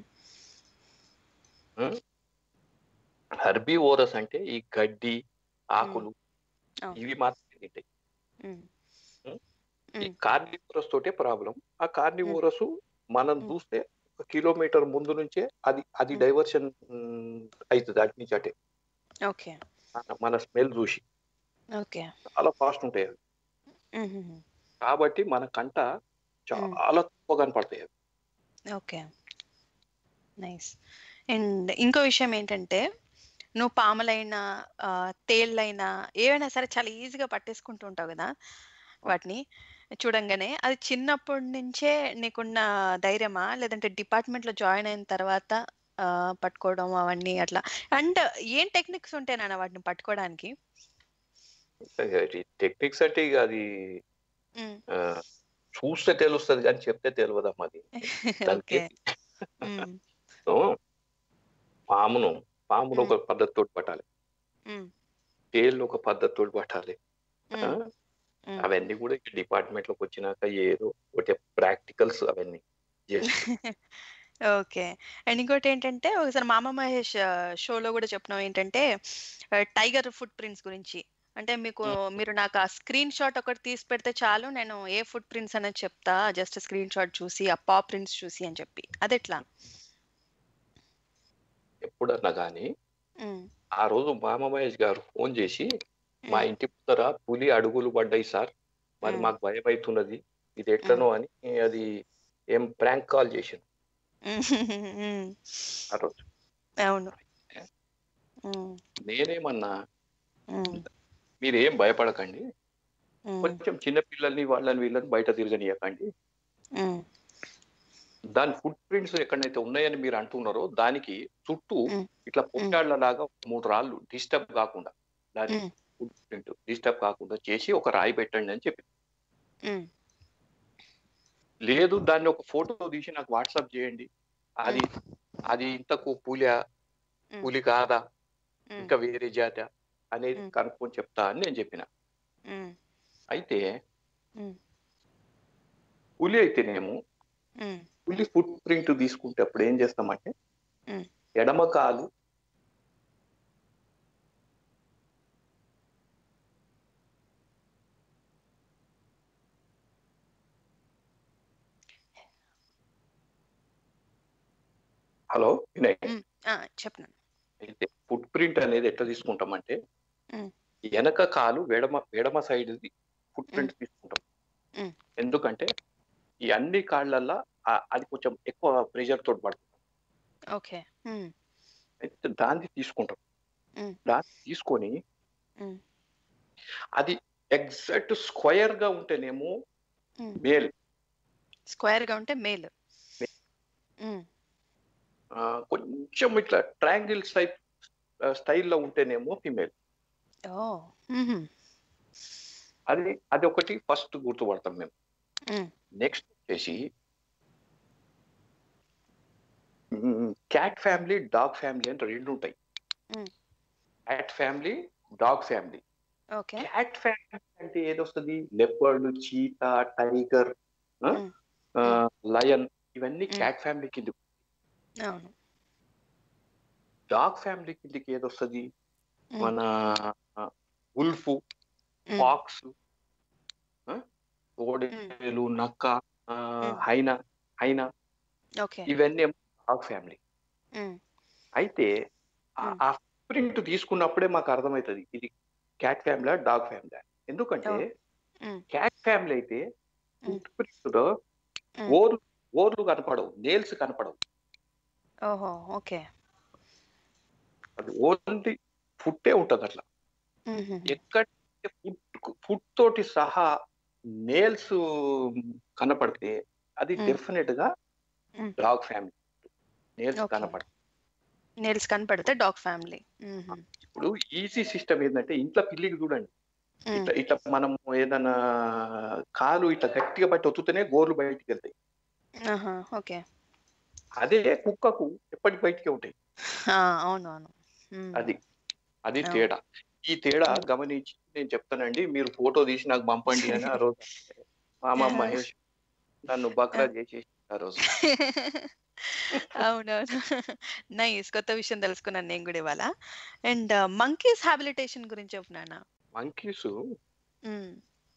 హర్బీ ఓరస్ అంటే ఈ గడ్డి ఆకులు అవును. ఇవి మాత్రమే తింటాయి ఉమ్, ఈ కార్నివోరస్ తోటే ప్రాబ్లం ఆ కార్నివోరస్ మనం చూస్తే ఒక కిలోమీటర్ ముందు నుంచే అది అది డైవర్షన్ అవుతుంది అటు నుంచి అటే ఓకే మన- మన స్మెల్ చూసి ఓకే చాలా ఫాస్ట్ ఉంటాయి అవి ఉమ్, ఉమ్, కాబట్టి మన కంట చాలా తక్కువ కనపడతాయి అవి ఓకే నైస్ అండ్ ఇంకో విషయం ఏంటంటే నువ్వు పాములైనా ఆ, తేళ్ళైనా ఏవైనా సరే చాలా ఈజీగా పట్టేసుకుంటూ ఉంటావు కదా వాటిని చూడంగానే అది చిన్నప్పటి నుంచే నీకున్న ధైర్యమా లేదంటే డిపార్ట్మెంట్ లో జాయిన్ అయిన తర్వాత ఆ, పట్టుకోవడం అవన్నీ అట్లా అండ్ ఏం టెక్నిక్స్ ఉంటాయి నాన్న వాటిని పట్టుకోవడానికి టెక్నిక్స్ అంటే ఇక అది ఉమ్, ఆ, చూస్తే తెలుస్తుంది కానీ చెప్తే తెలియదమ్మా అది దానికి ఓకే ఉమ్, సో, పామును పామును ఒక పద్ధతితో పట్టాలి ఉమ్, తేళ్ళు ఒక పద్ధతితో పట్టాలి ఆ? ఉమ్, ఉమ్. అవన్నీ కూడా డిపార్ట్మెంట్ లోకి వచ్చినాక ఏదో ఒకటి ప్రాక్టికల్స్ అవన్నీ చేసి ఓకే అండ్ ఇంకోటి ఏంటంటే ఒకసారి మామ మహేష్ షోలో కూడా చెప్పినాం ఏంటంటే టైగర్ ఫుట్ ప్రింట్స్ గురించి అంటే మీకు మీరు నాకు ఆ స్క్రీన్ షాట్ ఒకటి తీసి పెడితే చాలు నేను ఏ ఫుట్ ప్రింట్స్ అనేది చెప్తా జస్ట్ స్క్రీన్ షాట్ చూసి ఆ పా ప్రింట్స్ చూసి అని చెప్పి అది ఎట్లా ఎప్పుడన్నా కానీ ఉమ్, ఆ రోజు మామ మహేష్ గారు ఫోన్ చేసి మా ఇంటి ముందర పులి అడుగులు పడ్డాయి సార్ మరి మాకు భయం అవుతున్నది ఇది ఎట్లనో అని అది ఏం ప్రాంక్ కాల్ చేశాను ఉమ్, ఆ రోజు అవును ఉమ్, నేనేమన్నా ఉమ్, మీరు ఏం భయపడకండి ఉమ్, కొంచెం చిన్న పిల్లల్ని వాళ్ళని వీళ్ళని బయట తిరగనియకండి ఉమ్, దాని ఫుట్ ప్రింట్స్ ఎక్కడైతే ఉన్నాయని మీరు అంటున్నారో దానికి చుట్టూ ఇట్లా పొట్టాళ్ళ లాగా మూడు రాళ్ళు డిస్టర్బ్ కాకుండా దాని ఫుట్ ప్రింట్ డిస్టర్బ్ కాకుండా చేసి ఒక రాయి పెట్టండి అని చెప్పి ఉమ్, లేదు దాన్ని ఒక ఫోటో తీసి నాకు వాట్సాప్ చేయండి అది అది ఇంతకు పులి పులి కాదా ఇంకా వేరే జాత అనేది కనుక్కొని చెప్తా అని నేను చెప్పిన ఉమ్, అయితే ఉమ్, పులి అయితేనేమో ఉమ్, పులి ఫుట్ ప్రింట్ తీసుకుంటే అప్పుడు ఏం చేస్తామంటే ఉమ్. ఎడమ కాలు హలో వినయ్ ఉమ్, ఆ, చెప్పను అయితే ప్రింట్ అనేది ఎట్లా తీసుకుంటామంటే మ్మ్. వెనక కాలు ఎడమ ఎడమ సైడ్ ఫుట్ ప్రింట్ తీసుకుంటాం మ్మ్. ఎందుకంటే ఈ అన్ని కాళ్ళల్లో ఆ- అది కొంచెం ఎక్కువ ప్రెషర్ తోటి పడుతుంది ఓకే మ్మ్. అయితే దాన్ని తీసుకుంటాం మ్మ్. దాన్ని తీసుకొని మ్మ్. అది ఎగ్జాక్ట్ స్క్వయర్ గా ఉంటేనేమో మ్మ్. మేల్ స్క్వేర్ గా ఉంటే మేల్ మ్మ్. ఆ, కొంచెం ఇట్లా ట్రయాంగిల్ టైప్ స్టైల్లో ఉంటేనేమో ఫిమేల్ ఓ మ్మ్. అది అది ఒకటి ఫస్ట్ గుర్తుపడతాం మేము మ్మ్. నెక్స్ట్ వచ్చేసి క్యాట్ ఫ్యామిలీ డాగ్ ఫ్యామిలీ అని రెండు ఉంటాయి hmm. Cat family dog family okay cat family అంటే ఏదొస్తుంది లెపర్డ్ చీతా టైగర్ లయన్ ఇవన్నీ క్యాట్ ఫ్యామిలీ కింద అవును డాగ్ ఫ్యామిలీ కిందకి ఏదొస్తుంది మ్మ్. మన ఉల్ఫ్ మ్మ్. ఫాక్స్ ఓడేలు నక్క ఆ, హైనా హైనా ఓకే ఇవన్నీ డాగ్ ఫ్యామిలీ మ్మ్. అయితే ఆ- ఆ ప్రింట్ తీసుకున్నప్పుడే మాకు అర్థమవుతుంది ఇది క్యాట్ ఫ్యామిలీ డాగ్ ఫ్యామిలీ ఎందుకంటే మ్మ్. క్యాట్ ఫ్యామిలీ అయితే ఫుట్ ప్రింట్ లో ఓర్లు ఓర్లు కనపడవు నేల్స్ కనపడవు ఓహో ఓకే అది ఓన్లీ ఫుట్టే ఉంటది అట్లా మ్మ్. ఎక్కడ ఫుట్ ఫుట్ తోటి సహా నేల్స్ కనపడితే అది మ్మ్. డెఫినెట్ గా hmm. Dog family nails Okay. కనపడ నేల్స్ కనపడితే డాగ్ ఫ్యామిలీ ఇప్పుడు ఈజీ సిస్టమ్ ఏంటంటే ఇంట్లో పిల్లికి చూడండి ఇట్లా ఇట్లా మనం ఏదైనా కాలు ఇట్లా గట్టిగా బట్టి ఒత్తుతేనే గోర్లు బయటికి వెళ్తాయి ఆహా ఓకే అదే కుక్కకు ఎప్పటికి బయటికి ఉంటాయి ఆ, అవును అవును మ్మ్. అది అది అవును. తేడా ఈ తేడా గమనించి నేను చెప్తానండి మీరు ఫోటో తీసి నాకు పంపండి అని ఆ రోజు మామ మహేష్ నన్ను బక్రా చేసేసి ఆ రోజు అవునవును నైస్ కొత్త విషయం తెలుసుకున్నాను నేను కూడా ఇవాళ అండ్ మంకీస్ హాబిలిటేషన్ గురించి చెప్పు నాన్న మంకీస్ మ్మ్.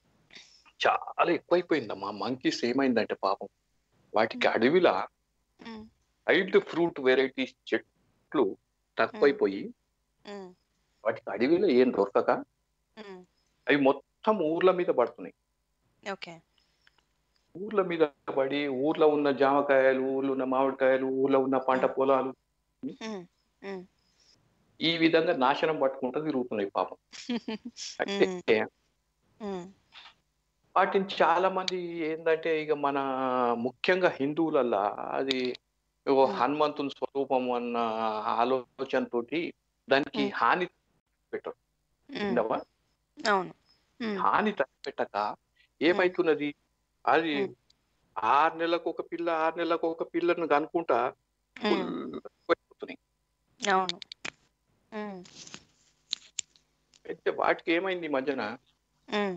చాలా ఎక్కువైపోయిందమ్మా మంకీస్ ఏమైందంటే పాపం వాటికి అడవిలా మ్మ్. వైల్డ్ ఫ్రూట్ వెరైటీస్ చెట్లు తక్కువైపోయి మ్మ్. వాటికి అడవిలో ఏం దొరకక మ్మ్. అవి మొత్తం ఊర్ల మీద పడుతున్నాయి ఓకే ఊర్ల మీద పడి ఊర్లో ఉన్న జామకాయలు ఊర్లో ఉన్న మామిడికాయలు ఊర్లో ఉన్న పంట పొలాలు మ్మ్. మ్మ్. ఈ విధంగా నాశనం పట్టుకుంటూ తిరుగుతున్నాయి పాపం అయితే మ్మ్. వాటిని చాలా మంది ఏంటంటే ఇక మన ముఖ్యంగా హిందువులల్లా అది ఓ హనుమంతుని స్వరూపం అన్న ఆలోచనతోటి దానికి హాని పెట్టరు విన్నావా? అవును మ్మ్. హాని పెట్టక ఏమైతున్నది అది ఆరు నెలలకు ఒక పిల్ల ఆరు నెలలకు ఒక పిల్లను కనుకుంటా అయిపోతున్నాయి అవును మ్మ్. అయితే వాటికి ఏమైంది ఈ మధ్యన మ్మ్.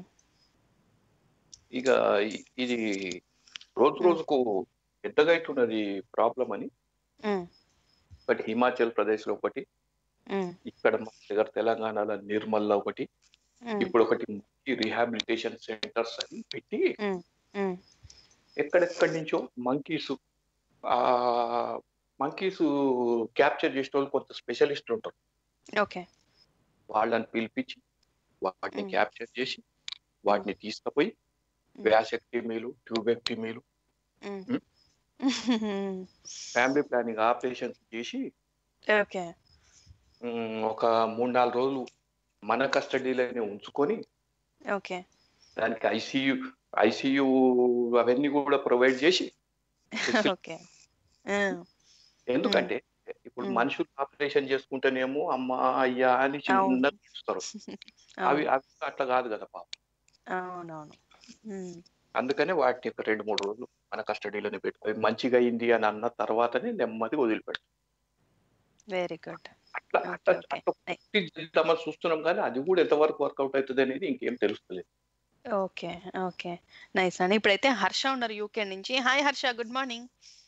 ఇక ఇ- ఇది రోజు రోజుకు పెద్దగా అవుతున్నది ప్రాబ్లం అని మ్మ్. ఒకటి హిమాచల్ ప్రదేశ్ లో ఒకటి మ్మ్. ఇక్కడ మన దగ్గర తెలంగాణలో నిర్మల్లో ఒకటి మ్మ్. ఇప్పుడు ఒకటి రీహాబిలిటేషన్ సెంటర్స్ అని పెట్టి మ్మ్. మ్మ్. ఎక్కడెక్కడి నుంచో మంకీస్ ఆ మంకీస్ క్యాప్చర్ చేసిన వాళ్ళు కొంత స్పెషలిస్ట్ ఉంటారు ఓకే వాళ్ళని పిలిపించి వాటిని క్యాప్చర్ చేసి వాటిని తీసుకుపోయి వ్యాసెక్టమీలు ట్యూబెక్టమీలు మ్మ్. ఫ్యామిలీ ప్లానింగ్ ఆపరేషన్స్ చేసి ఓకే ఉమ్, ఒక మూడు నాలుగు రోజులు మన కస్టడీలోనే ఉంచుకొని ఓకే దానికి ఐసీయూ ఐసీయూ అవన్నీ కూడా ప్రొవైడ్ చేసి ఓకే ఎందుకంటే ఇప్పుడు మనుషులు ఆపరేషన్ చేసుకుంటేనేమో అమ్మా అయ్యా అని చిన్న చూస్తారు అవి అవి అట్లా కాదు కదా పాప అవునవును మ్మ్. అందుకనే వాటిని ఒక రెండు మూడు రోజులు మన కస్టడీలోనే పెట్టుకోయి మంచిగా అయింది అని అన్న తర్వాతనే నెమ్మది వదిలిపెట్టు వెరీ గుడ్ అట్లా అట్లా అట్లా పుట్టి చేద్దామని చూస్తున్నాం కానీ అది కూడా ఎంతవరకు వర్కౌట్ అవుతుంది అనేది ఇంకేం తెలుస్తలేదు ఓకే ఓకే నైస్ అండి ఇప్పుడైతే హర్ష ఉన్నారు యూకే నుంచి hi Harsha good morning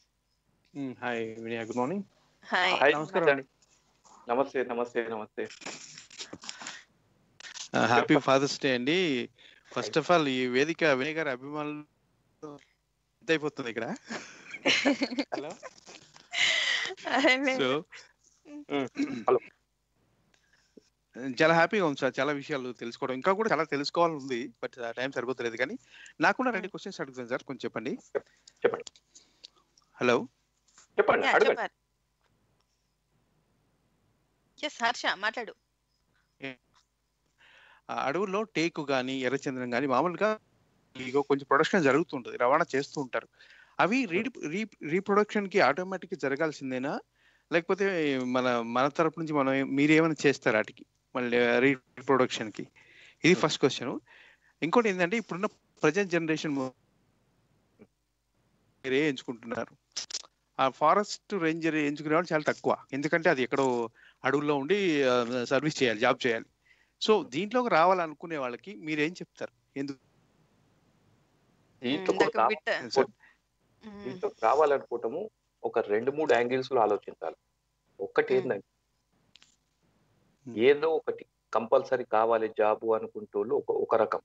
hi Vinaya good morning hi hi నమస్కారం అండి నమస్తే నమస్తే నమస్తే హ్యాపీ ఫాదర్స్ డే అండి ఫస్ట్ ఆఫ్ ఆల్ ఈ వేదిక వినయ్ గారి అభిమానులు ఎంత అయిపోతుంది ఇక్కడ హలో సో హలో చాలా హ్యాపీగా ఉంది సార్ చాలా విషయాలు తెలుసుకోవడం ఇంకా కూడా చాలా తెలుసుకోవాలని ఉంది బట్ టైం సరిపోతలేదు కానీ నాకున్న రెండు క్వశ్చన్స్ అడుగుతాను సార్ కొంచెం చెప్పండి చెప్పండి హలో చెప్పండి యా, అడగండి చెప్పారు ఎస్ హర్ష మాట్లాడు ఆ అడవుల్లో టేకు కానీ ఎర్రచందనం కానీ మామూలుగా ఇగో కొంచెం ప్రొడక్షన్ జరుగుతుంటది రవాణా చేస్తూ ఉంటారు అవి రీ రీప్రొడక్షన్ కి ఆటోమేటిక్ జరగాల్సిందేనా లేకపోతే మన మన తరపు నుంచి మనం ఏ- మీరు ఏమైనా చేస్తారా వాటికి మళ్ళీ రీప్రొడక్షన్ కి ఇది ఫస్ట్ క్వశ్చన్ ఇంకోటి ఏంటంటే ఇప్పుడున్న ప్రజెంట్ జనరేషన్ మీరే ఎంచుకుంటున్నారు ఆ ఫారెస్ట్ రేంజర్ ఎంచుకునే వాళ్ళు చాలా తక్కువ ఎందుకంటే అది ఎక్కడో అడవుల్లో ఉండి సర్వీస్ చేయాలి జాబ్ చేయాలి సో దీంట్లోకి రావాలనుకునే వాళ్ళకి మీరేం చెప్తారు ఎందుకు దీంట్లో కూడా ఇందాక బిట్ట రావాలనుకో- దీంట్లో రావాలనుకోవటము ఒక రెండు మూడు యాంగిల్స్ లో ఆలోచించాలి ఒక్కటి ఏంటంటే ఏదో ఒకటి కంపల్సరీ కావాలి జాబ్ అనుకుంటోళ్ళు ఒక ఒక రకం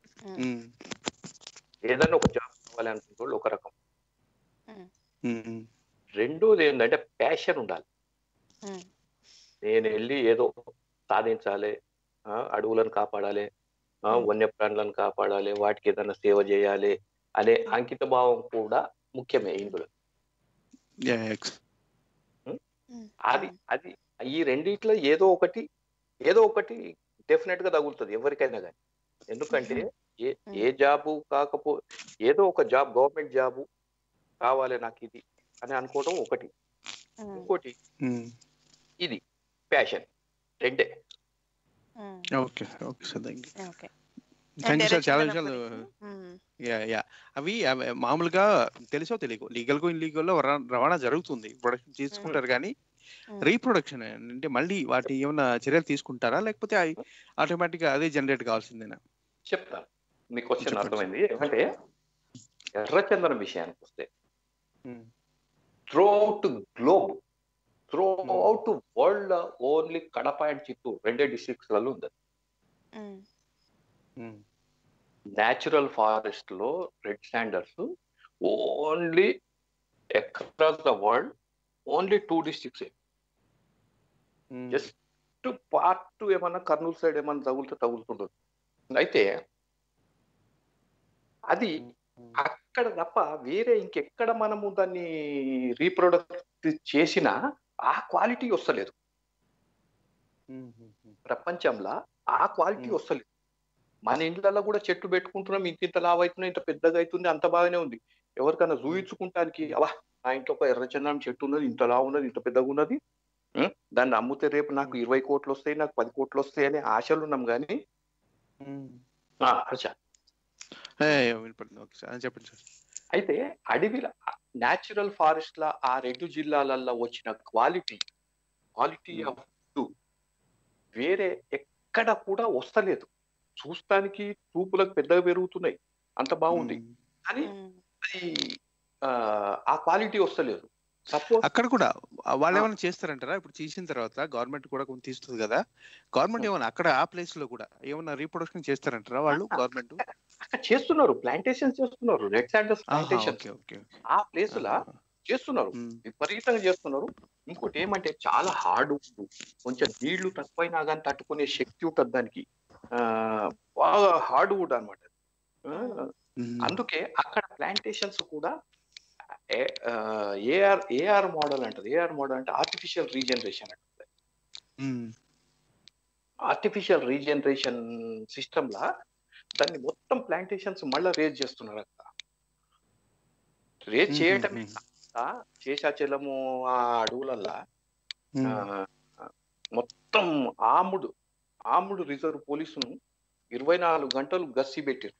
ఏదైనా ఒక జాబ్ కావాలి అనుకుంటోళ్ళు ఒక రకం రెండోది ఏంటంటే ప్యాషన్ ఉండాలి నేను వెళ్ళి ఏదో సాధించాలి ఆ, అడవులను కాపాడాలి ఆ, వన్యప్రాణులను కాపాడాలి వాటికి ఏదైనా సేవ చేయాలి అనే అంకిత భావం కూడా ముఖ్యమే ఇందులో అది అది ఈ రెండిట్లో ఏదో ఒకటి ఏదో ఒకటి డెఫినెట్ గా తగులుతుంది ఎవరికైనా కానీ ఎందుకంటే ఏ ఏ జాబు కాకపో ఏదో ఒక జాబ్ గవర్నమెంట్ జాబు కావాలి నాకు ఇది అని అనుకోవడం ఒకటి ఇంకోటి ఇది ప్యాషన్ రెండే okay okay sir thank you okay thank you sir చాలా ఎర్రచందనం విషయాలు గురించి యా యా అవి అవి మామూలుగా తెలుసో తెలియకో లీగల్ గా ఇల్లీగల్ లో ర- రవాణా జరుగుతుంది ప్రొడక్షన్ చేసుకుంటారు కానీ రీప్రొడక్షన్ అంటే మళ్ళీ వాటి ఏమైనా చర్యలు తీసుకుంటారా లేకపోతే ఆటోమేటిక్ గా అదే జనరేట్ కావాల్సిందేనా చెప్తాను మీ క్వశ్చన్ చెప్పండి. అర్థమైంది ఏమంటే ఎర్రచందనం విషయానికి వస్తే throughout globe throughout world only Kadapa and Chittoor రెండే డిస్ట్రిక్ట్స్ లలో ఉంది న్యాచురల్ ఫారెస్ట్ లో red standards only across the world only two districts just part ఏమన్నా కర్నూలు సైడ్ ఏమన్నా తగులితే తగులుతుండదు అయితే అది అక్కడ తప్ప వేరే ఇంకెక్కడ మనము దాన్ని రీప్రొడక్ట్ చేసినా ఆ క్వాలిటీ వస్తలేదు ప్రపంచంలో ఆ క్వాలిటీ వస్తలేదు మన ఇండ్లలో కూడా చెట్టు పెట్టుకుంటున్నాం ఇంత ఇంత లావు అవుతున్నాయి ఇంత పెద్దగా అవుతుంది అంత బాగానే ఉంది ఎవరికైనా చూయించుకుంటానికి అవా నా ఇంట్లో ఒక ఎర్రచందనం చెట్టు ఉన్నది ఇంత లావు ఉన్నది ఇంత పెద్దగా ఉన్నది ఉం? దాన్ని అమ్మితే రేపు నాకు ఇరవై కోట్లు వస్తాయి నాకు పది కోట్లు వస్తాయి అనే ఆశలు ఉన్నాం కానీ ఆ, హర్ష వినపడుతుంది ఓకే సార్ చెప్పండి సార్ అయితే అడవిల న్యాచురల్ ఫారెస్ట్ లా ఆ రెండు జిల్లాలలో వచ్చిన క్వాలిటీ క్వాలిటీ ఆఫ్ ఫుడ్ వేరే ఎక్కడ కూడా వస్తలేదు చూస్తానికి చూపులకు పెద్దగా పెరుగుతున్నాయి అంత బాగుంది కానీ అది ఆ, ఆ క్వాలిటీ వస్తలేదు సపోజ్ అక్కడ కూడా వాళ్ళు ఏమైనా చేస్తారంటారా ఇప్పుడు చేసిన తర్వాత గవర్నమెంట్ కూడా కొంచెం తీస్తుంది కదా గవర్నమెంట్ ఏమైనా అక్కడ ఆ ప్లేస్ లో కూడా ఏమైనా రీప్రొడక్షన్ చేస్తారంటారా వాళ్ళు గవర్నమెంట్ అక్కడ చేస్తున్నారు ప్లాంటేషన్ చేస్తున్నారు red sanders plantation okay okay ఆ ప్లేస్ లా చేస్తున్నారు విపరీతంగా చేస్తున్నారు ఇంకోటి ఏమంటే చాలా హార్డ్ కొంచెం నీళ్లు తక్కువైనా కానీ తట్టుకునే శక్తి ఉంటుంది దానికి ఆ బాగా హార్డ్ వుడ్ అనమాట అందుకే అక్కడ ప్లాంటేషన్స్ కూడా ఏఆర్ ఏఆర్ మోడల్ అంటారు ఏఆర్ మోడల్ అంటే ఆర్టిఫిషియల్ రీజనరేషన్ అంటారు ఆర్టిఫిషియల్ రీజనరేషన్ సిస్టమ్ లా దాన్ని మొత్తం ప్లాంటేషన్స్ మళ్ళీ రేజ్ చేస్తున్నారు అక్కడ రేజ్ చేయటమే కాకుండా శేషాచలము ఆ అడవులల్లా ఆ, మొత్తం ఆముడు ఆముడు రిజర్వ్ పోలీసును ఇరవై నాలుగు గంటలు గస్సి పెట్టారు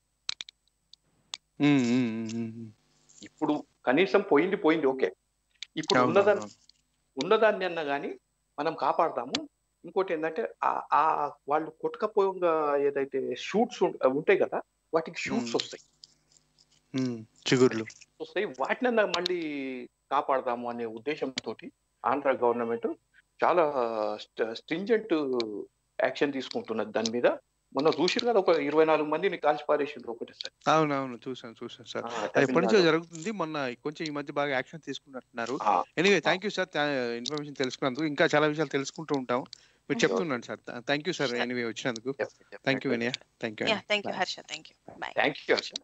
ఇప్పుడు కనీసం పోయింది పోయింది ఓకే ఇప్పుడు అవును, ఉన్నదాన్ని ఉన్నదాన్ని అన్నా కానీ మనం కాపాడతాము ఇంకోటి ఏంటంటే ఆ- ఆ వాళ్ళు కొట్టుకపోగా ఏదైతే షూట్స్ ఉంటాయి కదా వాటికి షూట్స్ వస్తాయి చిగుర్లు వస్తాయి వాటినన్నా మళ్ళీ కాపాడదాము అనే ఉద్దేశంతో ఆంధ్ర గవర్నమెంట్ చాలా స్ట్రింజెంట్ యాక్షన్ తీసుకుంటున్నది దాని మీద మొన్న చూసిరు కదా ఒక ఇరవై నాలుగు మందిని కాల్చి పారేసిండ్రు ఒకటే సార్ అవునవును చూసాను చూసాను సార్ ఆ, అది ఎప్పటి నుంచో తమిళనాడు. జరుగుతుంది మొన్న కొంచెం ఈ మధ్య బాగా యాక్షన్ తీసుకున్నట్టున్నారు ఆ. Anyway thank you sir information తెలుసుకున్నందుకు ఇంకా చాలా విషయాలు తెలుసుకుంటూ ఉంటాం మీరు చెప్తున్నాను sir thank you sir anyway వచ్చినందుకు thank you Vinaya thank you yeah thank you Harsha thank you bye thank you Harsha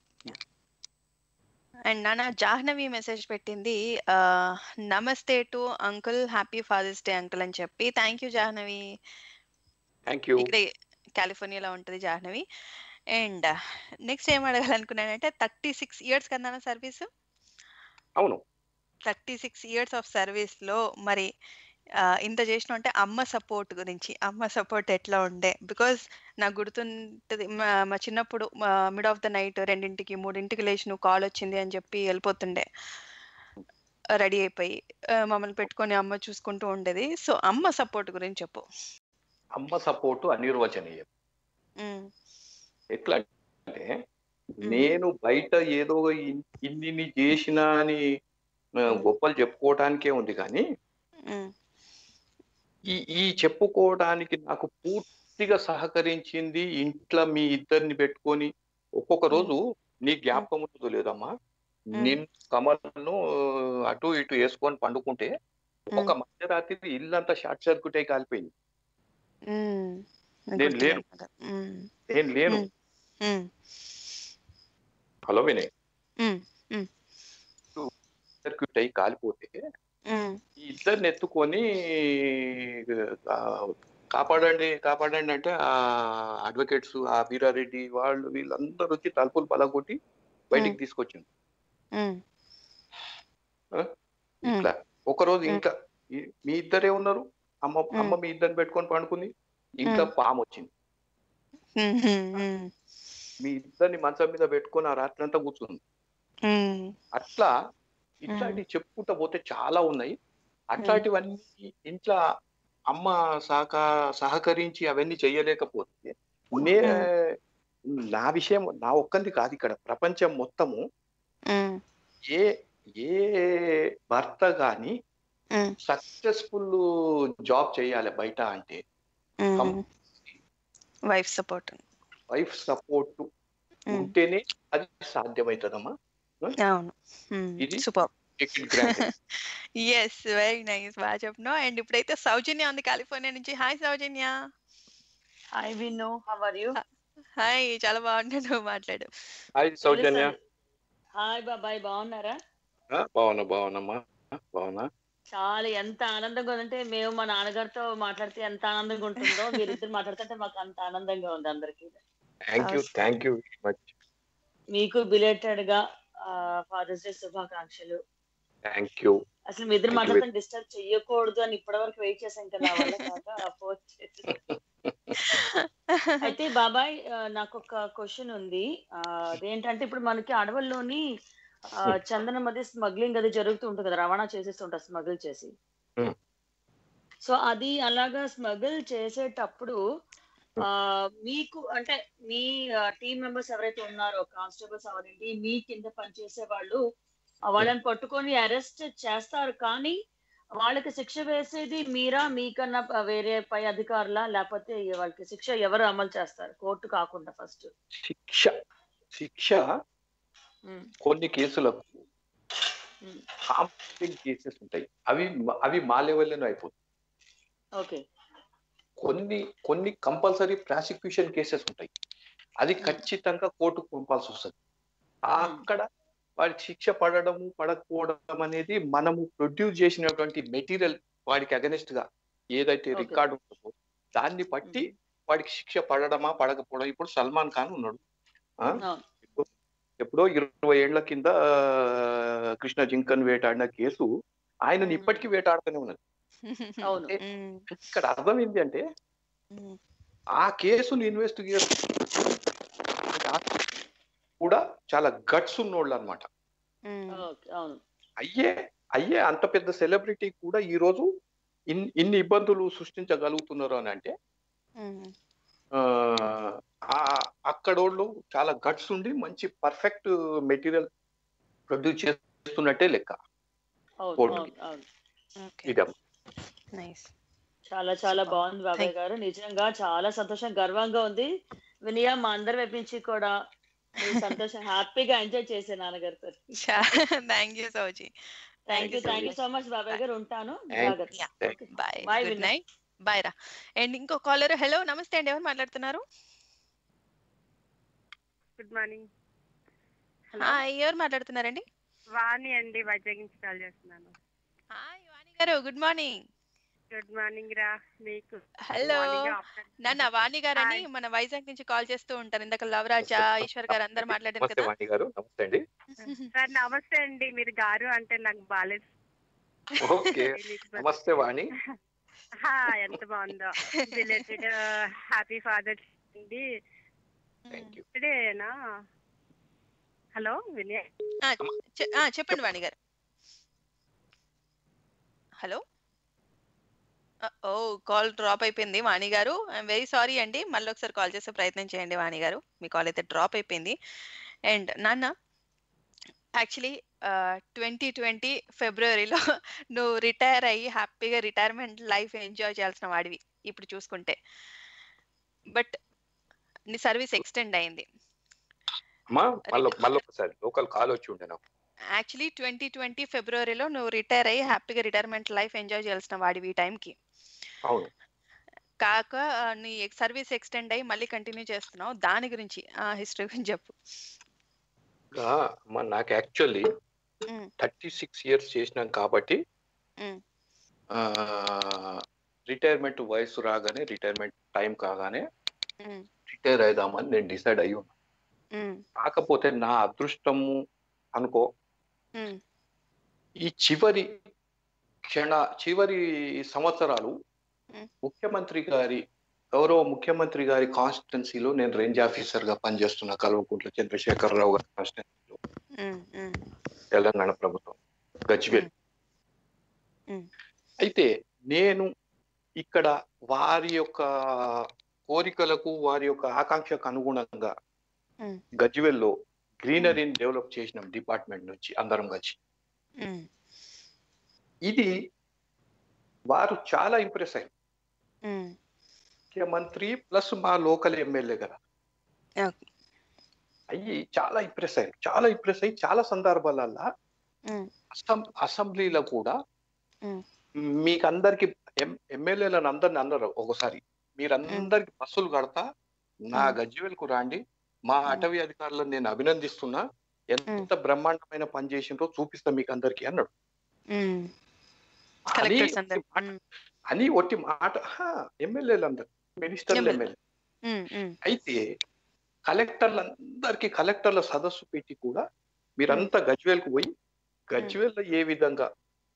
and నాన్న జాహ్నవి మెసేజ్ పెట్టింది ఆ, నమస్తే to uncle happy fathers day uncle అని చెప్పి thank you Jahnavi thank you ఇక్కడే కాలిఫోర్నియాలో ఉంటుంది జాహ్నవి అండ్ నెక్స్ట్ ఏం అడగాలనుకున్నానంటే థర్టీ సిక్స్ ఇయర్స్ కదా సర్వీస్ అవును thirty six years of service లో మరి ఆ, ఇంత చేసిన అంటే అమ్మ సపోర్ట్ గురించి అమ్మ సపోర్ట్ ఎట్లా ఉండే బికాజ్ నాకు గుర్తుంటది మా మా చిన్నప్పుడు మిడ్ ఆఫ్ ద నైట్ రెండింటికి మూడింటికి లేచి నువ్వు కాల్ వచ్చింది అని చెప్పి వెళ్ళిపోతుండే రెడీ అయిపోయి ఆ, మమ్మల్ని పెట్టుకొని అమ్మ చూసుకుంటూ ఉండేది సో అమ్మ సపోర్ట్ గురించి చెప్పు అమ్మ సపోర్టు అనిర్వచనీయం ఉమ్, ఎట్లా అంటే నేను బయట ఏదో ఇన్- ఇన్ని చేసినా అని ఆ, గొప్పలు చెప్పుకోవటానికే ఉంది కానీ ఉమ్, ఈ ఈ చెప్పుకోవడానికి నాకు పూర్తిగా సహకరించింది ఇంట్లో మీ ఇద్దరిని పెట్టుకొని ఒక్కొక్క రోజు నీ జ్ఞాపకం ఉంటుందో లేదమ్మా నిన్ను కమలను అటు ఇటు వేసుకొని పండుకుంటే ఒక మధ్యరాత్రి ఇల్లంతా షార్ట్ సర్క్యూట్ అయి కాలిపోయింది ఉమ్, నాకు నేను లేను గుర్తులేదు. ఉమ్, నేను లేను um, hello Vinay um, um, circuit అయి కాలిపోతే ఉమ్, ఈ ఇద్దరిని ఎత్తుకొని ఆ, కాపాడండి కాపాడండి అంటే ఆ అడ్వకేట్స్ ఆ వీరారెడ్డి వాళ్ళు వీళ్ళందరూ వచ్చి తలుపులు పలగొట్టి బయటికి తీసుకొచ్చింది ఉమ్, ఆ? ఇట్లా ఒకరోజు ఇంకా ఈ- మీ ఇద్దరే ఉన్నారు అమ్మ అమ్మ మీ ఇద్దరిని పెట్టుకొని పండుకుంది ఇంట్లో పాము వచ్చింది ఉమ్, ఉమ్, మీ ఇద్దరిని మంచం మీద పెట్టుకొని ఆ రాత్రి అంతా కూర్చుంది ఉమ్, అట్లా ఇట్లాంటివి చెప్పుకుంటా పోతే చాలా ఉన్నాయి అట్లాంటివన్నీ ఇంట్లో అమ్మ సహక సహకరించి అవన్నీ చెయ్యలేకపోతే నే నా విషయం నా ఒక్కంది కాదు ఇక్కడ ప్రపంచం మొత్తము ఉమ్, ఏ ఏ భర్త గాని ఉమ్, సక్సెస్ఫుల్ జాబ్ చేయాలి బయట అంటే um. Wife support wife support ఉంటేనే అది సాధ్యమవుతుందమ్మా అవును ఇది super take it granted. Yes very nice బాగా చెప్పినావు అండ్ ఇప్పుడైతే సౌజన్య ఉంది కాలిఫోర్నియా నుంచి hi Soujanya hi Vinu how are you hi చాలా బాగున్నా నువ్వు మాట్లాడు హాయ్ సౌజన్య హాయ్ బాబాయ్ బాగున్నారా ఆ, బాగున్నా బాగున్నామ్మా బాగున్నా చాలా ఎంత ఆనందంగా ఉందంటే మేము మా నాన్నగారితో మాట్లాడితే ఎంత ఆనందంగా ఉంటుందో మీరిద్దరు మాట్లాడుతుంటే మాకు అంత ఆనందంగా ఉంది అందరికి thank you thank you very much మీకు బిలేటెడ్ గా ఫాదర్స్ డే శుభాకాంక్షలు థ్యాంక్ యూ అసలు మీ ఇద్దరు Thank you మాట్లాడతాను డిస్టర్బ్ చెయ్యకూడదు అని ఇప్పటి వరకు వెయిట్ చేశాం కదా నా వల్ల కాక ఫోన్ చేసి అయితే బాబాయ్ ఆ, నాకు ఒక క్వశ్చన్ ఉంది ఆ, అదేంటంటే ఇప్పుడు మనకి అడవుల్లోని ఆ, చందనం అది స్మగ్లింగ్ అది జరుగుతూ ఉంటుంది కదా రవాణా చేసేస్తుంటారు స్మగిల్ చేసి సో అది అలాగా స్మగిల్ చేసేటప్పుడు ఆ మీకు అంటే మీ టీం మెంబర్స్ ఎవరైతే ఉన్నారో కానిస్టేబుల్స్ అవనండి మీ కింద పనిచేసే వాళ్ళు ఆ, వాళ్ళని పట్టుకొని అరెస్ట్ చేస్తారు కానీ వాళ్ళకి శిక్ష వేసేది మీరా మీకన్నా ప- వేరే పై అధికారులా లేకపోతే వాళ్ళకి శిక్ష ఎవరు అమలు చేస్తారు కోర్టు కాకుండా ఫస్ట్ శిక్ష శిక్ష కొన్ని కేసులకు కాంప్లికేట్ కేసెస్ ఉంటాయి అవి అవి మా లెవెల్లోనే అయిపోతాయి ఓకే కొన్ని కొన్ని కంపల్సరీ ప్రాసిక్యూషన్ కేసెస్ ఉంటాయి అది ఖచ్చితంగా కోర్టుకు పంపాల్సి వస్తుంది అక్కడ వాడికి శిక్ష పడడము పడకపోవడం అనేది మనము ప్రొడ్యూస్ చేసినటువంటి మెటీరియల్ వాడికి అగనెస్ట్ గా ఏదైతే Okay. రికార్డు ఉంటుందో దాన్ని బట్టి వాడికి శిక్ష పడడమా పడకపోవడం ఇప్పుడు సల్మాన్ ఖాన్ ఉన్నాడు ఆ? ఎప్పుడో- ఎప్పుడో ఇరవై ఏళ్ల కింద ఆ, కృష్ణ జింకన్ వేటాడిన కేసు ఆయనని ఇప్పటికీ వేటాడుతూనే ఉన్నది అవును ఇక్కడ అర్థం ఏంటి అంటే ఆ కేసును ఇన్వెస్టిగేట్ కూడా చాలా గట్స్ ఉన్నోళ్ళు అనమాట ఓకే అవును అయ్యే అయ్యే అంత పెద్ద సెలబ్రిటీ కూడా ఈ రోజు ఇన్ ఇన్ని ఇబ్బందులు సృష్టించగలుగుతున్నారు అని అంటే ఆ, ఆ- అక్కడోళ్ళు చాలా గట్స్ ఉండి మంచి పర్ఫెక్ట్ మెటీరియల్ ప్రొడ్యూస్ చేస్తున్నట్టే లెక్క అవును కోర్టుకి అవును అవును ఇదమ్మా నైస్ చాలా చాలా బాగుంది బాబాయ్ గారు నిజంగా చాలా సంతోషం గర్వంగా ఉంది వినయ మా అందరి వైపు నుంచి కూడా మీ సంతోషం హ్యాపీగా ఎంజాయ్ చేసే నాన్నగారితో thank you Souji thank you thank you so much బాబాయ్ గారు ఉంటాను జాగ్రత్త bye Bye, good Vinay. Night bye రా అండ్ ఇంకో కాలర్ హలో నమస్తే అండి ఎవరు మాట్లాడుతున్నారు గుడ్ మార్నింగ్ హాయ్ ఎవరు మాట్లాడుతున్నారండి వాణి అండి వైజాగ్ నుంచి కాల్ చేస్తున్నాను వాణి గారు గుడ్ మార్నింగ్ గుడ్ మార్నింగ్ రా మీకు హలో Morning, afternoon. నాన్న వాణి గారని మన వైజాగ్ నుంచి కాల్ చేస్తూ ఉంటారు ఇందాక లవరాజా ఈశ్వర్ గారు అందరు మాట్లాడారు నమస్తే కదా వాణి గారు నమస్తే అండి సార్ నమస్తే అండి మీరు గారు అంటే నాకు బాలేదు ఓకే నమస్తే వాణి హా, ఎంత బాగుందో రిలేటెడ్ హ్యాపీ ఫాదర్స్ అండి ఇప్పుడేనా హలో వినయ్ ఆ, చె- ఆ, చెప్పండి వాణి గారు హలో ఓ కాల్ డ్రాప్ అయిపోయింది వాణి గారు ఐఎమ్ వెరీ సారీ అండి మళ్ళీ ఒకసారి కాల్ చేసే ప్రయత్నం చేయండి వాణి గారు మీ కాల్ అయితే డ్రాప్ అయిపోయింది అండ్ నాన్న యాక్చువల్లీ ట్వంటీ ట్వంటీ ఫిబ్రవరిలో నువ్వు రిటైర్ అయ్యి హ్యాపీగా రిటైర్మెంట్ లైఫ్ ఎంజాయ్ చేయాల్సిన వాడివి ఇప్పుడు చూసుకుంటే బట్ నీ సర్వీస్ ఎక్స్టెండ్ అయింది అమ్మా మళ్ళీ మళ్ళీ ఒకసారి లోకల్ కాల్ వచ్చి ఉండే నాకు యాక్చువల్లీ ట్వంటీ ట్వంటీ ఫిబ్రవరిలో నువ్వు రిటైర్ అయ్యి హ్యాపీగా రిటైర్మెంట్ లైఫ్ ఎంజాయ్ చేయాల్సిన వాడివి ఈ టైంకి అవును కాక ఆ, నీ సర్వీస్ ఎక్స్టెండ్ అయ్యి మళ్ళీ కంటిన్యూ చేస్తున్నావు దాని గురించి ఆ హిస్టరీ గురించి చెప్పు ఇంకా అమ్మా నాకు actually um, thirty six years చేసినాం కాబట్టి ఉమ్, రిటైర్మెంట్ వయసు రాగానే రిటైర్మెంట్ టైం కాగానే ఉమ్, రిటైర్ అయిదామని నేను డిసైడ్ అయ్యి ఉన్నా ఉమ్, కాకపోతే నా అదృష్టము అనుకో ఉమ్, ఈ చివరి క్షణ చివరి సంవత్సరాలు ఉమ్. ముఖ్యమంత్రి గారి గౌరవ ముఖ్యమంత్రి గారి కాన్స్టిట్యున్సీలో నేను రేంజ్ ఆఫీసర్ గా పనిచేస్తున్నా కల్వకుంట్ల చంద్రశేఖరరావు గారి కాన్స్టిట్యున్సీలో ఉమ్, ఉమ్, తెలంగాణ ప్రభుత్వం గజ్వేల్ ఉమ్, అయితే నేను ఇక్కడ వారి యొక్క కోరికలకు వారి యొక్క ఆకాంక్షకు అనుగుణంగా ఉమ్, గజ్వేల్లో గ్రీనరీని డెవలప్ చేసినాం డిపార్ట్మెంట్ నుంచి అందరం కలిసి ఉమ్, ఇది వారు చాలా ఇంప్రెస్ అయ్యారు ఉమ్. ముఖ్యమంత్రి ప్లస్ మా లోకల్ ఎమ్మెల్యే కదా ఓకే. అయ్యి చాలా ఇంప్రెస్ అయ్యారు చాలా ఇంప్రెస్ అయ్యి చాలా సందర్భాలల్లో ఉమ్, అసం అసెంబ్లీలో కూడా ఉమ్, మీకు అందరికి ఎమ్మెల్యేలను అందరిని అన్నారు ఒకసారి మీరందరికి బస్సులు కడతా నా గజ్వేల్కు రాండి మా అటవీ అధికారులను నేను అభినందిస్తున్నా ఎంత బ్రహ్మాండమైన పని చేసిండ్రో చూపిస్తా మీకు అందరికి అన్నాడు ఉమ్. అని కలెక్టర్స్ అందరు మాట- అని ఒట్టి మాట ఎమ్మెల్యేలు అందరు మినిస్టర్లు ఎమ్మెల్యే. ఎమ్మెల్యే ఉమ్, ఉమ్, అయితే కలెక్టర్లందరికీ కలెక్టర్ల సదస్సు పెట్టి కూడా మీరంతా గజ్వేల్కు పోయి గజ్వేల్లో ఏ విధంగా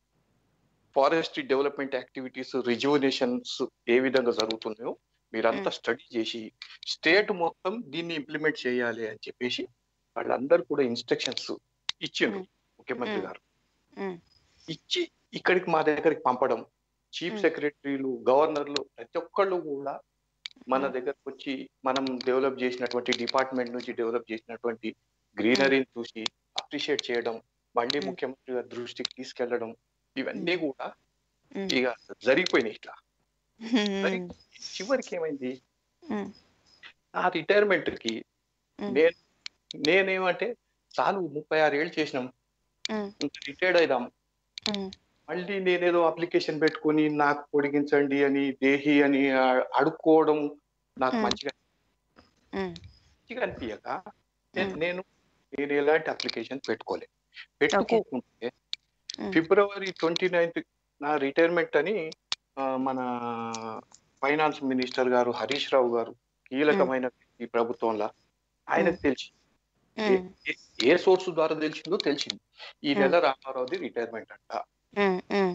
ఫారెస్ట్రీ డెవలప్మెంట్ యాక్టివిటీస్ రిజువనేషన్స్ ఏ విధంగా జరుగుతున్నాయో మీరంతా స్టడీ చేసి స్టేట్ మొత్తం దీన్ని ఇంప్లిమెంట్ చేయాలి అని చెప్పేసి వాళ్ళందరూ కూడా ఇన్స్ట్రక్షన్స్ ఇచ్చిండ్రు ముఖ్యమంత్రి గారు ఉమ్, ఇచ్చి ఇక్కడికి మా దగ్గరికి పంపడం చీఫ్ సెక్రటరీలు గవర్నర్లు ప్రతి ఒక్కళ్ళు కూడా మన దగ్గరకు వచ్చి మనం డెవలప్ చేసినటువంటి డిపార్ట్మెంట్ నుంచి డెవలప్ చేసినటువంటి గ్రీనరీని చూసి అప్రిషియేట్ చేయడం మళ్ళీ ముఖ్యమంత్రి గారి దృష్టికి తీసుకెళ్లడం ఇవన్నీ కూడా ఇక జరిగిపోయినాయి ఇట్లా జరిగి చివరికి ఏమైంది ఉమ్, నా రిటైర్మెంట్ కి నేను నేనేమంటే చాలు ముప్పై ఆరు ఏళ్ళు చేసినాం ఉమ్, ఇంకా రిటైర్డ్ అయిదాం ఉమ్, మళ్ళీ నేనేదో అప్లికేషన్ పెట్టుకొని నాకు పొడిగించండి అని దేహి అని ఆ- అడుక్కోవడం నాకు Hmm. మంచిగా ఉమ్, మంచిగా అనిపించక నేను నేను నేను ఎలాంటి అప్లికేషన్ పెట్టుకోలేదు పెట్టుకోకుంటే ఫిబ్రవరి ట్వంటీ నైన్త్ నా రిటైర్మెంట్ అని ఆ, మన ఫైనాన్స్ మినిస్టర్ గారు హరీష్ రావు గారు కీలకమైన ఈ ప్రభుత్వంలో ఆయనకు తెలిసి ఏ- ఏ- ఏ సోర్స్ ద్వారా తెలిసిందో తెలిసింది ఈ నెల రామారావుది రిటైర్మెంట్ అంట ఉమ్, ఉమ్,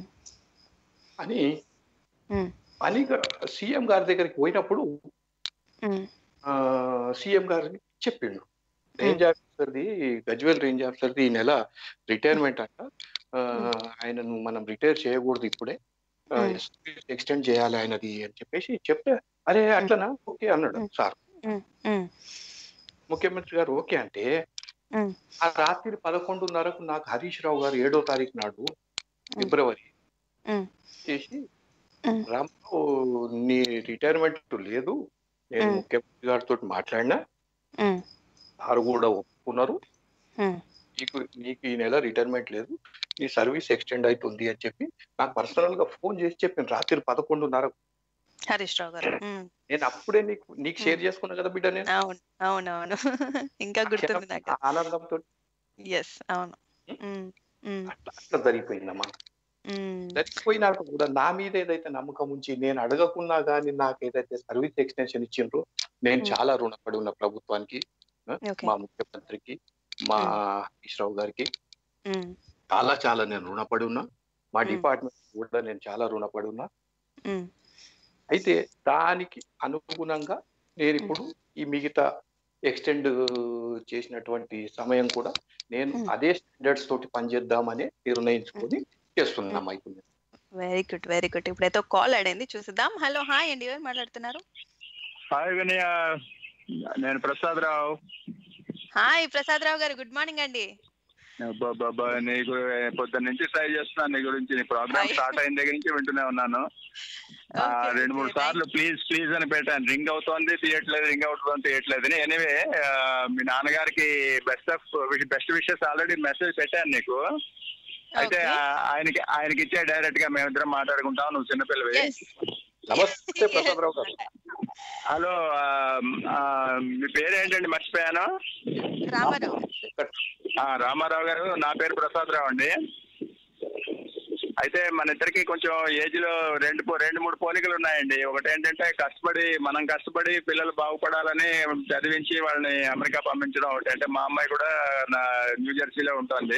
అని ఉమ్, అని సీఎం గారి దగ్గరికి పోయినప్పుడు ఉమ్, సీఎం గారికి చెప్పిండు రేంజ్ ఆఫీసర్ది గజ్వేల్ రేంజ్ ఆఫీసర్ది ఈ నెల రిటైర్మెంట్ అంట ఆ, ఆయనను మనం రిటైర్ చేయకూడదు ఇప్పుడే ఎక్స్టెండ్ చేయాలి ఆయనది అని చెప్పేసి చెప్తే అరే అట్లనా ఓకే అన్నాడు సార్ ఉమ్, ఉమ్, ముఖ్యమంత్రి గారు ఓకే అంటే ఉమ్, ఆ రాత్రి పదకొండున్నరకు నాకు హరీష్ రావు గారు ఏడో తారీఖు నాడు ఫిబ్రవరి ఉమ్, చేసి రాము నీ రిటైర్మెంట్ లేదు నేను ఉమ్. ముఖ్యమంత్రి గారితో మాట్లాడినా ఉమ్, వారు కూడా ఒప్పుకున్నారు ఉమ్, నీకు నీకు ఈ నెల రిటైర్మెంట్ లేదు నీ సర్వీస్ ఎక్స్టెండ్ అవుతుంది అని చెప్పి నాకు పర్సనల్ గా ఫోన్ చేసి చెప్పింది రాత్రి పదకొండున్నర హరీష్ రావు గారు ఉమ్. నేను అప్పుడే నీకు నీకు షేర్ చేసుకున్నా కదా బిడ్డ నేను అవును అవునవును ఇంకా గుర్తుంది నాకు ఆనందంతో ఎస్ అవును ఉమ్, ఉమ్, అట్లా జరిగిపోయిందమ్మా ఉమ్, చచ్చిపోయినాక కూడా నా మీద ఏదైతే నమ్మకం ఉంచి నేను అడగకున్నా కానీ నాకు ఏదైతే సర్వీస్ ఎక్స్టెన్షన్ ఇచ్చిండ్రో నేను Hmm. చాలా రుణపడి ఉన్న ప్రభుత్వానికి ఆ, Okay. మా ముఖ్యమంత్రికి మా హరీష్ రావు గారికి ఉమ్, చాలా చాలా నేను రుణపడి ఉన్నా మా Hmm. డిపార్ట్మెంట్ కూడా నేను చాలా రుణపడి ఉన్నా ఉమ్, అయితే దానికి అనుగుణంగా నేను ఇప్పుడు ఈ మిగతా ఎక్స్టెండ్ చేసినటువంటి సమయం కూడా నేను Hmm. అదే స్టాండర్డ్స్ తోటి పనిచేద్దామని నిర్ణయించుకొని చేస్తున్నాం అయిపోయింది వెరీ గుడ్ వెరీ గుడ్ ఇప్పుడైతే ఒక కాల్ ఆడింది చూసిద్దాం హలో హాయ్ అండి ఎవరు మాట్లాడుతున్నారు హాయ్ వినయ నేను ప్రసాద్ రావు హాయ్ ప్రసాద్ రావు గారు గుడ్ మార్నింగ్ అండి బాబా నీకు పొద్దున్న నుంచి ట్రై చేస్తున్నాను నీ గురించి నీ ప్రోగ్రామ్ స్టార్ట్ అయిన దగ్గర నుంచి వింటూనే ఉన్నాను ఆ, రెండు మూడు సార్లు ప్లీజ్ ప్లీజ్ అని పెట్టాను రింగ్ అవుతోంది తీయట్లేదు రింగ్ అవుతుంది తీయట్లేదు ఎనీవే మీ నాన్నగారికి best of best wishes already message పెట్టాను నీకు అయితే ఆ, ఆయనకి ఆయనకి ఇచ్చే డైరెక్ట్ గా మేమిద్దరం మాట్లాడుకుంటాం నువ్వు చిన్నపిల్లవి నమస్తే ప్రసాద్ రావు గారు హలో ఆ, ఆ, మీ పేరు ఏంటండి మర్చిపోయాను రామారావు ఆ, రామారావు గారు నా పేరు ప్రసాద్ రావు అండి అయితే మన ఇద్దరికి కొంచెం ఏజ్ లో రెండు పో- రెండు మూడు పోలికలు ఉన్నాయండి ఒకటి ఏంటంటే కష్టపడి మనం కష్టపడి పిల్లలు బాగుపడాలని చదివించి వాళ్ళని అమెరికా పంపించడం ఒకటి అంటే మా అమ్మాయి కూడా నా న్యూ జెర్సీలో ఉంటుంది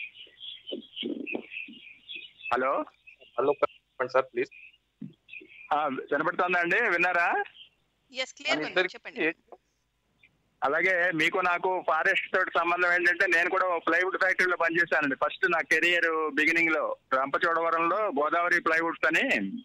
హలో హలో చెప్పండి సార్ ప్లీజ్ వినపడుతుందా అండి విన్నారా ఎస్ క్లియర్ చెప్పండి అలాగే మీకు నాకు ఫారెస్ట్ తోటి సంబంధం ఏంటంటే నేను కూడా ప్లైవుడ్ ఫ్యాక్టరీలో పనిచేశానండి ఫస్ట్ నా కెరియర్ బిగినింగ్ లో రంపచోడవరంలో గోదావరి ప్లైవుడ్స్ అని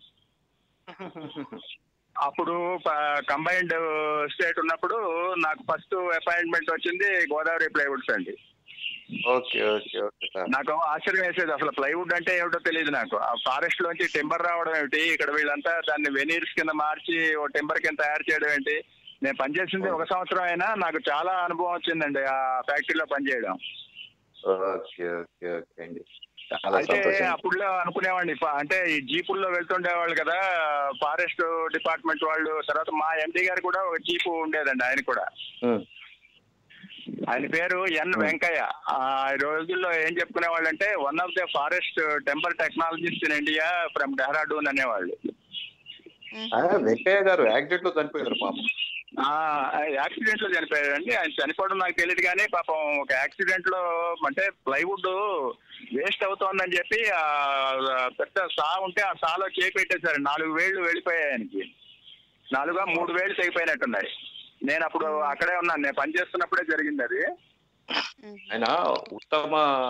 అప్పుడు కంబైన్డ్ స్టేట్ ఉన్నప్పుడు నాకు ఫస్ట్ అపాయింట్మెంట్ వచ్చింది గోదావరి ప్లైవుడ్స్ అండి ఓకే ఓకే ఓకే సార్ నాకు ఆశ్చర్యం వేసేది అసలు ప్లైవుడ్ అంటే ఏమిటో తెలియదు నాకు ఆ ఫారెస్ట్ లోంచి టింబర్ రావడం ఏమిటి ఇక్కడ వీళ్ళంతా దాన్ని వెనీర్స్ కింద మార్చి ఓ టింబర్ కింద తయారు చేయడం ఏంటి నేను పనిచేసింది ఒక సంవత్సరం అయినా నాకు చాలా అనుభవం వచ్చిందండి ఆ ఫ్యాక్టరీలో పనిచేయడం ఓకే ఓకే ఓకే అండి చాలా అయితే సంతోషం అప్పుడులో అనుకునేవాడిని ఫ- అంటే ఈ జీపుల్లో వెళ్తుండేవాళ్ళు కదా ఫారెస్ట్ డిపార్ట్మెంట్ వాళ్ళు తర్వాత మా ఎండి గారు కూడా ఒక జీపు ఉండేదండి ఆయన కూడా ఉమ్. ఆయన పేరు ఎన్ వెంకయ్య ఆ రోజుల్లో ఏం చెప్పుకునే వాళ్ళు అంటే one of the forest temper technologist in India from Dehradun అనేవాళ్ళు ఆ, వెంకయ్య గారు యాక్సిడెంట్ లో చనిపోయారు పాపం ఆ యాక్సిడెంట్ లో చనిపోయాడండి ఆయన చనిపోవడం నాకు తెలియదు కానీ పాపం ఒక యాక్సిడెంట్ లో అంటే ప్లైవుడ్ వేస్ట్ అవుతోందని చెప్పి ఆ పెద్ద సా ఉంటే ఆ సాలో చేయి పెట్టేశారు నాలుగు వేళ్ళు వెళ్ళిపోయాయి ఆయనకి నాలుగా మూడు వేలు తెగిపోయినట్టున్నాయి నేను అప్పుడు అక్కడే ఉన్నాను నేను పనిచేస్తున్నప్పుడే జరిగింది అది ఆయన ఉత్తమ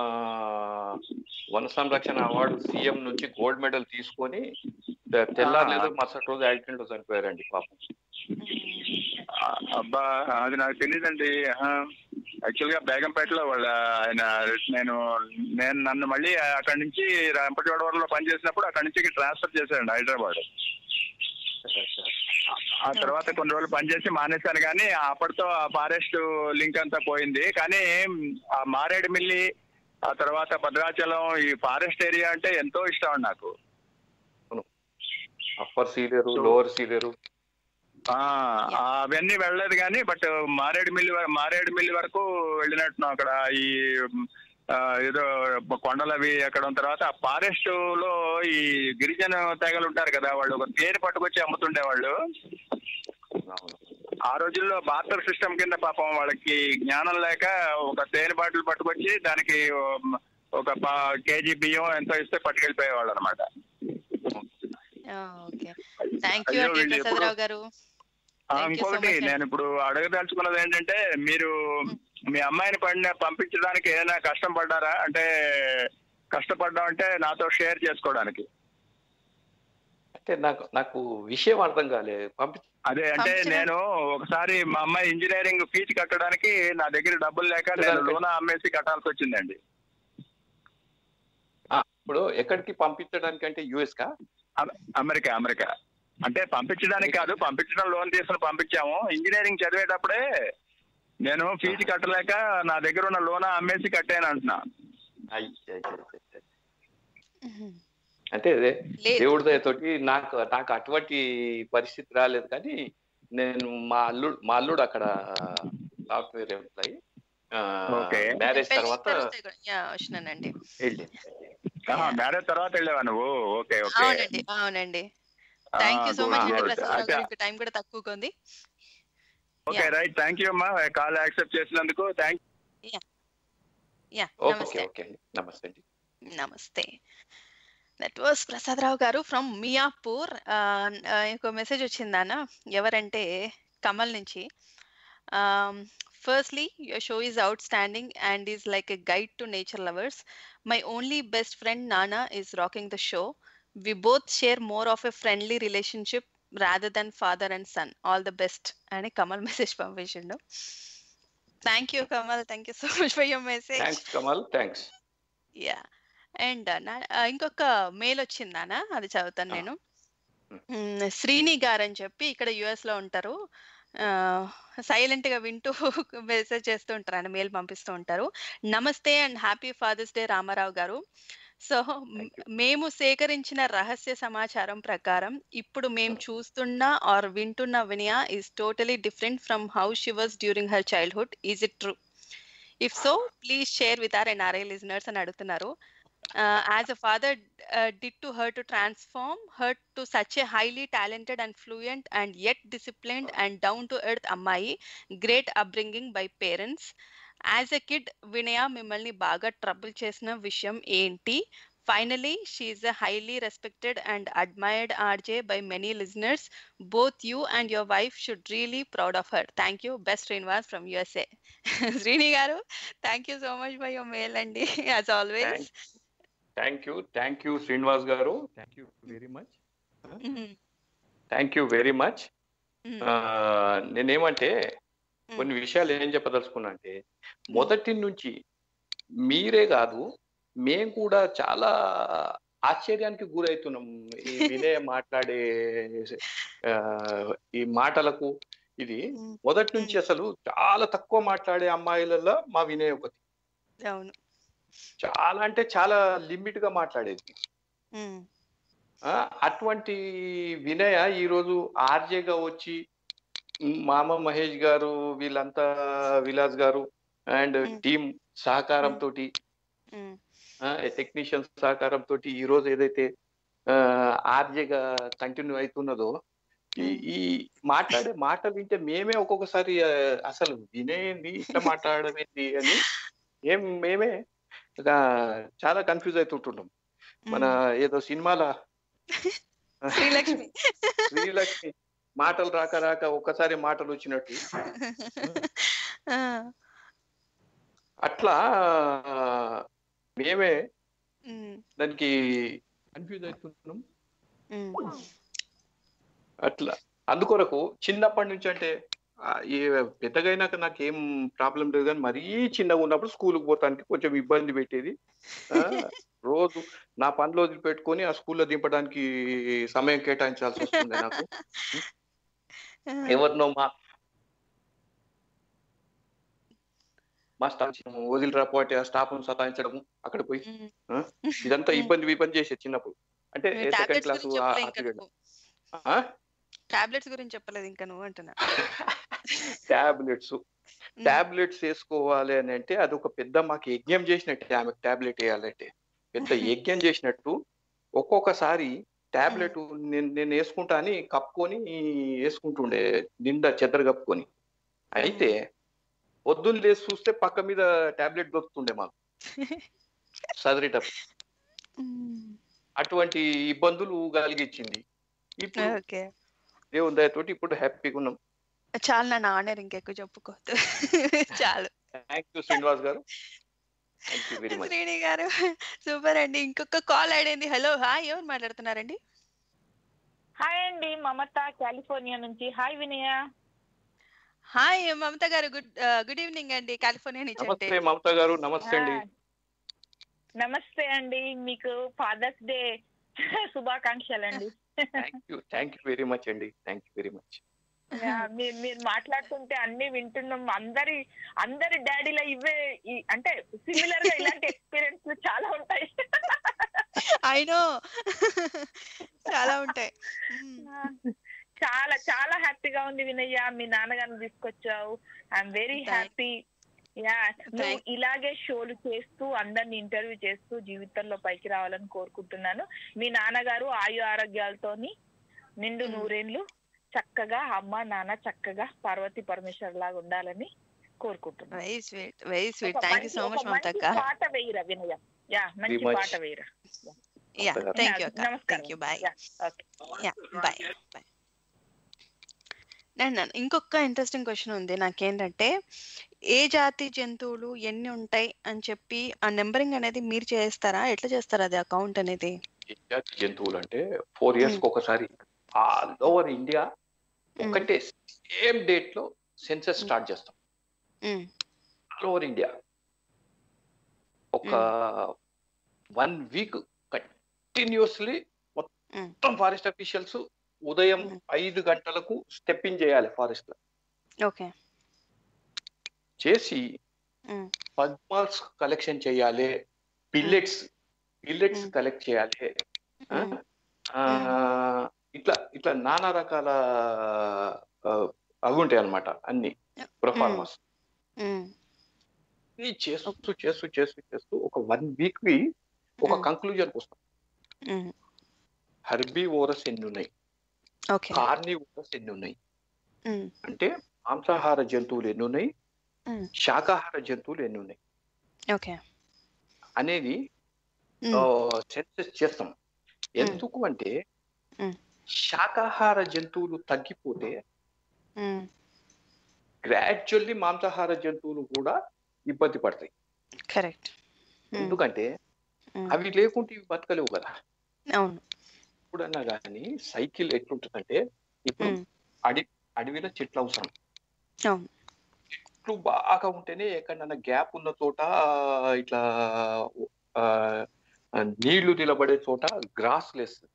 వన సంరక్షణ అవార్డు సీఎం నుంచి గోల్డ్ మెడల్ తీసుకొని తె- తెల్లారలేదు మరుసటి రోజు యాక్సిడెంట్ లో చనిపోయారండి పాపం ఆ, అబ్బా అది నాకు తెలియదండి యాక్చువల్ గా బేగంపేటలో వాళ్ళ ఆయన నేను నేను నన్ను మళ్ళీ అక్కడి నుంచి రంపచోడవరంలో పనిచేసినప్పుడు అక్కడి నుంచి ట్రాన్స్ఫర్ చేశారండి హైదరాబాద్ ఆ తర్వాత కొన్ని రోజులు పనిచేసి మానేశాను కానీ అప్పటితో ఆ ఫారెస్ట్ లింక్ అంతా పోయింది కానీ ఆ మారేడుమిల్లి ఆ తర్వాత భద్రాచలం ఈ ఫారెస్ట్ ఏరియా అంటే ఎంతో ఇష్టం అండి నాకు అప్పర్ సీలేరు లోవర్ సీలేరు ఆ అవన్నీ వెళ్ళలేదు కానీ బట్ మారేడుమిల్లి వ- మారేడుమిల్లి వరకు వెళ్ళినట్టున్నాం అక్కడ ఈ ఆ, ఏదో కొండలు అవి ఎక్కడం తర్వాత ఆ ఫారెస్ట్ లో ఈ గిరిజన తెగలు ఉంటారు కదా వాళ్ళు ఒక తేనె పట్టుకొచ్చి అమ్ముతుండేవాళ్ళు ఆ రోజుల్లో బార్టర్ సిస్టమ్ కింద పాపం వాళ్ళకి జ్ఞానం లేక ఒక తేనె బాటిల్ పట్టుకొచ్చి దానికి ఓ- ఒక పా- కేజీ బియ్యం ఎంతో ఇస్తే పట్టుకెళ్ళిపోయేవాళ్ళు అనమాట ఓకే థ్యాంక్ యూ అయ్యో, అండి వీళ్ళు ప్రసాద్ రావు గారు ఆ, Thank you so ఇంకొకటి much అండి. నేను ఇప్పుడు అడగదలుచుకున్నది ఏంటంటే మీరు మీ అమ్మాయిని పడిన పంపించడానికి ఏదైనా కష్టం పడ్డారా అంటే కష్టపడ్డాం అంటే నాతో షేర్ చేసుకోవడానికి అంటే నాకు నాకు విషయం అర్థం కాలే పంపి అదే అంటే నేను ఒకసారి మా అమ్మాయి ఇంజనీరింగ్ ఫీజు కట్టడానికి నా దగ్గర డబ్బులు లేక నేను లోన అమ్మేసి కట్టాల్సి వచ్చిందండి ఆ, ఇప్పుడు ఎక్కడికి పంపించడానికి అంటే యుఎస్ కా అమె- అమెరికా అమెరికా అంటే పంపించడానికి కాదు పంపించడం లోన్ తీసుకుని పంపించాము ఇంజనీరింగ్ చదివేటప్పుడే నేను ఫీజు కట్టలేక నా దగ్గర ఉన్న లోన అమ్మేసి కట్టాను అంటున్నా అంటే అదే లేదు. దేవుడి దయతోటి నాకు నాకు అటువంటి పరిస్థితి రాలేదు కానీ నేను మా అల్లుడు మా అల్లుడు అక్కడ సాఫ్ట్వేర్ ఎంప్లాయీ ఓకే. మ్యారేజ్ పెళ్లి తర్వాత తర్వాత కూడా- యా, వచ్చినానండి వెళ్ళింది మ్యారేజ్ తర్వాత వెళ్ళావా నువ్వు ఓకే ఓకే అవునండి అవునండి thank you so good, much అండి good. ప్రసాద్ రావు అయితే- గారు మీకు టైం కూడా తక్కువగా ఉంది ఓకే రైట్ థ్యాంక్ యూ అమ్మా కాల్ యాక్సెప్ట్ చేసినందుకు థ్యాంక్ యా ఓకే నమస్తే ఓకే అండి నమస్తే అండి నమస్తే దట్ వాస్ ప్రసాద్ రావు గారు ఫ్రమ్ మియాపూర్ ఇంకో మెసేజ్ వచ్చిందానా ఎవరంటే కమల్ నుంచి firstly your show is outstanding and is like a guide to nature lovers my only best friend నానా is rocking the show we both share more of a friendly relationship rather than father and son all the best అని Kamal message పంపించిండు thank you Kamal thank you so much for your message thanks Kamal thanks yeah and ఇంకొక mail వచ్చిందానా అది చదువుతాను నేను మ్, శ్రీని గారు అని చెప్పి ఇక్కడ యుఎస్ లో ఉంటారు సైలెంట్ గా వింటూ మెసేజ్ చేస్తూ ఉంటారు ఆయన మెయిల్ పంపిస్తూ ఉంటారు నమస్తే and happy fathers day Ramarao గారు సో మేము సేకరించిన రహస్య సమాచారం ప్రకారం ఇప్పుడు మేము చూస్తున్న ఆర్ వింటున్న Vinaya is totally different from how she was during her childhood is it true if so please share with our NRI listeners అని అడుగుతున్నారు as a father did to her to transform her to such a highly talented and fluent and yet disciplined and down to earth అమ్మాయి great upbringing by parents as a kid Vinaya మిమ్మల్ని బాగా trouble చేసిన విషయం ఏంటి finally she's a highly respected and admired RJ by many listeners both you and your wife should really proud of her thank you best Srinivas from USA Srini గారు thank you so much for your mail అండి as always thank you thank you Srinivas గారు thank you very much thank you very much నేనేమంటే కొన్ని విషయాలు ఏం చెప్పదలుచుకున్నా అంటే మొదటి నుంచి మీరే కాదు మేము కూడా చాలా ఆశ్చర్యానికి గురవుతున్నాం ఈ వినయ మాట్లాడే ఆ, ఈ మాటలకు ఇది మొదటి నుంచి అసలు చాలా తక్కువ మాట్లాడే అమ్మాయిలలో మా వినయ ఒకటి అవును చాలా అంటే చాలా లిమిట్ గా మాట్లాడేది మ్మ్. ఆ, అటువంటి వినయ ఈరోజు ఆర్జేగా వచ్చి మ్, మామ మహేష్ గారు వీళ్ళంతా విలాస్ గారు అండ్ టీమ్ సహకారంతో మ్మ్. టెక్నీషియన్స్ సహకారంతో ఈ రోజు ఏదైతే ఆర్జేగా కంటిన్యూ అవుతున్నదో ఈ ఈ మాట్లాడే మాట వింటే మేమే ఒక్కొక్కసారి ఆ, అసలు వినేయండి ఇట్లా మాట్లాడడం ఏంటి అని ఏం మేమే ఒక చాలా కన్ఫ్యూజ్ అవుతుంటున్నాం మన ఏదో సినిమాల శ్రీలక్ష్మి శ్రీలక్ష్మి మాటలు రాక రాక ఒక్కసారి మాటలు వచ్చినట్టు ఆ, అట్లా ఆ, మేమే మ్మ్. దానికి కన్ఫ్యూజ్ అవుతున్నాం మ్మ్. అట్లా అందుకొరకు చిన్నప్పటి నుంచి అంటే ఆ, ఏ పెద్దగా అయినాక నాకు ఏం ప్రాబ్లం లేదు కానీ మరీ చిన్నగా ఉన్నప్పుడు స్కూల్కి పోతానికి కొంచెం ఇబ్బంది పెట్టేది ఆ, రోజు నా పనులు వదిలిపెట్టుకొని ఆ స్కూల్లో దింపడానికి సమయం కేటాయించాల్సి వస్తుంది నాకు ఎవరినో మా మా స్టాఫ్ వదిలిరా పోతే ఆ స్టాఫ్ సతాయించడం అక్కడ పోయి ఆ, ఇదంతా ఇబ్బంది ఇబ్బంది చేసేది చిన్నప్పుడు అంటే మీరు సెకండ్ టాబ్లెట్స్ క్లాస్ గురించి చెప్పలే ఇంకా నువ్వు టాబ్లెట్స్ గురించి చెప్పలేదు ఇంకా నువ్వు అంటున్నా టాబ్లెట్స్ టాబ్లెట్స్ వేసుకోవాలి అని అంటే అది ఒక పెద్ద మాకు యజ్ఞం చేసినట్టే ఆమెకు టాబ్లెట్ వేయాలంటే పెద్ద యజ్ఞం చేసినట్టు ఒక్కొక్కసారి టాబ్లెట్ నేను నేను వేసుకుంటా అని కప్పుకొని వేసుకుంటుండే నిండా చెద్దరు కప్పుకొని అయితే పొద్దున్న లేసి చూస్తే పక్క మీద టాబ్లెట్ దొరుకుతుండే మాకు చదివేటప్పుడు అటువంటి ఇబ్బందులు కలిగించింది ఇప్పుడు ఓకే దేవుని దయతోటి ఇప్పుడు హ్యాపీగా ఉన్నాం చాలు నా ఆనర్ ఇంకెక్కువ చెప్పుకోవద్దు చాలు థ్యాంక్ యూ శ్రీనివాస్ గారు thank you very much Srini గారు సూపర్ అండి ఇంకొక కాల్ అయింది హలో హాయ్ ఎవరు మాట్లాడుతున్నారండి హాయ్ అండి మమత కాలిఫోర్నియా నుంచి హాయ్ వినయ హాయ్ మమత గారు గుడ్ గుడ్ ఈవినింగ్ అండి కాలిఫోర్నియా నుంచి అంటే నమస్తే మమతా గారు నమస్తే అండి నమస్తే అండి మీకు ఫాదర్స్ డే శుభాకాంక్షలు అండి thank you thank you very much అండి థ్యాంక్ యూ వెరీ మచ్ మీరు మీరు మాట్లాడుతుంటే అన్ని వింటున్నాం అందరి అందరి డాడీలో ఇవే ఈ- అంటే సిమిలర్ గా ఇలాంటి ఎక్స్పీరియన్స్ చాలా ఉంటాయి ఐ నో చాలా ఉంటాయి చాలా చాలా హ్యాపీగా ఉంది వినయ్య మీ నాన్నగారిని తీసుకొచ్చావు ఐఎమ్ వెరీ హ్యాపీ యా నువ్వు ఇలాగే షోలు చేస్తూ అందరిని ఇంటర్వ్యూ చేస్తూ జీవితంలో పైకి రావాలని కోరుకుంటున్నాను మీ నాన్నగారు ఆయు ఆరోగ్యాలతోని నిండు నూరేండ్లు చక్కగా అమ్మ నాన్న చక్కగా పార్వతి పరమేశ్వర్ లాగా ఉండాలని కోరుకుంటున్నాను వెరీ స్వీట్ వెరీ స్వీట్ ఒక థ్యాంక్ యూ మంచి- సో ఒక మచ్ మంచి మమతక్క పాట వేయరా వినయ యా మంచి much. పాట వేయరా యా థ్యాంక్ యూ అక్క నమస్కారం thank you bye okay yeah bye bye నన్ను ఇంకొక ఇంట్రెస్టింగ్ క్వశ్చన్ ఉంది నాకేంటంటే ఏ జాతి జంతువులు ఎన్ని ఉంటాయి అని చెప్పి ఆ నెంబరింగ్ అనేది మీరు చేస్తారా ఎట్లా చేస్తారా అది అకౌంట్ అనేది ఏ జాతి జంతువులు అంటే ఫోర్ ఇయర్స్ కి ఒకసారి ఆల్ ఓవర్ ఇండియా ఒకటే సేమ్ డేట్ లో సెన్సస్ స్టార్ట్ చేస్తాం ఆల్ ఓవర్ ఇండియా ఒక వన్ వీక్ కంటిన్యూస్లీ మొత్తం ఫారెస్ట్ అఫీషియల్స్ ఉదయం ఐదు గంటలకు స్టెప్ ఇన్ చేయాలి ఫారెస్ట్ లో ఓకే చేసి పద్మాల్స్ కలెక్షన్ చేయాలి పిల్లెట్స్ పిల్లెట్స్ కలెక్ట్ చేయాలి ఆ, ఆ, ఇట్లా ఇట్లా నానా రకాల ఆ, అవి ఉంటాయి అనమాట అన్ని ప్రొఫార్మస్ ఇది చేస్తూ చేస్తూ చేస్తూ చేస్తూ ఒక వన్ వీక్ కి ఒక కంక్లూజన్ వస్తాం హర్బీ ఓరస్ ఎన్ని ఉన్నాయి ఓకే కార్ని ఓరస్ ఎన్ని ఉన్నాయి అంటే మాంసాహార జంతువులు ఎన్ని ఉన్నాయి శాకాహార జంతువులు ఎన్ని ఉన్నాయి ఓకే అనేది సెన్సెస్ చేస్తాం ఎందుకు అంటే శాకాహార జంతువులు తగ్గిపోతే గ్రాడ్యువల్లీ మాంసాహార జంతువులు కూడా ఇబ్బంది పడతాయి కరెక్ట్ ఎందుకంటే అవి లేకుంటే ఇవి బతకలేవు కదా అవును ఎప్పుడన్నా కానీ సైకిల్ ఎట్లుంటుందంటే ఇప్పుడు అడి అడవిలో చెట్లు అవసరం అవును చెట్లు బాగా ఉంటేనే ఎక్కడన్నా గ్యాప్ ఉన్న చోట ఇట్లా ఆ, నీళ్లు నిలబడే చోట గ్రాస్ లేస్తుంది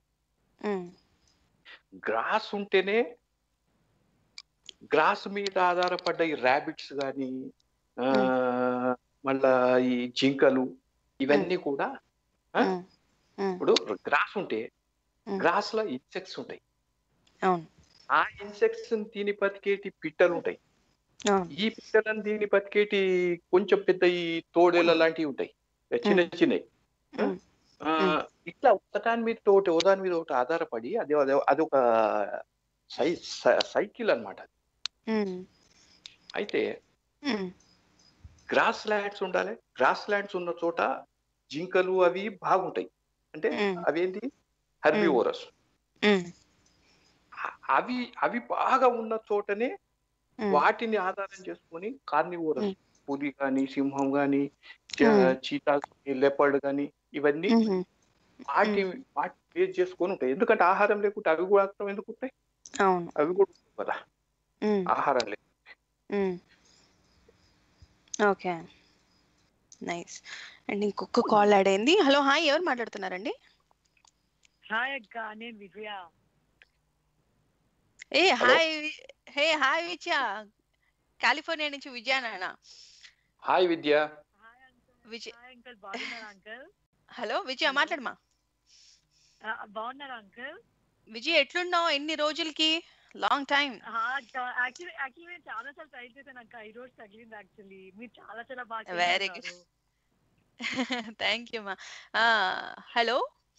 గ్రాస్ ఉంటేనే గ్రాస్ మీద ఆధారపడ్డ ఈ ర్యాబిట్స్ కానీ మళ్ళా ఈ జింకలు ఇవన్నీ కూడా ఆ, ఇప్పుడు గ్రాస్ ఉంటే గ్రాస్ లో ఇన్సెక్ట్స్ ఉంటాయి అవును ఆ ఇన్సెక్ట్స్ తిని బతికేటి పిట్టలు ఉంటాయి అవును ఈ పిట్టలను దీన్ని బతికేటి కొంచెం పెద్ద ఈ తోడేళ్ళ లాంటివి ఉంటాయి చిన్న చిన్నవి ఆ, ఇట్లా ఒకదాని మీద ఒకటి ఒకదాని మీద ఒకటి ఆధారపడి అది అది- అది ఒక సై సై- సైకిల్ అన్నమాట అయితే గ్రాస్ ల్యాండ్స్ ఉండాలి గ్రాస్ ల్యాండ్స్ ఉన్న చోట జింకలు అవి బాగుంటాయి అంటే అవేంటి హెర్బివోరస్ అవి అవి బాగా ఉన్న చోటనే వాటిని ఆధారం చేసుకొని కార్నివోరస్ పులి కానీ సింహం కానీ చీతా లెపర్డ్ కానీ ఇవన్నీ వాటి వాటి బేస్ చేసుకొని ఉంటాయి ఎందుకంటే ఆహారం లేకుంటే అవి కూడా అర్థం ఎందుకు ఉంటాయి అవును అవి కూడా ఉంటాయి కదా ఆహారం లేదు ఓకే నైస్ అండ్ ఇంకొక కాల్ యాడ్ అయింది హలో హాయ్ ఎవరు మాట్లాడుతున్నారండి హాయ్ అక్క నేను విజయ ఏ hi hey hi Vijaya California నుంచి విజయ నాన్న హాయ్ విద్య విజయ్ అంకుల్ బాగున్నారా అంకుల్ హలో విజయ మాట్లాడమా బాగున్నారా అంకుల్ విజయ్ ఎట్లున్నావు ఎన్ని రోజులకి లాంగ్ టైం యాక్చువల్లీ యాక్చువల్లీ నేను చాలా సార్లు ట్రై చేశాను అక్క ఈ రోజు తగిలింది యాక్చువల్లీ మీరు చాలా చాలా బాగా వెరీ గుడ్ థ్యాంక్ యూ మా హలో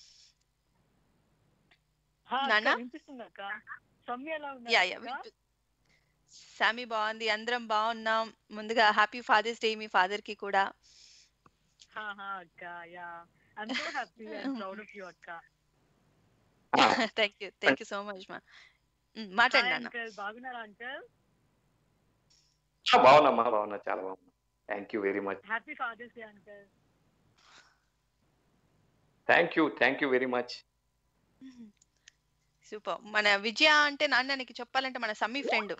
నాన్న వినిపిస్తుంది అక్క సమ్య ఎలా యా ఉన్నారు యా సామి బాగుంది అందరం బాగున్నాం ముందుగా హ్యాపీ ఫాదర్స్ డే మీ ఫాదర్ కి కూడా అక్క yeah I'm so happy I'm proud of you అక్క thank you thank you so much మా మాట్లాడి నాన్న అంకుల్ బాగున్నారా అంకుల్ బాగున్నామ్మా బాగున్నా చాలా బాగున్నా thank you very much happy fathers day uncle thank you thank you very much super మన విజయ అంటే నాన్న నీకు చెప్పాలంటే మన సమ్మీ friend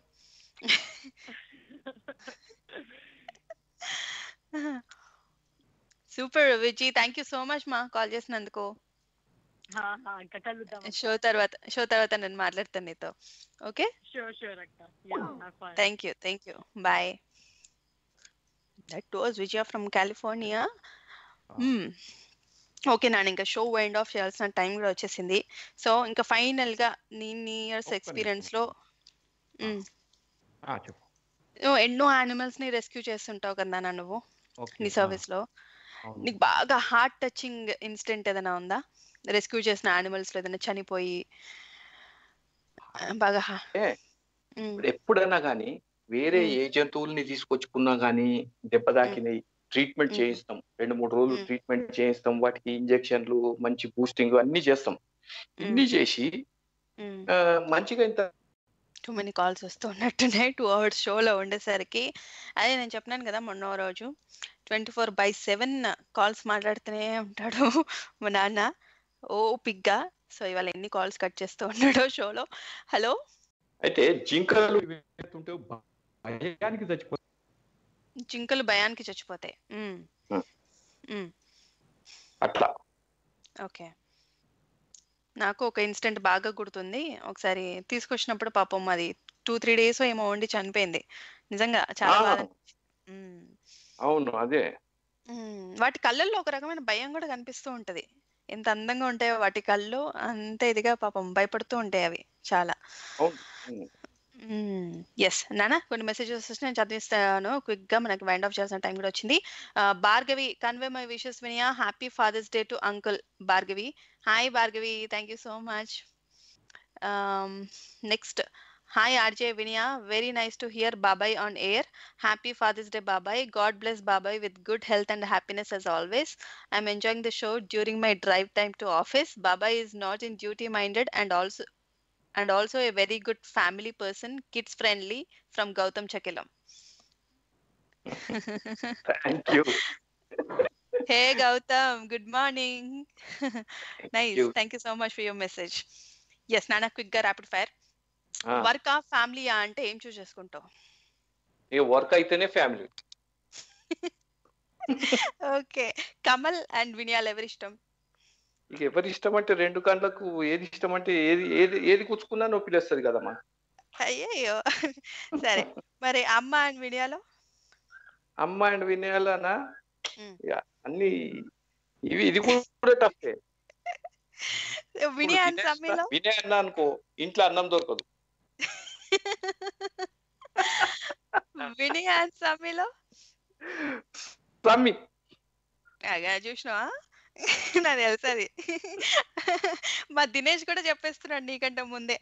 super Vijay thank you so much మా కాల్ చేసినందుకు అక్క కలుద్దాం షో తర్వాత షో తర్వాత నేను మాట్లాడతాను నీతో ఓకే షూర్ షూర్ అక్క yeah fine thank you thank you bye that was Vijaya from California okay నాన్న ఇంకా షో వైండ్ ఆఫ్ చేయాల్సిన టైం కూడా వచ్చేసింది సో ఇంకా ఫైనల్ గా నీ ఇయర్స్ ఎక్స్పీరియన్స్ లో ఉమ్, ఆ, చెప్పు నువ్వు ఎన్నో యానిమల్స్ ని రెస్క్యూ చేస్తుంటావు కదా నాన్న నువ్వు ఓకే నీ ఆ, సర్వీస్ లో అవును. నీకు బాగా హార్ట్ టచింగ్ ఇన్సిడెంట్ ఏదైనా ఉందా రెస్క్యూ చేసిన యానిమల్స్ లో ఏదైనా చనిపోయి ఆ, బాగా హా- ఏ, ఉమ్, ఇప్పుడు ఎప్పుడైనా కానీ వేరే ఉమ్, ఏ జంతువుల్ని తీసుకొచ్చుకున్నా కానీ దెబ్బ తాకినాయి ట్రీట్మెంట్ ఉమ్, చేయిస్తాం రెండు మూడు రోజులు ఉమ్, ట్రీట్మెంట్ చేయిస్తాం వాటికి ఇంజెక్షన్లు మంచి బూస్టింగ్ అన్ని చేస్తాం ఇన్ని ఉమ్, చేసి ఉమ్. ఆ, మంచిగా ఇంత టూ మెనీ కాల్స్ వస్తూ ఉన్నట్టున్నాయి టూ అవర్స్ షోలో ఉండేసరికి అదే నేను చెప్పినాను కదా మొన్న ఓ రోజు twenty four by seven calls మాట్లాడుతూనే ఉంటాడు మా నాన్న ఓ పిగ్గా సో ఇవాళ ఎన్ని కాల్స్ కట్ చేస్తూ ఉన్నాడో షోలో హలో అయితే జింకలు ఇవి వెళ్తుంటే భయానికి చచ్చిపోతాయి జింకలు భయానికి చచ్చిపోతాయి ఉమ్, ఉమ్, ఉమ్, అట్లా ఓకే నాకు ఒక ఇన్సిడెంట్ బాగా గుర్తుంది ఒకసారి తీసుకొచ్చినప్పుడు పాపం అది టూ త్రీ డేస్ ఏమో వండి చనిపోయింది నిజంగా చాలా ఆ, బాధ ఉమ్. అవును అదే ఉమ్, వాటి కళ్ళల్లో ఒక రకమైన భయం కూడా కనిపిస్తూ ఉంటది ఎంత అందంగా ఉంటాయో వాటి కళ్ళు అంత ఇదిగా పాపం భయపడుతూ ఉంటాయి అవి చాలా అవును ఉమ్. ఎస్ నానా కొన్ని మెసేజెస్ వస్తే నేను చదివిస్తాను క్విక్ గా మనకి వైండ్ ఆఫ్ చేయాల్సిన టైం కూడా వచ్చింది ఆ, Bhargavi convey my wishes Vinia happy fathers Day to uncle Bhargavi hi Bhargavi thank you so much next hi RJ Vinia very nice to hear బాబాయ్ on air happy fathers Day బాబాయ్ గాడ్ బ్లెస్ బాబాయ్ with good health and happiness as always i'm enjoying the show during my drive time to office babai is not in duty minded and also and also a very good family person kids friendly from gautam chakilam thank you hey gautam good morning nice you. thank you so much for your message yes nana quick గా rapid fire ఆ, work ఆ ఫ్యామిలీయా అంటే ఏం choose చేసుకుంటావు ఇక work అయితేనే family okay Kamal and వినియాల్ ఎవరి ఇష్టం ఇక ఎవరి ఇష్టం అంటే రెండు కళ్ళకు ఏది ఇష్టం అంటే ఏది ఏది ఏది కూర్చుకున్నా నొప్పి లేస్తుంది కదమ్మా అయ్యయ్యో సరే మరి అమ్మ అండ్ వినియాలో అమ్మ అండ్ వినయాలనా ఉమ్. ఇక అన్ని ఇవి ఇది కూడా టఫే వినియా అండ్ సమ్మీలో వినయ్ అన్న అనుకో ఇంట్లో అన్నం దొరకదు వినియా అండ్ సమ్మీలో సమ్మి అగా చూసినావా నాకు తెలుసు అది మా దినేష్ కూడా చెప్పేస్తున్నాడు నీకంటే ముందే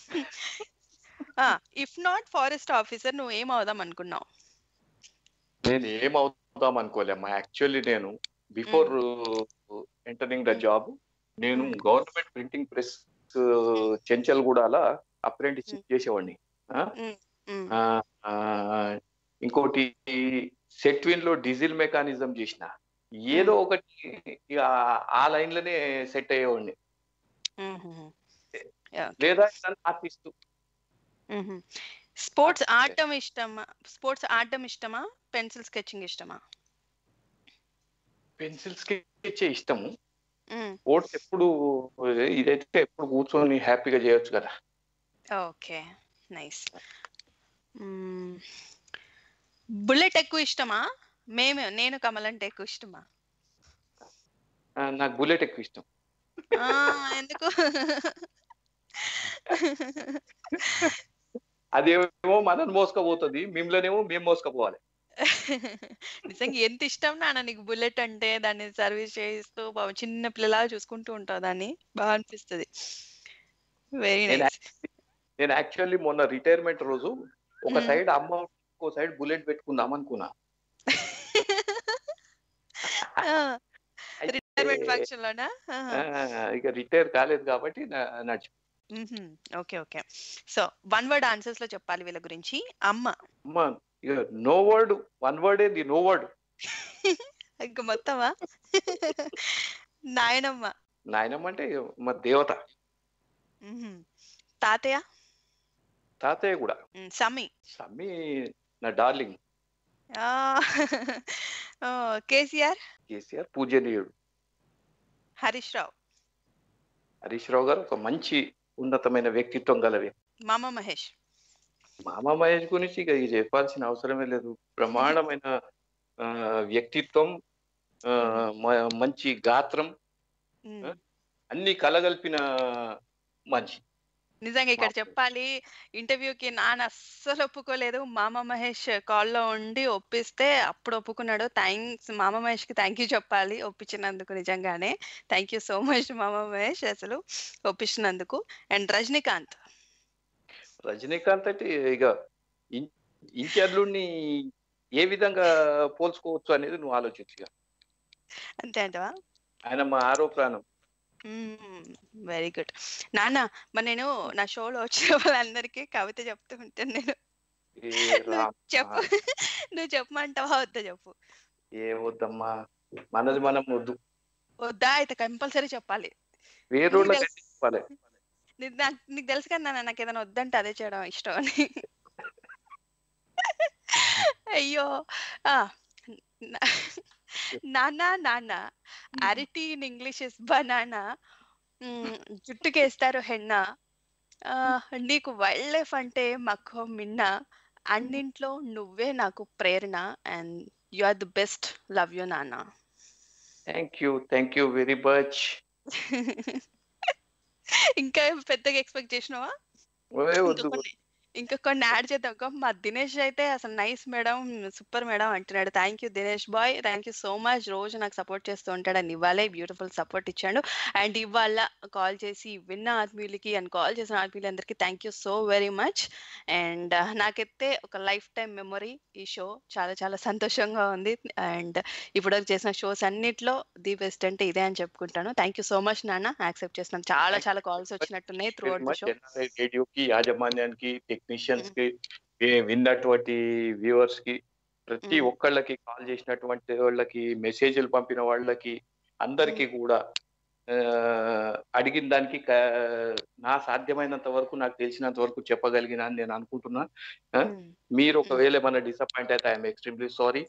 ఇఫ్ నాట్ ఫారెస్ట్ ఆఫీసర్ నువ్వు ఏం అవుదాం అనుకున్నావు నేను ఏం అవుదాం అనుకోలేమ్మా యాక్చువల్లీ నేను బిఫోర్ ఎంటరింగ్ ద జాబ్ నేను గవర్నమెంట్ ప్రింటింగ్ ప్రెస్ చెంచల్గూడల అప్రెంటిస్షిప్ చేసేవాడిని ఆ? ఆ, ఆ, ఇంకోటి సెట్విన్ లో డీజిల్ మెకానిజం చేసిన ఏదో ఒకటి ఇక ఆ లైన్ లోనే సెట్ అయ్యేవాడిని లేదా ఆర్టిస్ట్ స్పోర్ట్స్ ఆడటం ఇష్టమా స్పోర్ట్స్ ఆడటం ఇష్టమా పెన్సిల్ స్కెచింగ్ ఇష్టమా పెన్సిల్ స్కెచ్ ఇష్టము మ్మ్. స్పోర్ట్స్ ఎప్పుడు ఇదైతే ఎప్పుడు కూర్చొని హ్యాపీగా చేయొచ్చు కదా ఓకే నైస్ బుల్లెట్ ఎక్కువ ఇష్టమా మేము నేను కమల్ అంటే ఎక్కువ ఇష్టమా ఆ, నాకు బుల్లెట్ ఎక్కువ ఇష్టం ఆ, ఎందుకు అదేమో మనల్ని మోసుకపోతుంది మిమ్మల్నేమో మేము మోసుకపోవాలి నిజంగా ఎంత ఇష్టం నాన్న నీకు బుల్లెట్ అంటే దాన్ని సర్వీస్ చేయిస్తూ పాపం చిన్న పిల్లలా చూసుకుంటూ ఉంటావు దాన్ని బాగా అనిపిస్తుంది వెరీ నేను నైస్ యాక్చువల్లీ- నేను యాక్చువల్లీ మొన్న రిటైర్మెంట్ రోజు ఒక మ్మ్. సైడ్ అమ్మ ఇంకో సైడ్ బుల్లెట్ పెట్టుకుందాం అనుకున్నా రిటైర్మెంట్ ఫంక్షన్ లోనా ఆ, ఇక రిటైర్ కాలేదు కాబట్టి నా- నడిచి okay okay so one word answers లో చెప్పాలి వీళ్ళ గురించి అమ్మ అమ్మ ఇక నో వర్డ్ వన్ వర్డ్ ఏంది నో వర్డ్ ఇంక మొత్తమా నాయనమ్మ నాయనమ్మ అంటే ఇక మా దేవత మ్మ్. తాతయ్య తాతయ్య కూడా మ్మ్. సమ్మి సమ్మి నా డార్లింగ్ ఆ, ఓ, కేసీఆర్ కేసీఆర్ పూజనీయుడు హరీష్ రావు హరీష్ రావు గారు ఒక మంచి ఉన్నతమైన వ్యక్తిత్వం గల వ్యక్తి మామ మహేష్ మామ మహేష్ గురించి ఇక ఇది చెప్పాల్సిన అవసరమే లేదు బ్రహ్మాండమైన ఆ, వ్యక్తిత్వం ఆ, మ- మంచి గాత్రం ఉమ్. అన్ని కలగలిపిన మనిషి నిజంగా ఇక్కడ చెప్పాలి ఇంటర్వ్యూకి నాన్న అస్సలు ఒప్పుకోలేదు మామ మహేష్ కాల్లో ఉండి ఒప్పిస్తే అప్పుడు ఒప్పుకున్నాడు థ్యాంక్స్ మామ మహేష్ కి థ్యాంక్ యూ చెప్పాలి ఒప్పించినందుకు నిజంగానే థ్యాంక్ యూ సో మచ్ మామ మహేష్ అసలు ఒప్పించినందుకు అండ్ రజనీకాంత్ రజనీకాంత్ అంటే ఇక ఇన్- ఇంటి ఏ విధంగా పోల్చుకోవచ్చు అనేది నువ్వు ఆలోచించు ఇక. అంతే అంటవా ఆయన మా ఆరో ప్రాణం వెరీ గుడ్ నాన్న మరి నేను నా షోలో వచ్చిన వాళ్ళందరికీ కవిత చెప్తూ ఉంటాను నేను ఏ నువ్వు రామ్ చెప్పు నువ్వు చెప్పమంటావా వద్దా చెప్పు ఏ వద్దమ్మా మనది మనం వద్దు వద్దా అయితే కంపల్సరీ చెప్పాలి వేరే నీకు తెలుసు- చెప్పాలి నీకు నాకు నీకు తెలుసు కదా నాన్న నాకు ఏదైనా వద్దంటే అదే చేయడం ఇష్టం అని అయ్యో ఆ నా- నాన్న నాన్న అరటి ఇన్ ఇంగ్లీష్ ఇస్ బనానా జుట్టుకేస్తారు హెన్న ఆ, నీకు వైల్డ్ లైఫ్ అంటే మక్కువ మిన్న అన్నింట్లో నువ్వే నాకు ప్రేరణ and you are the best love you నాన్న thank you thank you very much ఇంకా పెద్దగా ఎక్స్పెక్ట్ చేసినావా ఇంకా వద్దు కొన్ని ఇంకా కొన్ని యాడ్ చేద్దాం ఒక మా దినేష్ అయితే అసలు నైస్ మేడం సూపర్ మేడం అంటున్నాడు thank you Dinesh bye thank you so much రోజు నాకు సపోర్ట్ చేస్తూ ఉంటాడు అండ్ ఇవాళే బ్యూటిఫుల్ సపోర్ట్ ఇచ్చాడు అండ్ ఇవాళ కాల్ చేసి విన్న ఆత్మీయులకి అండ్ కాల్ చేసిన ఆత్మీయులందరికీ thank you so very much and నాకైతే ఒక లైఫ్ టైం మెమొరీ ఈ షో చాలా చాలా సంతోషంగా ఉంది అండ్ ఇప్పుడు చేసిన షోస్ అన్నిట్లో ది బెస్ట్ అంటే ఇదే అని చెప్పుకుంటాను థ్యాంక్ యూ సో మచ్ నాన్న యాక్సెప్ట్ చేస్తున్నాను చాలా చాలా కాల్స్ వచ్చినట్టున్నాయి త్రూ అవుట్ ది షో రేడియోకి యాజమాన్యానికి టెక్నీషియన్స్ కి వి- విన్నటువంటి వ్యూవర్స్ కి ప్రతి మ్మ్. ఒక్కళ్ళకి కాల్ చేసినటువంటి వాళ్ళకి మెసేజ్లు పంపిన వాళ్ళకి అందరికీ కూడా ఆ, అడిగిన దానికి క- నా సాధ్యమైనంత వరకు నాకు తెలిసినంత వరకు చెప్పగలిగిన అని నేను అనుకుంటున్నా ఆ, మీరు ఒకవేళ ఏమైనా డిసప్పాయింట్ అయితే ఐఎమ్ ఎక్స్ట్రీమ్లీ సారీ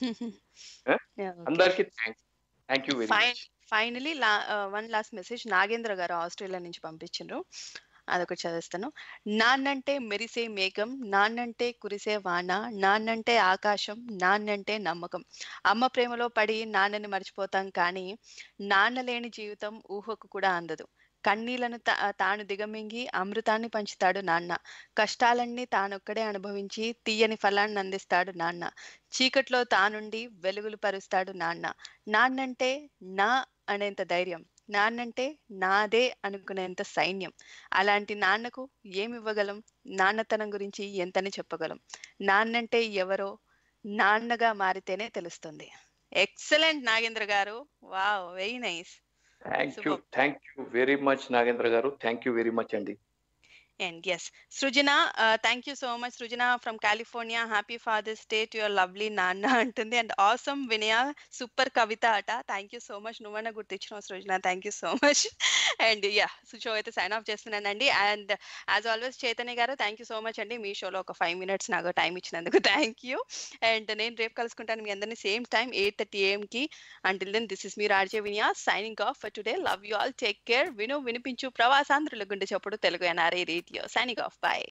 అందరికీ thanks thank you very fine much finally లా వన్ లాస్ట్ మెసేజ్ నాగేంద్ర గారు ఆస్ట్రేలియా నుంచి పంపించిండ్రు అదొకటి చదివిస్తాను నాన్నంటే మెరిసే మేఘం నాన్నంటే కురిసే వాన నాన్నంటే ఆకాశం నాన్నంటే నమ్మకం అమ్మ ప్రేమలో పడి నాన్నని మర్చిపోతాం కానీ నాన్న లేని జీవితం ఊహకు కూడా అందదు కన్నీళ్లను తా- తాను దిగమింగి అమృతాన్ని పంచుతాడు నాన్న కష్టాలన్నీ తానొక్కడే అనుభవించి తీయని ఫలాన్ని అందిస్తాడు నాన్న చీకట్లో తానుండి వెలుగులు పరుస్తాడు నాన్న నాన్నంటే నా అనేంత ధైర్యం నాన్నంటే నాదే అనుకునేంత సైన్యం అలాంటి నాన్నకు ఏమివ్వగలం నాన్నతనం గురించి ఎంతని చెప్పగలం నాన్నంటే ఎవరో నాన్నగా మారితేనే తెలుస్తుంది ఎక్సలెంట్ నాగేంద్ర గారు wow very nice thank you thank you very much Nagendra గారు థ్యాంక్ యూ వెరీ మచ్ అండి and yes Srujana thank you so much Srujana from California happy fathers Day to your lovely నాన్న అంటుంది and awesome Vinaya super Kavitha అట thank you so much నువ్వన్నా గుర్తించినావు Srujana thank you so much and yeah show అయితే sign off చేస్తున్నానండి and as always Chaitanya గారు thank you so much అండి మీ షోలో ఒక ఫైవ్ మినిట్స్ నాకు టైం ఇచ్చినందుకు థ్యాంక్ యూ అండ్ నేను రేపు కలుసుకుంటాను మీ అందరినీ సేమ్ టైం ఎయిట్ థర్టీ ఏఎంకి until then this is me RJ Vinia signing off for today love you all take care విను వినిపించు ప్రవాసాంధ్రుల గుండె చప్పుడు Telugu NRI radio signing off bye